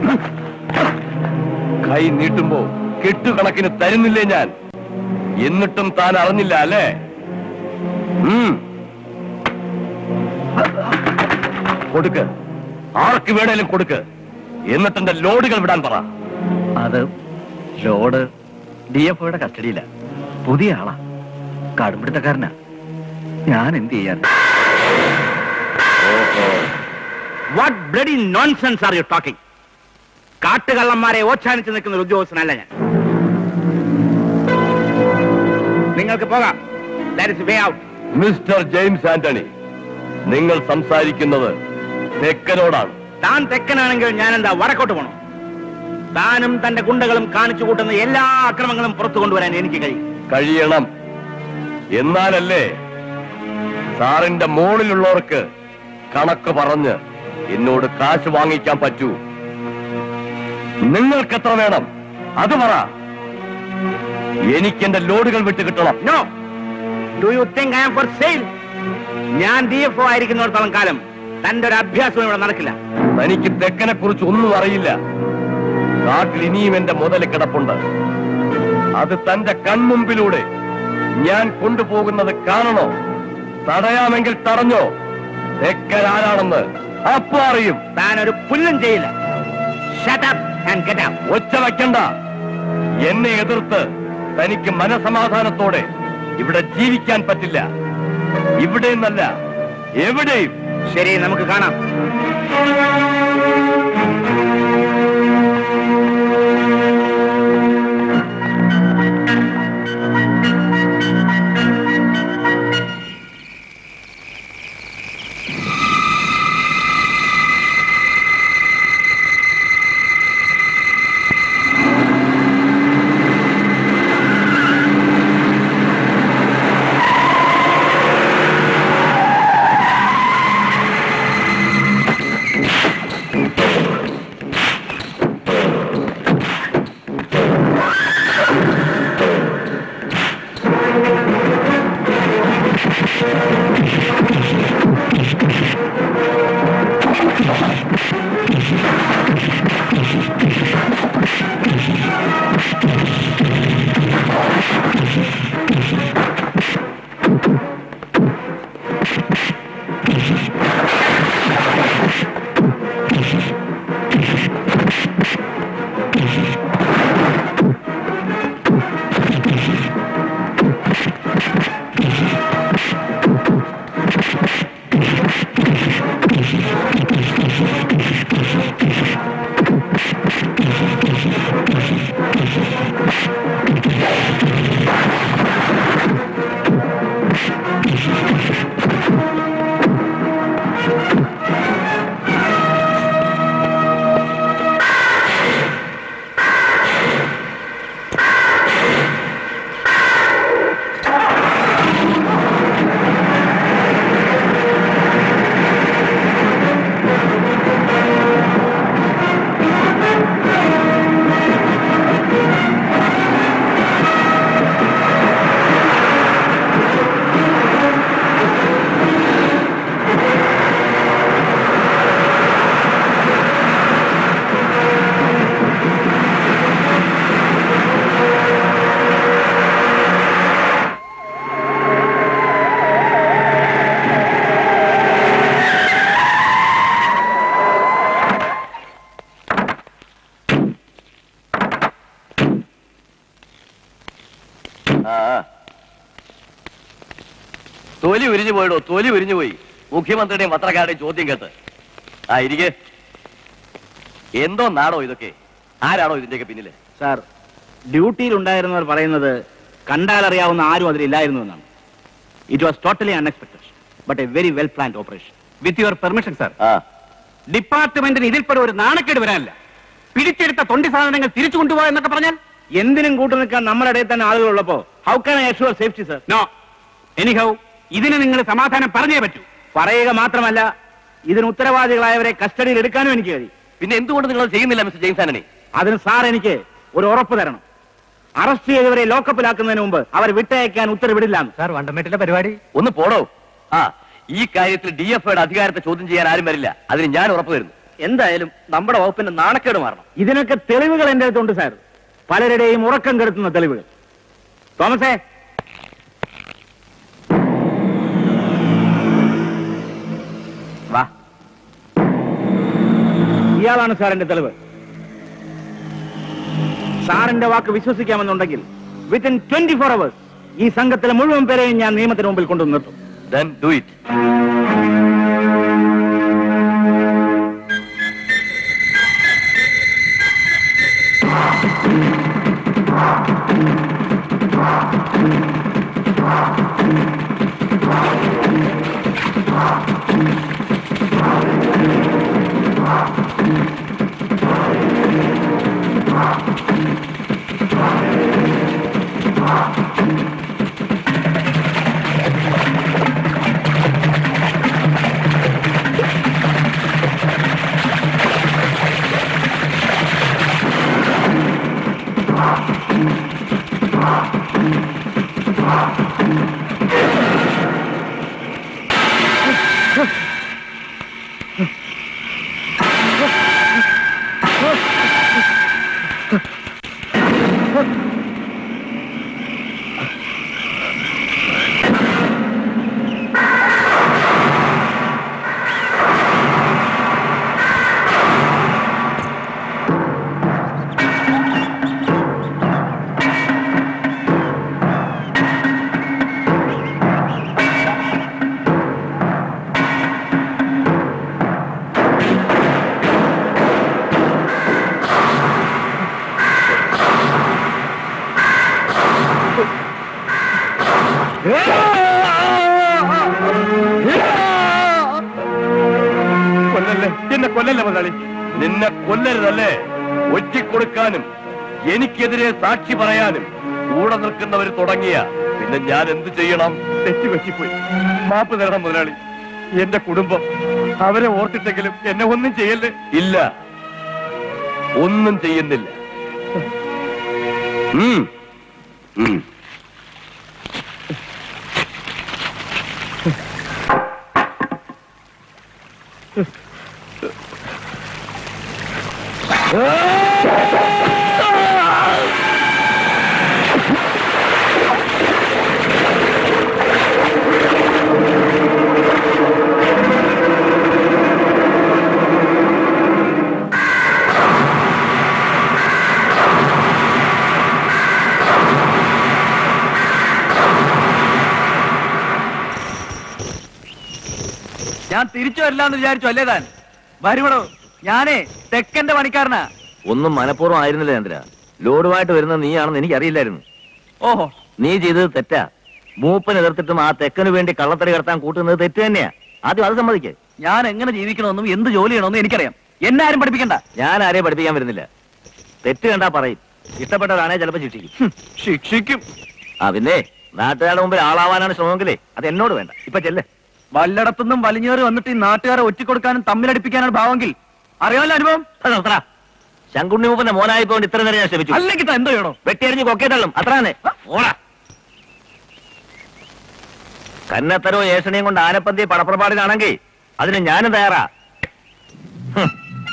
കൈ നീട്ടുമ്പോ കെട്ടുകണക്കിന് തരുന്നില്ലേ ഞാൻ എന്നിട്ടും താൻ അറിഞ്ഞില്ല അല്ലേ ഉം. കൊടുക്ക് ആർക്ക് വേണേലും കൊടുക്ക് എന്നിട്ട് എന്റെ ലോഡുകൾ വിടാൻ പറ അത് ലോഡ് ഡി എഫ് ഒയുടെ കസ്റ്റഡിയില പുതിയ ആളാ കടുംപിടുത്തക്കാരനാ ഞാൻ എന്ത് ചെയ്യാൻ what bloody nonsense are you talking കാട്ടുകള്ളന്മാരെ ഓച്ചാനിച്ച് നിൽക്കുന്ന ഒരു ഉദ്യോഗസ്ഥനല്ല ഞാൻ നിങ്ങൾക്ക് പോകാം that is way out mister James Antony നിങ്ങൾ സംസാരിക്കുന്നത് തെക്കനോടാണ് താൻ തെക്കനാണെങ്കിൽ ഞാൻ എന്താ വടക്കോട്ട് പോണോ താനും തന്റെ ഗുണ്ടകളും കാണിച്ചു കൂട്ടുന്ന എല്ലാ അക്രമങ്ങളും പുറത്തു കൊണ്ടുവരാൻ എനിക്ക് കഴിയും കഴിയണം എന്നാലല്ലേ സാറിന്റെ മോളിലുള്ളവർക്ക് കണക്ക് പറഞ്ഞ് എന്നോട് കാശ് വാങ്ങിക്കാൻ പറ്റൂ നിങ്ങൾക്ക് എത്ര വേണം അത് പറ എനിക്ക് എന്റെ ലോഡുകൾ വിട്ട് കിട്ടണം no do you think I am for sale ഞാൻ ഡി എഫ് ഒ ആയിരിക്കുന്നിടത്തോളം കാലം തന്റെ ഒരു അഭ്യാസം ഇവിടെ നടക്കില്ല തനിക്ക് തെക്കനെ കുറിച്ച് ഒന്നും അറിയില്ല കാട്ടിൽ ഇനിയും എന്റെ മുതല് കിടപ്പുണ്ട് അത് തന്റെ കൺമുമ്പിലൂടെ ഞാൻ കൊണ്ടുപോകുന്നത് കാണണോ തടയാമെങ്കിൽ തടഞ്ഞോ തെക്കൻ ആരാണെന്ന് അപ്പൊ അറിയും താൻ ഒരു പുല്ലും ചെയ്യില്ല shut up and get out ഒച്ച വയ്ക്കണ്ട എന്നെ എതിർത്ത് തനിക്ക് മനസമാധാനത്തോടെ ഇവിടെ ജീവിക്കാൻ പറ്റില്ല ഇവിടെ നിന്നല്ല എവിടെയും ശരി നമുക്ക് കാണാം ആ തൊലി ഉരിഞ്ഞു പോയിടോ തൊലി ഉരിഞ്ഞു പോയി മുഖ്യമന്ത്രിയുടെയും പത്രക്കാരുടെയും ചോദ്യം കേട്ട് ആ ഇരിക്കെ എന്തോ നാടോ ഇതൊക്കെ ആരാണോ ഇതിന്റെയൊക്കെ പിന്നില് സാർ ഡ്യൂട്ടിയിൽ ഉണ്ടായിരുന്നവർ പറയുന്നത് കണ്ടാലറിയാവുന്ന ആരും അതിലില്ലായിരുന്നു എന്നാണ് it was totally unexpected but a very well planned operation with your permission sir ആ ഡിപ്പാർട്ട്മെന്റിന് ഇതിൽപ്പെടെ ഒരു നാണക്കേട് വരാനില്ല പിടിച്ചെടുത്ത തൊണ്ടി സാധനങ്ങൾ തിരിച്ചു കൊണ്ടുപോകാ എന്നൊക്കെ പറഞ്ഞാൽ എന്തിനും കൂട്ടു നിൽക്കാൻ നമ്മുടെ ഇടയിൽ തന്നെ ആളുകൾ ഉള്ളപ്പോ how can I assure safety sir no anyhow ഇതിന് നിങ്ങൾ സമാധാനം പറഞ്ഞേ പറ്റൂ പറയുക മാത്രമല്ല ഇതിന് ഉത്തരവാദികളായവരെ കസ്റ്റഡിയിൽ എടുക്കാനും എനിക്ക് കഴിയും പിന്നെ എന്തുകൊണ്ട് നിങ്ങൾ ചെയ്യുന്നില്ല മിസ്റ്റർ ജെയിംസ് ആന്റണി അതിന് സാർ എനിക്ക് ഒരു ഉറപ്പ് തരണം അറസ്റ്റ് ചെയ്തവരെ ലോക്കപ്പിലാക്കുന്നതിന് മുമ്പ് അവർ വിട്ടയക്കാൻ ഉത്തരവിടില്ല സാർ വണ്ടമേട്ടിലെ പരിപാടി ഒന്ന് പോടോ ആ ഈ കാര്യത്തിൽ ഡി എഫ് ഐയുടെ അധികാരത്തെ ചോദ്യം ചെയ്യാൻ ആരും വരില്ല അതിന് ഞാൻ ഉറപ്പ് തരുന്നു എന്തായാലും നമ്മുടെ വകുപ്പിന്റെ നാണക്കേട് മാറണം ഇതിനൊക്കെ തെളിവുകൾ എന്റെ അടുത്തുണ്ട് സാർ പലരുടെയും ഉറക്കം കെടുത്തുന്ന തെളിവുകൾ തോമസേ വാ ഇയാളാണ് സാറിന്റെ തെളിവ് സാറിന്റെ വാക്ക് വിശ്വസിക്കാമെന്നുണ്ടെങ്കിൽ വിത്തിൻ ട്വന്റി ഫോർ അവേഴ്സ് ഈ സംഘത്തിലെ മുഴുവൻ പേരെയും ഞാൻ നിയമത്തിന് മുമ്പിൽ കൊണ്ടു നിർത്തും then do it കൊല്ലല്ലേ എന്നെ കൊല്ലല്ലേ മുതലാളി നിന്നെ കൊല്ലരുതല്ലേ ഒറ്റിക്കൊടുക്കാനും എനിക്കെതിരെ സാക്ഷി പറയാനും കൂടെ നിൽക്കുന്നവർ തുടങ്ങിയ പിന്നെ ഞാൻ എന്ത് ചെയ്യണം തെറ്റ് പറ്റിപ്പോയി മാപ്പ് തരണം മുതലാളി എന്റെ കുടുംബം അവരെ ഓർത്തിട്ടെങ്കിലും എന്നെ ഒന്നും ചെയ്യല്ലേ ഇല്ല ഒന്നും ചെയ്യുന്നില്ല ഉം. ഉം. ഞാൻ തിരിച്ചു വരില്ലാന്ന് വിചാരിച്ചു അല്ലേ താൻ വരുമടോ ഞാനേ തെക്കന്റെ പണിക്കാരനാ ഒന്നും മനഃപൂർവ്വം ആയിരുന്നില്ല ചന്ദ്ര ലോഡുമായിട്ട് വരുന്ന നീയാണെന്ന് എനിക്കറിയില്ലായിരുന്നു ഓഹോ നീ ചെയ്തത് തെറ്റാ മൂപ്പൻ എതിർത്തിട്ടും ആ തെക്കന് വേണ്ടി കള്ളത്തടി കടത്താൻ കൂട്ടുന്നത് തെറ്റ് തന്നെയാ ആദ്യം അത് സമ്മതിക്കേ ഞാൻ എങ്ങനെ ജീവിക്കണമെന്നും എന്ത് ജോലി ചെയ്യണമെന്നും എനിക്കറിയാം എന്നെ ആരും പഠിപ്പിക്കണ്ട ഞാൻ ആരെയും പഠിപ്പിക്കാൻ വരുന്നില്ല തെറ്റ് കണ്ടാ പറയും ഇഷ്ടപ്പെട്ടവരാണെ ചിലപ്പോ ശിക്ഷിക്കും ഹും, ശിക്ഷിക്കും ആ പിന്നെ നാട്ടുകാരുടെ മുമ്പിൽ ആളാവാനാണ് ശ്രമമെങ്കിലേ അത് എന്നോട് വേണ്ട ഇപ്പൊ ചെല്ലേ വല്ലയിടത്തുനിന്നും വലിഞ്ഞേറി വന്നിട്ട് ഈ നാട്ടുകാരെ ഒറ്റിക്കൊടുക്കാനും തമ്മിലടിപ്പിക്കാനാണ് ഭാവമെങ്കിൽ അറിയാമല്ലോ അനുഭവം ശങ്കുണ്ണി മൂപ്പന്റെ മോനായിപ്പോണ്ട് ഇത്ര നേരം ഞാൻ ശ്രമിച്ചു അല്ലെങ്കിൽ താൻ എന്തോ ചെയ്യണോ വെട്ടിയറിഞ്ഞ് കൊക്കേറ്റള്ളും അത്ര തന്നെ ഓടാ കന്നത്തരോ ഏഷണിയും കൊണ്ട് ആനപ്പന്തി പടപ്പുറപ്പാടിനാണെങ്കിൽ അതിന് ഞാനും തയ്യാറാ ഹും.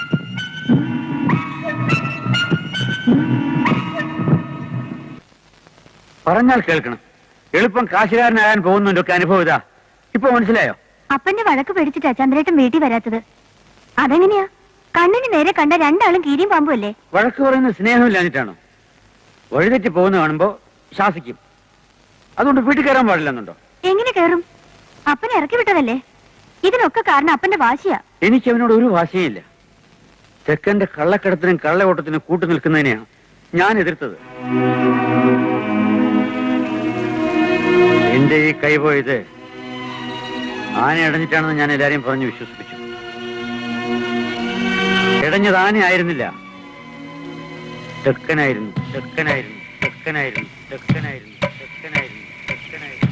പറഞ്ഞാൽ കേൾക്കണം എളുപ്പം കാശുകാരനാകാൻ പോകുന്നതിന്റെ അനുഭവം ഇതാ ഇപ്പൊ മനസ്സിലായോ അപ്പന്റെ വഴക്ക് പേടിച്ചിട്ടാ ചന്ദ്രേട്ടൻ വീട്ടിൽ വരാത്തത് അതെങ്ങനെയാ കണ്ണിന് നേരെ കണ്ട രണ്ടാളും കീരിയും പാമ്പും അല്ലേ വഴക്ക് പറയുന്നത് സ്നേഹമില്ലാഞ്ഞിട്ടാണോ വഴിതെറ്റി പോകുന്ന കാണുമ്പോ ശാസിക്കും അതുകൊണ്ട് വീട്ടിൽ കയറാൻ പാടില്ലെന്നുണ്ടോ എങ്ങനെ കേറും അപ്പനെ ഇറക്കി വിട്ടതല്ലേ ഇതിനൊക്കെ കാരണം അപ്പന്റെ വാശിയാ എനിക്ക് അവനോട് ഒരു ഭാഷയില്ല ചെക്കന്റെ കള്ളക്കടത്തിനും കള്ളയോട്ടത്തിനും കൂട്ടു നിൽക്കുന്നതിനെയാണ് ഞാൻ എതിർത്തത് എന്റെ ഈ കൈ പോയത് ആന ഇടഞ്ഞിട്ടാണെന്ന് ഞാൻ എല്ലാരെയും പറഞ്ഞു വിശ്വസിപ്പിച്ചു ഇടഞ്ഞത് ആന ആയിരുന്നില്ല തെക്കനായിരുന്നു തെക്കനായിരുന്നു തെക്കനായിരുന്നു തെക്കനായിരുന്നു തെക്കനായിരുന്നു തെക്കനായിരുന്നു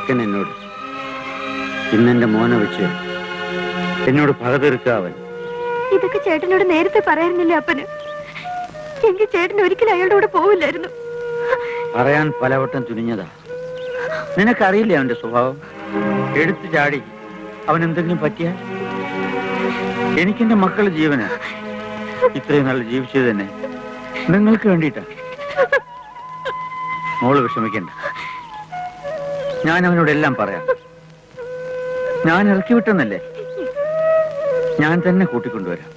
തെക്കൻ എന്നോട് ഇന്നെന്റെ മോനെ വെച്ച് എന്നോട് പക തീർക്കാവൻ ഇതൊക്കെ ചേട്ടനോട് നേരത്തെ പറയായിരുന്നില്ലേ അപ്പന് എങ്കിൽ ചേട്ടൻ ഒരിക്കലും അയാളുടെ കൂടെ പോവില്ലായിരുന്നു പറയാൻ പലവട്ടം തുനിഞ്ഞതാ നിനക്കറിയില്ലേ അവന്റെ സ്വഭാവം എടുത്തു ചാടി അവൻ എന്തെങ്കിലും പറ്റിയാൽ എനിക്കെന്റെ മക്കളുടെ ജീവന് ഇത്രയും നാൾ ജീവിച്ചത് തന്നെ നിങ്ങൾക്ക് വേണ്ടിയിട്ടാ മോള് വിഷമിക്കണ്ട ഞാൻ അവനോട് എല്ലാം പറയാം ഞാൻ ഇറക്കി വിട്ടെന്നല്ലേ ഞാൻ തന്നെ കൂട്ടിക്കൊണ്ടുവരാം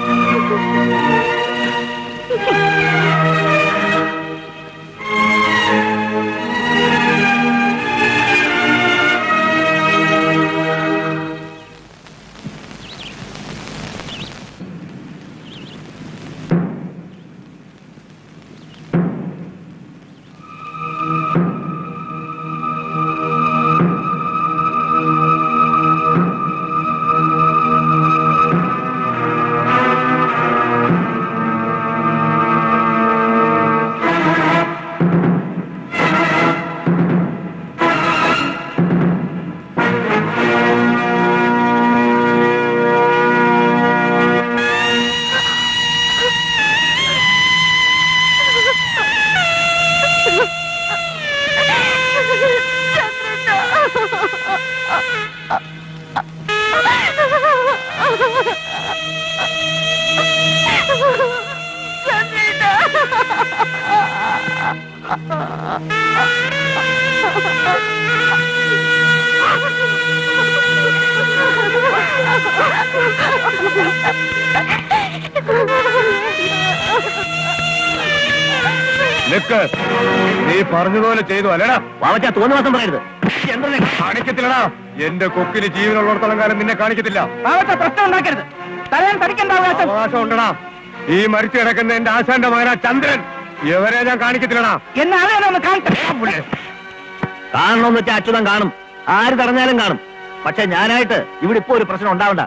നിക്ക് നീ പറഞ്ഞതുപോലെ ചെയ്തു അല്ലടാ വാവച്ച തോന്നു മാസം പറയരുത് കാണിക്കത്തില്ലടാ എന്റെ കൊക്കിന് ജീവനുള്ളിടത്തോളം കാലം നിന്നെ കാണിക്കത്തില്ല പ്രശ്നം ഉണ്ടാക്കരുത് തലയാൻ തടിക്കണ്ട അവകാശം അവകാശം ഉണ്ടടാ ഈ മരിച്ചു കിടക്കുന്ന എന്റെ ആശാന്റെ മകനാ ചന്ദ്രൻ ഇവരെ ഞാൻ കാണിക്കത്തില്ലടാ എന്നെ ആരെയാണ് ഒന്ന് കാണട്ടെ കാണണമെന്ന് വെച്ചാൽ അച്യുതൻ കാണും ആര് തടഞ്ഞാലും കാണും പക്ഷെ ഞാനായിട്ട് ഇവിടെ ഇപ്പോ ഒരു പ്രശ്നം ഉണ്ടാവണ്ട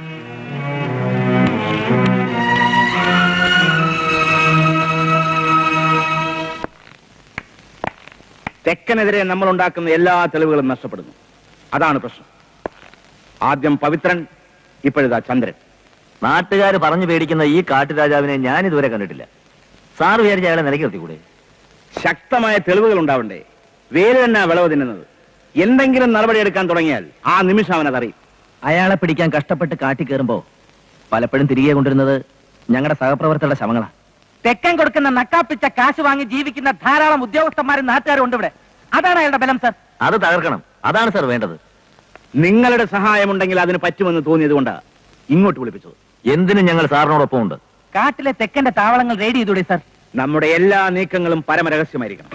തെക്കനെതിരെ നമ്മൾ ഉണ്ടാക്കുന്ന എല്ലാ തെളിവുകളും നഷ്ടപ്പെടുന്നു അതാണ് പ്രശ്നം ആദ്യം പവിത്രൻ ഇപ്പോഴിതാ ചന്ദ്രൻ നാട്ടുകാർ പറഞ്ഞു പേടിക്കുന്ന ഈ കാട്ടുരാജാവിനെ ഞാൻ ഇതുവരെ കണ്ടിട്ടില്ല സാറ് വിചാരിച്ച അയാളെ നിലയ്ക്ക് നിർത്തിക്കൂടെ ശക്തമായ തെളിവുകൾ ഉണ്ടാവണ്ടേ വേര് തന്നെ വിളവ് തിന്നുന്നത് എന്തെങ്കിലും നടപടിയെടുക്കാൻ തുടങ്ങിയാൽ ആ നിമിഷം അവൻ അതറിയും അയാളെ പിടിക്കാൻ കഷ്ടപ്പെട്ട് കാട്ടി കയറുമ്പോ പലപ്പോഴും തിരികെ കൊണ്ടിരുന്നത് ഞങ്ങളുടെ സഹപ്രവർത്തകരുടെ ശവങ്ങളാ തെക്കൻ കൊടുക്കുന്ന നക്കാപ്പിച്ച കാശ് വാങ്ങി ജീവിക്കുന്ന ധാരാളം ഉദ്യോഗസ്ഥന്മാരും നാട്ടുകാരും ഉണ്ട് ഇവിടെ അതാണ് അയാളുടെ ബലം സർ അത് തകർക്കണം അതാണ് സാർ വേണ്ടത് നിങ്ങളുടെ സഹായമുണ്ടെങ്കിൽ അതിന് പറ്റുമെന്ന് തോന്നിയത് കൊണ്ടാണ് ഇങ്ങോട്ട് വിളിപ്പിച്ചത് എന്തിനും ഞങ്ങൾ സാറിനോടൊപ്പം ഉണ്ട് കാട്ടിലെ തെക്കന്റെ താവളങ്ങൾ റെയ്ഡ് ചെയ്തൂടെ സർ നമ്മുടെ എല്ലാ നീക്കങ്ങളും പരമരഹസ്യമായിരിക്കണം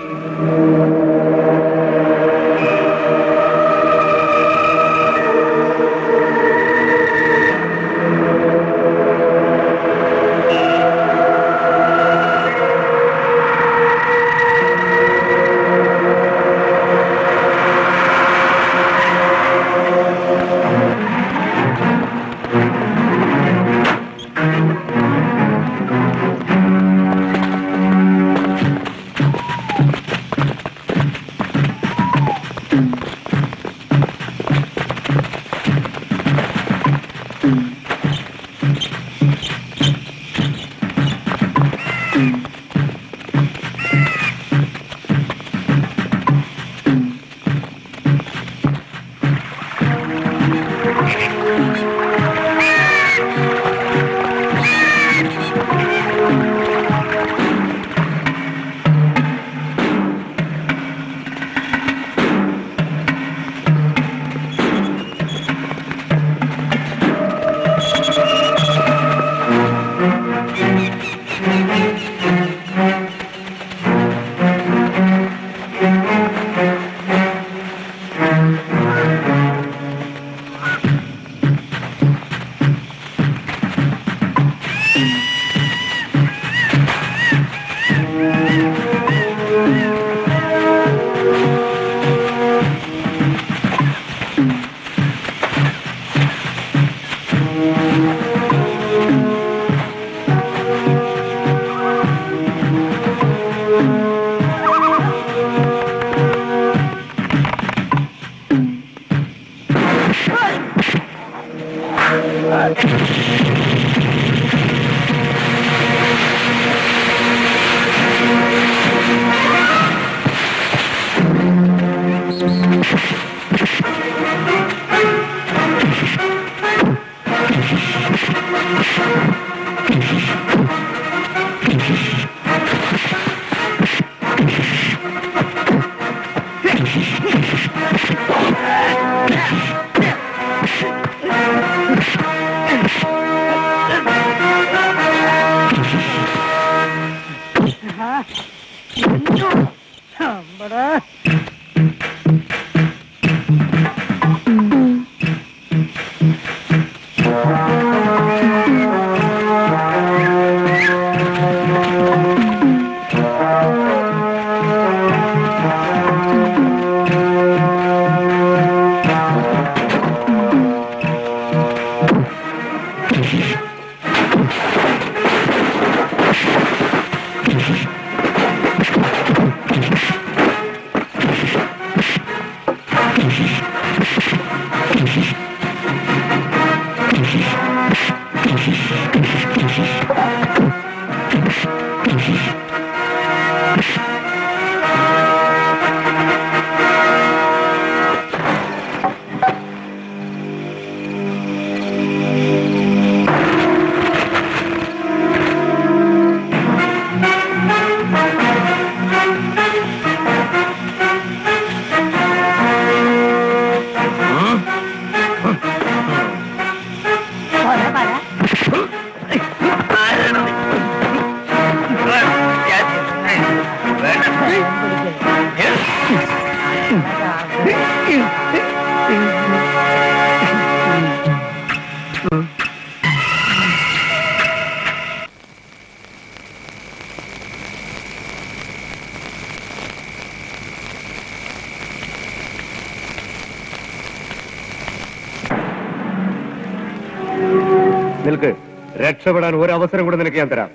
നിൽക്ക് രക്ഷപ്പെടാൻ ഒരു അവസരം കൂടെ നിനക്ക് ഞാൻ തരാം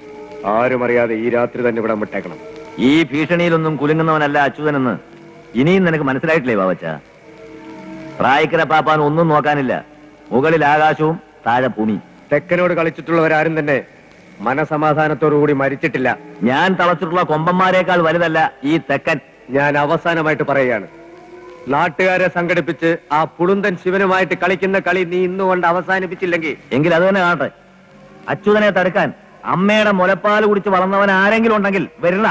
ആരും അറിയാതെ ഈ രാത്രി തന്നെ ഇവിടെ വിട്ടേക്കണം ഈ ഭീഷണിയിലൊന്നും കുലുങ്ങുന്നവനല്ല അച്യുതനെന്ന് ഇനിയും നിനക്ക് മനസ്സിലായിട്ടില്ലേ ബാവച്ച പ്രായക്കര പാപ്പാൻ ഒന്നും നോക്കാനില്ല മുകളിൽ ആകാശവും താഴെ ഭൂമി തെക്കനോട് കളിച്ചിട്ടുള്ളവരാരും തന്നെ മനസമാധാനത്തോടുകൂടി മരിച്ചിട്ടില്ല ഞാൻ തളച്ചിട്ടുള്ള കൊമ്പന്മാരെക്കാൾ വലുതല്ല ഈ തെക്കൻ ഞാൻ അവസാനമായിട്ട് പറയുകയാണ് നാട്ടുകാരെ സംഘടിപ്പിച്ച് ആ പുളുന്തൻ ശിവനുമായിട്ട് കളിക്കുന്ന കളി നീ ഇന്നുകൊണ്ട് അവസാനിപ്പിച്ചില്ലെങ്കിൽ എങ്കിൽ അത് തന്നെ കാണട്ടെ അച്യുതനെ തടുക്കാൻ അമ്മയുടെ മുലപ്പാൽ കുടിച്ച് വളർന്നവൻ ആരെങ്കിലും ഉണ്ടെങ്കിൽ വരില്ല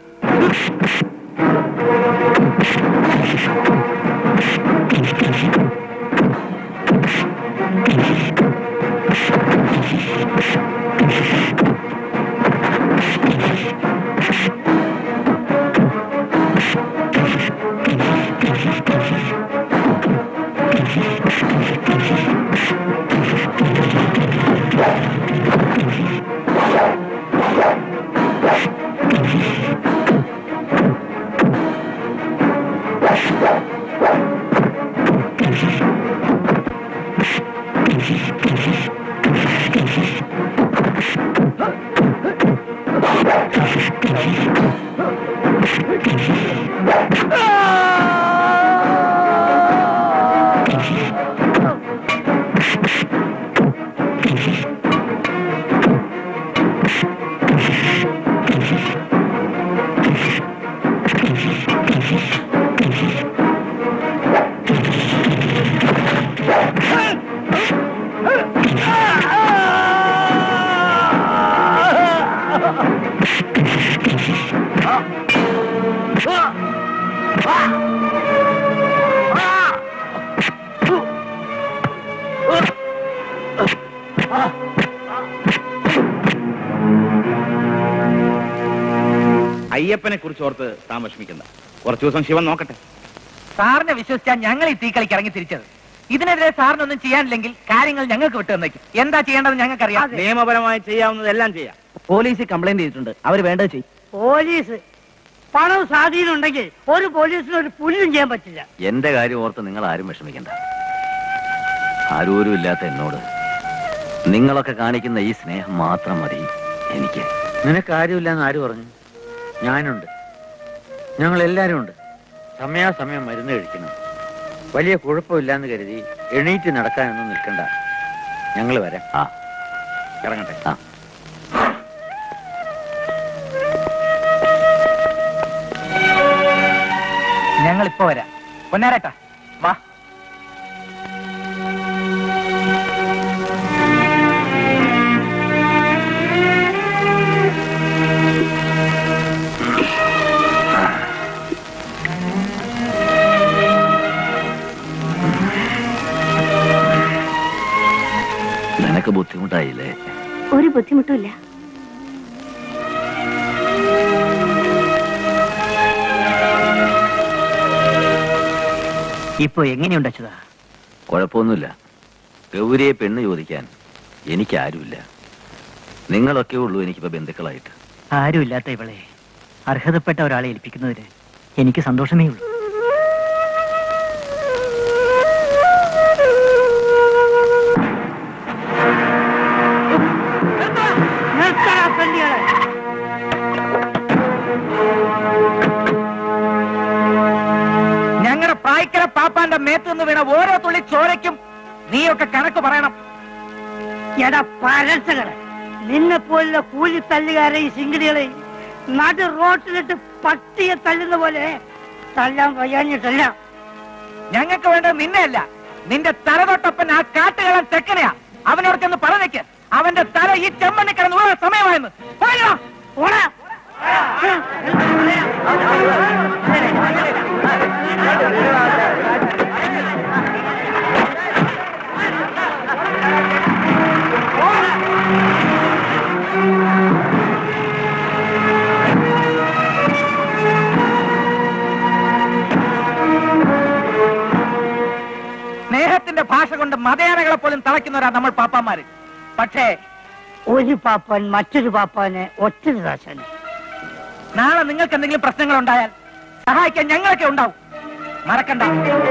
അയ്യപ്പനെ കുറിച്ച് ഓർത്ത് താൻ വിഷമിക്കണ്ട കുറച്ചു ദിവസം ശിവൻ നോക്കട്ടെ സാറിനെ വിശ്വസിച്ചാൽ ഞങ്ങൾ ഈ തീക്കളിക്ക് ഇറങ്ങി തിരിച്ചത് ഇതിനെതിരെ സാറിനൊന്നും ചെയ്യാനില്ലെങ്കിൽ കാര്യങ്ങൾ ഞങ്ങൾക്ക് വിട്ടു തന്നേക്കും എന്താ ചെയ്യേണ്ടത് ഞങ്ങൾക്കറിയാം നിയമപരമായി ചെയ്യാവുന്നതെല്ലാം ചെയ്യാം പോലീസിൽ കംപ്ലൈന്റ് ചെയ്തിട്ടുണ്ട് അവർ വേണ്ടത് ചെയ്യും പോലീസ് പണം സ്വാധീനം ഉണ്ടെങ്കിൽ ഒരു പോലീസിന് ഒരു പുല്ലും ചെയ്യാൻ പറ്റില്ല എന്റെ കാര്യം ഓർത്ത് നിങ്ങൾ ആരും വിഷമിക്കണ്ട ആരോരും ഇല്ലാത്ത എന്നോട് നിങ്ങളൊക്കെ കാണിക്കുന്ന ഈ സ്നേഹം മാത്രം മതി എനിക്ക് നിനക്ക് ആരുമില്ലെന്ന് ആര് പറഞ്ഞു ഞാനുണ്ട് ഞങ്ങൾ എല്ലാവരും ഉണ്ട് സമയാസമയം മരുന്ന് കഴിക്കണം വലിയ കുഴപ്പമില്ലാന്ന് കരുതി എണീറ്റ് നടക്കാനൊന്നും നിൽക്കണ്ട ഞങ്ങൾ വരാം ആ ഇറങ്ങട്ടെ ആ ഞങ്ങൾ ഇപ്പൊ വരാം പൊന്നാരേട്ടാ വാ നിനക്ക് ബുദ്ധിമുട്ടായില്ലേ ഒരു ബുദ്ധിമുട്ടുമില്ല ഇപ്പൊ എങ്ങനെയുണ്ട് അച്യുത കുഴപ്പമൊന്നുമില്ല ഗൗരിയെ പെണ്ണ് ചോദിക്കാൻ എനിക്കാരുമില്ല നിങ്ങളൊക്കെ ഉള്ളൂ എനിക്കിപ്പോ ബന്ധുക്കളായിട്ട് ആരുമില്ലാത്ത ഇവളെ അർഹതപ്പെട്ട ഒരാളെ ഏൽപ്പിക്കുന്നതിന് എനിക്ക് സന്തോഷമേ ഉള്ളൂ നിർത്തടാ പെണ്ണികളെ ഞങ്ങളുടെ പ്രായക്കര പാപ്പാന്റെ മേത്തുനിന്ന് വീണ ഓരോ തുള്ളി ചോരയ്ക്കും നീയൊക്കെ കണക്ക് പറയണം എടാ പരസകളെ നിന്നെ പോലുള്ള കൂലി തല്ലുകാരെ ഈ സിംഗിടികളെ നടു റോട്ടിലിട്ട് പട്ടിയെ തല്ലുന്ന പോലെ തല്ലാൻ വയ്യാഞ്ഞിട്ടല്ല ഞങ്ങൾക്ക് വേണ്ടത് നിന്നെയല്ല നിന്റെ തല തൊട്ടപ്പൻ ആ കാട്ടുകളൻ തെക്കനെയാ അവനോട് ചെന്ന് പറഞ്ഞേക്ക് അവന്റെ തല ഈ ചെമ്മണ്ണി കിടന്ന് വീഴാൻ സമയമായെന്ന് പോയോ ഓടാ സ്നേഹത്തിന്റെ ഭാഷ കൊണ്ട് മതയാനകളെ പോലും തളയ്ക്കുന്നവരാ നമ്മൾ പാപ്പാമാര് പക്ഷേ ഒരു പാപ്പാൻ മറ്റൊരു പാപ്പാനെ ഒറ്റൊരു ദാശന് നാളെ നിങ്ങൾക്ക് എന്തെങ്കിലും പ്രശ്നങ്ങൾ ഉണ്ടായാൽ സഹായിക്കാൻ ഞങ്ങളൊക്കെ ഉണ്ടാവും മറക്കണ്ട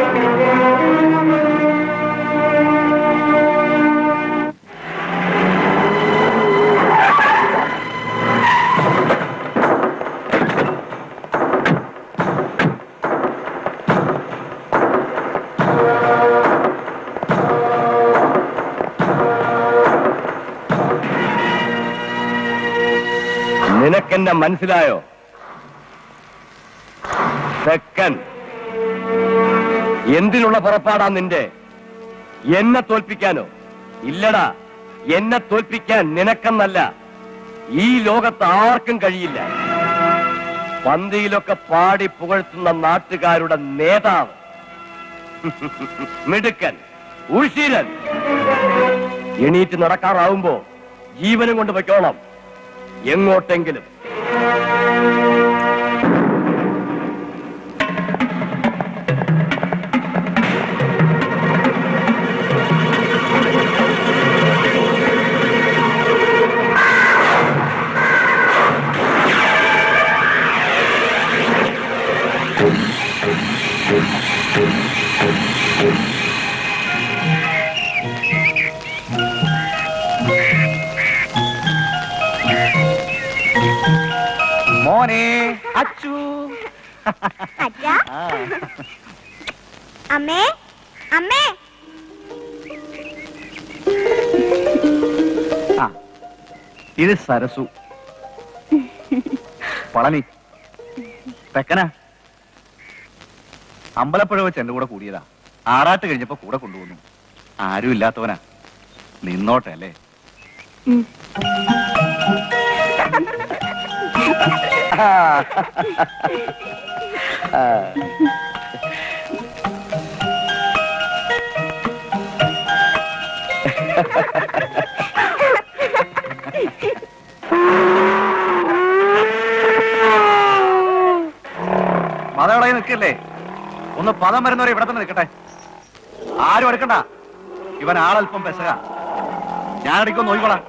നിനക്കെന്നെ മനസ്സിലായോ തെക്കൻ എന്തിനുള്ള പുറപ്പാടാ നിന്റെ എന്നെ തോൽപ്പിക്കാനോ ഇല്ലടാ എന്നെ തോൽപ്പിക്കാൻ നിനക്കെന്നല്ല ഈ ലോകത്ത് ആർക്കും കഴിയില്ല പന്തിയിലൊക്കെ പാടി പുകഴ്ത്തുന്ന നാട്ടുകാരുടെ നേതാവ് മിടുക്കൻ ഉഷീരൻ എണീറ്റ് നടക്കാറാവുമ്പോ ജീവനും കൊണ്ട് വയ്ക്കോണം എങ്ങോട്ടെങ്കിലും മോനെ അച്ചു അച്ഛാ അമ്മേ അമ്മേ ആ ഇത് സരസു പളനി തെക്കന അമ്പലപ്പുഴ വെച്ച് എന്റെ കൂടെ കൂടിയതാ ആറാട്ട് കഴിഞ്ഞപ്പോ കൂടെ കൊണ്ടുവന്നു ആരും ഇല്ലാത്തവനാ നിന്നോട്ടെ അല്ലേ മതകളെ നിൽക്കല്ലേ ഒന്ന് പദം വരുന്നവരെ ഇവിടെ തന്നെ നിൽക്കട്ടെ ആരും എടുക്കണ്ട ഇവൻ ആളല്പം പെസക ഞാൻ അടിക്കൊന്ന് നോക്കിക്കോളാം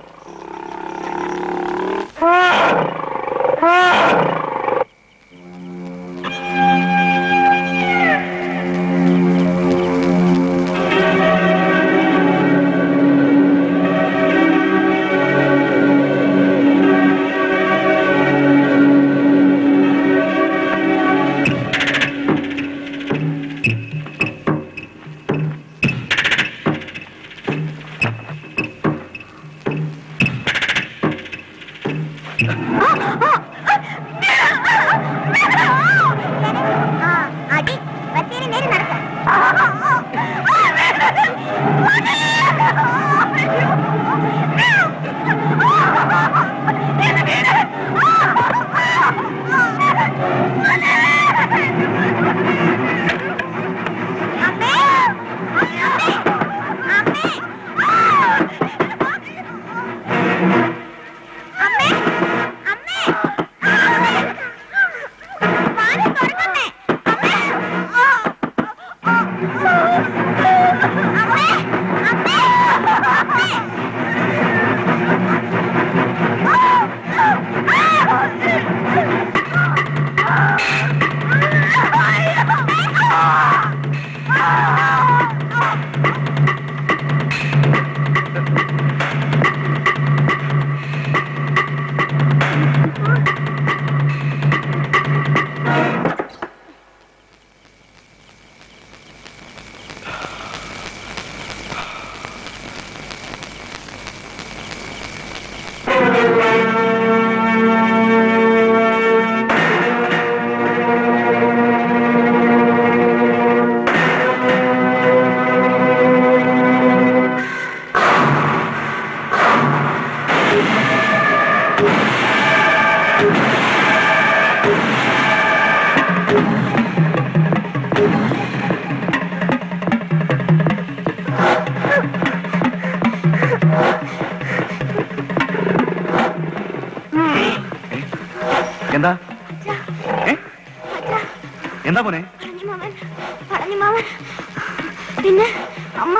എന്താ ഏ? എന്താ പോനെ മാമൻ പറഞ്ഞു മാമൻ പിന്നെ അമ്മ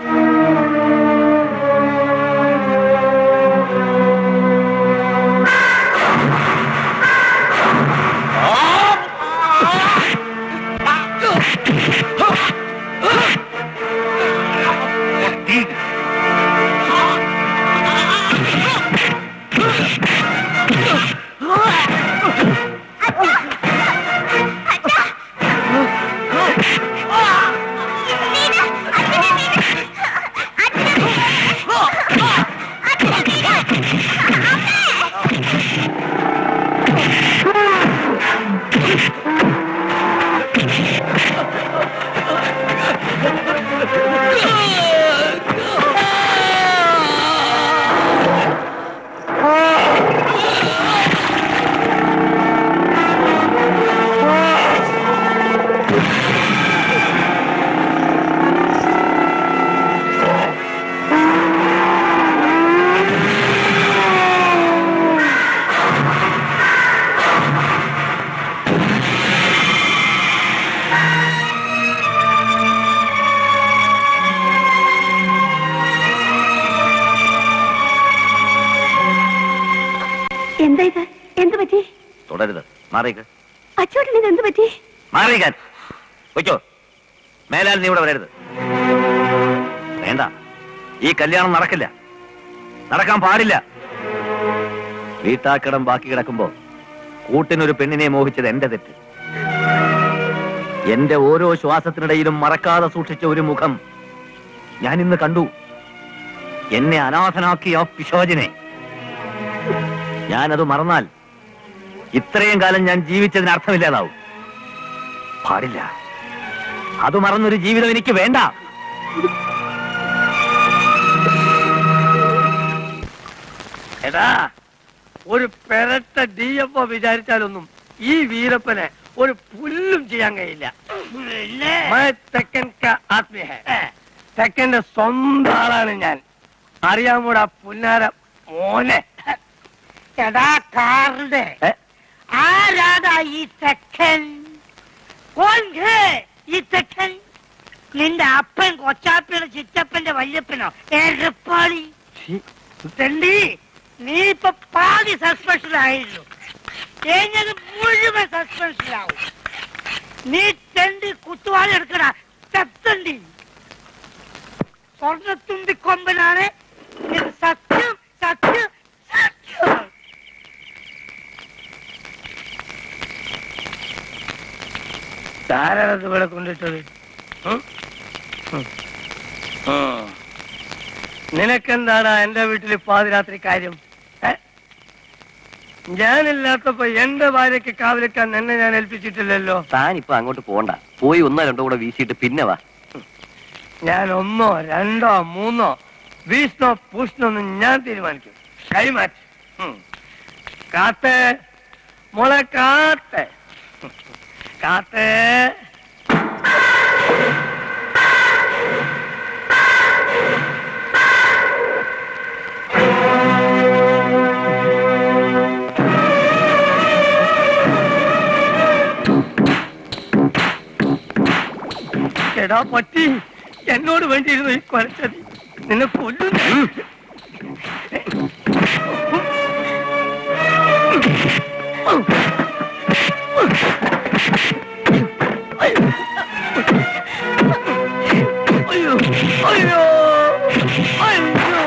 എന്താ ഇത് എന്ത് പറ്റി തുടരുത് മാറിയേക്ക് അച്ചോട്ടൻ ഇത് എന്ത് പറ്റി മാറിയിക്കാൻ വെച്ചോ മേലാൽ നീ ഇവിടെ വരരുത് വേണ്ട ഈ കല്യാണം നടക്കില്ല നടക്കാൻ പാടില്ല വീട്ടാക്കടം ബാക്കി കിടക്കുമ്പോ കൂട്ടിനൊരു പെണ്ണിനെ മോഹിച്ചത് എന്റെ തെറ്റ് എന്റെ ഓരോ ശ്വാസത്തിനിടയിലും മറക്കാതെ സൂക്ഷിച്ച ഒരു മുഖം ഞാൻ ഇന്ന് കണ്ടു എന്നെ അനാഥനാക്കിയ ആ പിശോചനെ ഞാനത് മറന്നാൽ ഇത്രയും കാലം ഞാൻ ജീവിച്ചതിന് അർത്ഥമില്ലാതാവും പാടില്ല അത് മറന്നൊരു ജീവിതം എനിക്ക് വേണ്ട എടാ ഒരു പെരട്ട ഡി എഫ് ഒ വിചാരിച്ചാലൊന്നും ഈ വീരപ്പനെ ഒരു പുല്ലും ചെയ്യാൻ കഴിയില്ല മൈ തെക്കൻ കാ ആത്മീയ ഹേ. തെക്കന്റെ സ്വന്തം ആളാണ് ഞാൻ അറിയാമൂടാ പുന്നാര മോനെ എടാ കാറിന്റെ ആരാടാ ഈ തെക്കൻ കോൺ ഘേ ഈ തെക്കൻ നിന്റെ അപ്പൻ കൊച്ചാപ്പയുടെ ചിറ്റപ്പന്റെ വല്യപ്പനോ ഏഴപ്പാളി തെണ്ടി നീ ഇപ്പൊ പാതി സസ്പെൻഷനായിരുന്നു കഴിഞ്ഞത് മുഴുവൻ സസ്പെൻഷനാവും നീ തെണ്ടി കുത്തുവാളി എടുക്കണ തെത്തണ്ടി സ്വർണ്ണത്തുമ്പി കൊമ്പനാണ് ഇത് സത്യം സത്യം സത്യം ധാരാളം ഇവിടെ കൊണ്ടിട്ടത് ഉം? ഉം. ഉം. നിനക്കെന്താടാ എന്റെ വീട്ടിൽ പാതിരാത്രി കാര്യം ഏ? ഞാനില്ലാത്തപ്പോ എന്റെ ഭാര്യയ്ക്ക് കാവലിക്കാൻ എന്നെ ഞാൻ ഏൽപ്പിച്ചിട്ടില്ലല്ലോ താൻ ഇപ്പൊ അങ്ങോട്ട് പോണ്ട പോയി ഒന്നോ രണ്ടോ കൂടെ വീശിയിട്ട് പിന്നെ വാ ഞാൻ ഒന്നോ രണ്ടോ മൂന്നോ വീഷ്ണോ പൂഷ്ണോന്നും ഞാൻ തീരുമാനിക്കും കൈമാറ്റി ഉം. കാത്തേ മോളെ കാത്തേ കാത്തേ എടാ പറ്റി എന്നോട് വേണ്ടിയിരുന്നു ഈ കൊലച്ചതി നിന്നെ കൊല്ലും ഞാൻ. അയ്യോ അയ്യോ അയ്യോ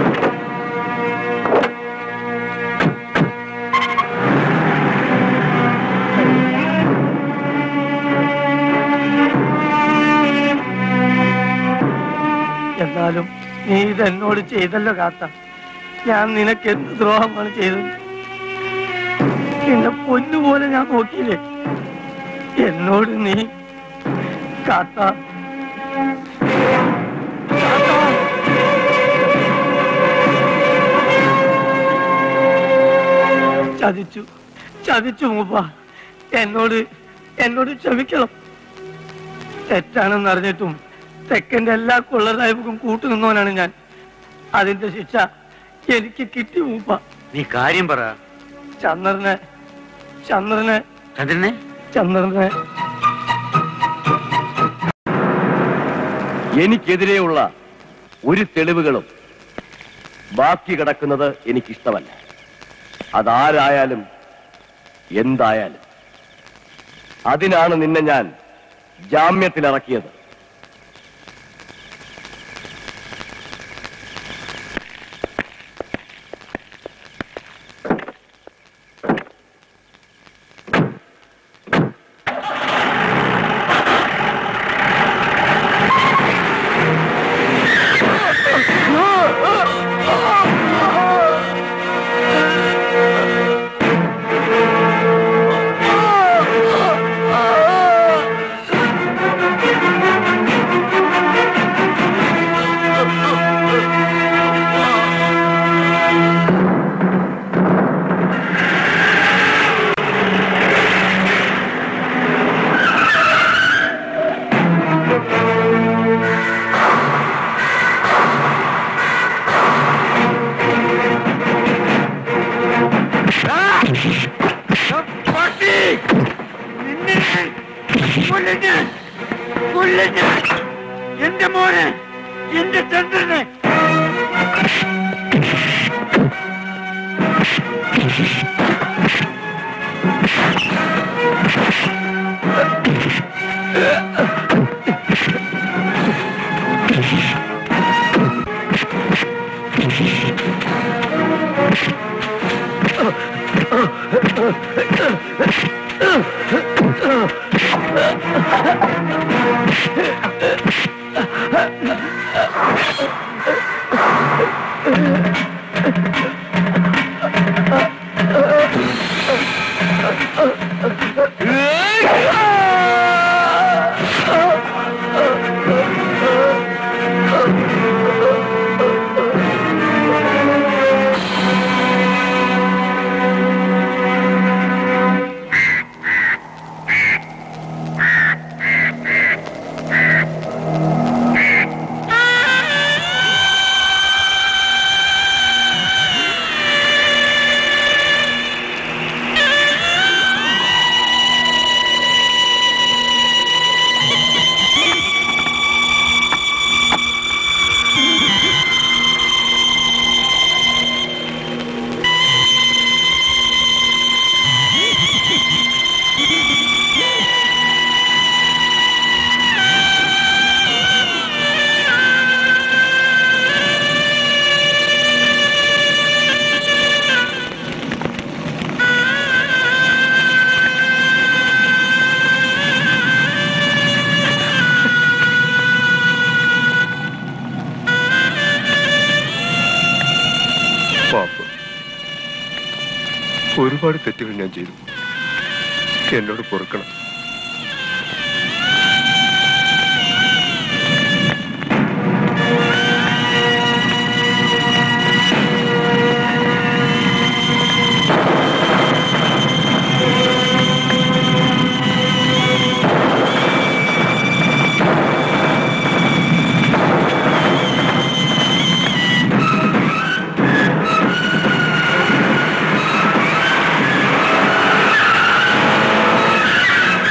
എന്നാലും നീ ഇതെന്നോട് ചെയ്തല്ലോ കാത്ത ഞാൻ നിനക്ക് എന്ത് ദ്രോഹമാണ് ചെയ്തത് നിന്നെ പൊന്നുപോലെ ഞാൻ നോക്കിയില്ലേ എന്നോട് നീ കാത്ത കാത്ത. ചതിച്ചു ചതിച്ചു മൂപ്പ എന്നോട് എന്നോട് ക്ഷമിക്കണം തെറ്റാണെന്ന് അറിഞ്ഞിട്ടും തെക്കന്റെ എല്ലാ കൊള്ളതായ്പക്കും കൂട്ടുനിന്നവനാണ് ഞാൻ അതിന്റെ ശിക്ഷ എനിക്ക് കിട്ടി മൂപ്പ നീ കാര്യം പറ ചന്ദ്രനെ ചന്ദ്രനെ ചന്ദ്രനെ ചന്ദ്രനെ എനിക്കെതിരെയുള്ള ഒരു തെളിവുകളും ബാക്കി കിടക്കുന്നത് എനിക്കിഷ്ടമല്ല അതാരായാലും എന്തായാലും അതിനാണ് നിന്നെ ഞാൻ ജാമ്യത്തിലിറക്കിയത് എന്റെ മോനെ എന്റെ ചന്ദ്രനെ പാപ്പ് ഒരുപാട് തെറ്റുകൾ ഞാൻ ചെയ്തു എന്നോട് പൊറുക്കണം ആ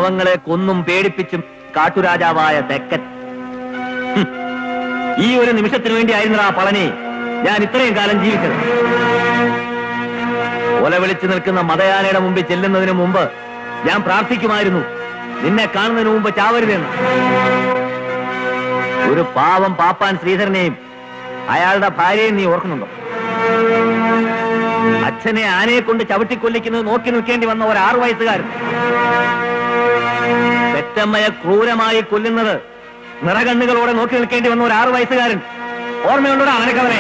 പാവങ്ങളെ കൊന്നും പേടിപ്പിച്ചും കാട്ടുരാജാവായ തെക്കൻ ഹും. ഈ ഒരു നിമിഷത്തിനു വേണ്ടി ആയിരുന്നടാ പളനി ഞാൻ ഇത്രയും കാലം ജീവിച്ചത് ഒല വിളിച്ചു നിൽക്കുന്ന മതയാനയുടെ മുമ്പിൽ ചെല്ലുന്നതിന് മുമ്പ് ഞാൻ പ്രാർത്ഥിക്കുമായിരുന്നു നിന്നെ കാണുന്നതിന് മുമ്പ് ചാവരുതെന്ന് ഒരു പാവം പാപ്പാൻ ശ്രീധരനെയും അയാളുടെ ഭാര്യയും നീ ഓർക്കുന്നുണ്ടോ അച്ഛനെ ആനയെ കൊണ്ട് ചവിട്ടിക്കൊല്ലിക്കുന്നത് നോക്കി നിൽക്കേണ്ടി വന്ന ഒരു ആറു വയസ്സുകാരൻ പെറ്റമ്മയെ ക്രൂരമായി കൊല്ലുന്നത് നിറകണ്ണുകളോടെ നോക്കി നിൽക്കേണ്ടി വന്ന ഒരു ആറു വയസ്സുകാരൻ ഓർമ്മയുണ്ടോടാ അവനക്കവനെ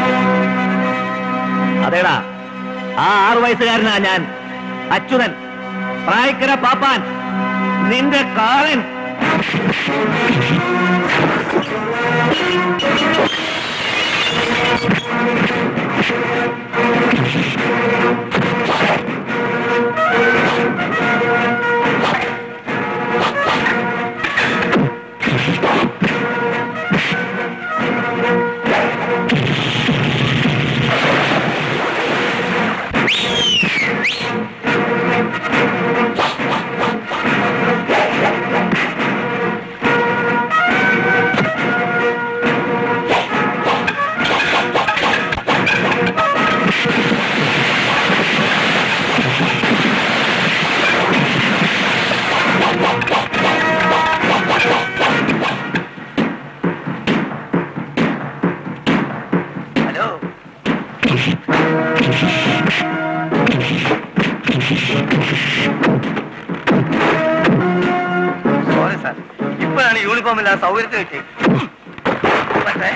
അതേടാ ആ ആറു വയസ്സുകാരനാ ഞാൻ അച്യുതൻ പ്രായക്കര പാപ്പാൻ നിന്റെ കാളൻ സോറി സാർ ഇപ്പോഴാണ് യൂണിഫോം ഇല്ലാതെ സൗകര്യത്തിൽ കിട്ടി പക്ഷേ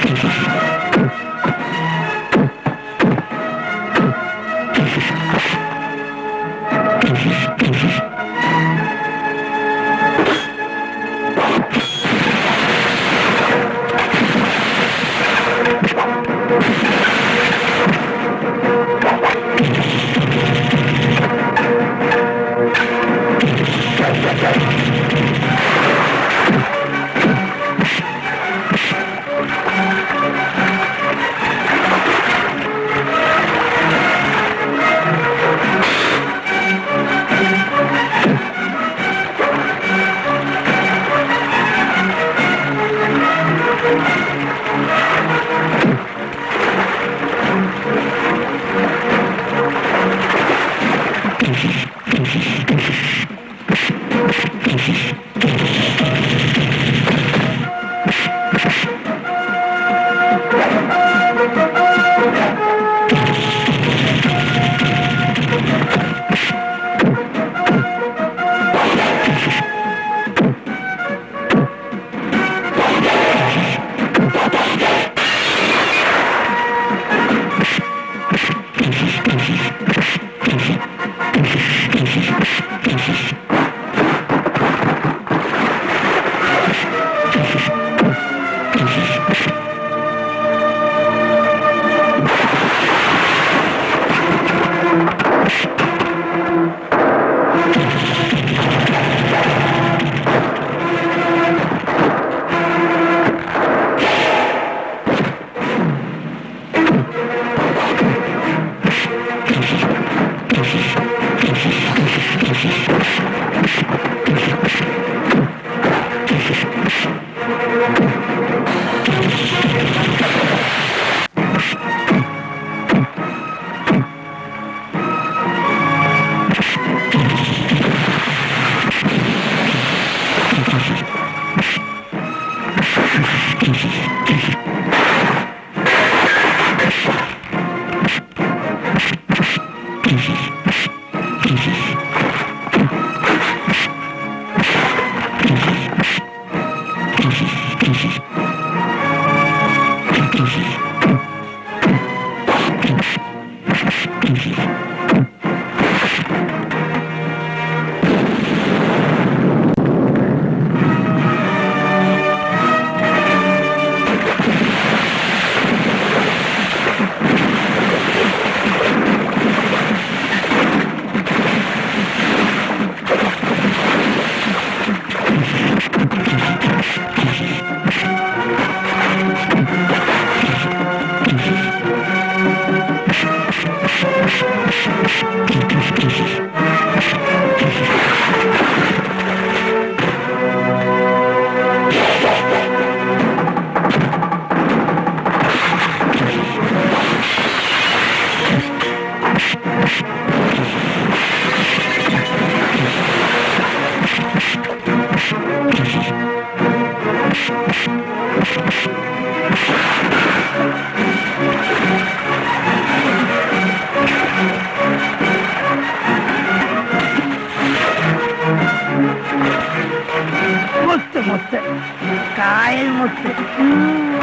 മുത്ത് മുത്ത് കായൽ മുത്ത് ഉവ്വ.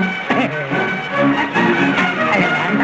അല്ല, വേണ്ട.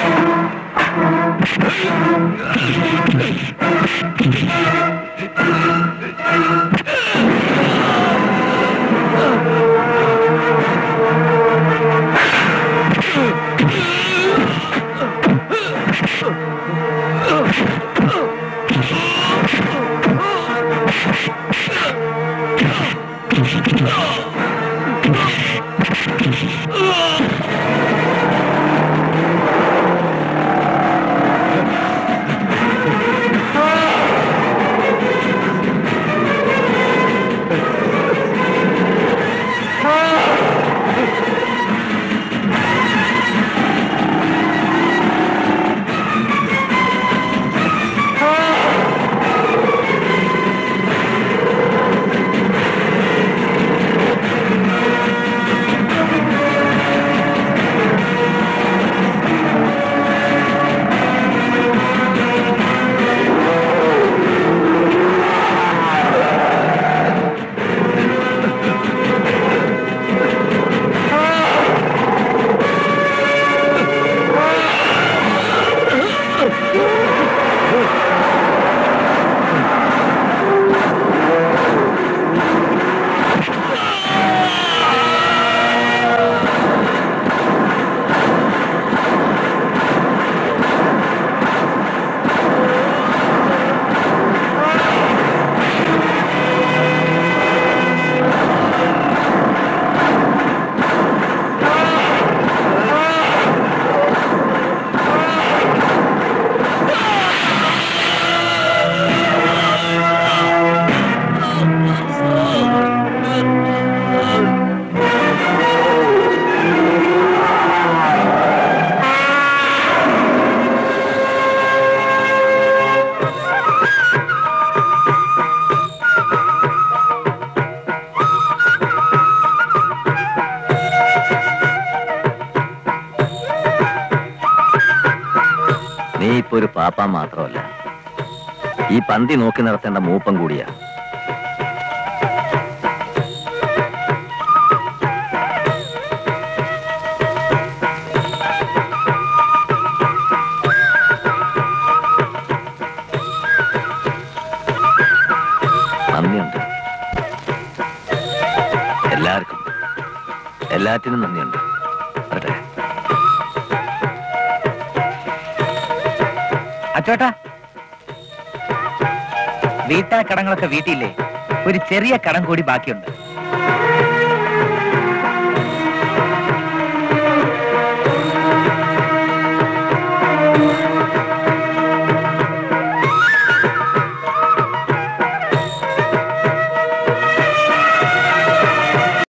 നീ ഇപ്പൊ ഒരു പാപ്പ മാത്രമല്ല ഈ പന്തി നോക്കി നടത്തേണ്ട മൂപ്പം കൂടിയാ നന്ദിയുണ്ട് എല്ലാവർക്കും എല്ലാറ്റിനും നന്ദിയുണ്ട് വരട്ടെ അച്ചോട്ടാ വീട്ടാ കടങ്ങളൊക്കെ വീട്ടിയില്ലേ ഒരു ചെറിയ കടം കൂടി ബാക്കിയുണ്ട്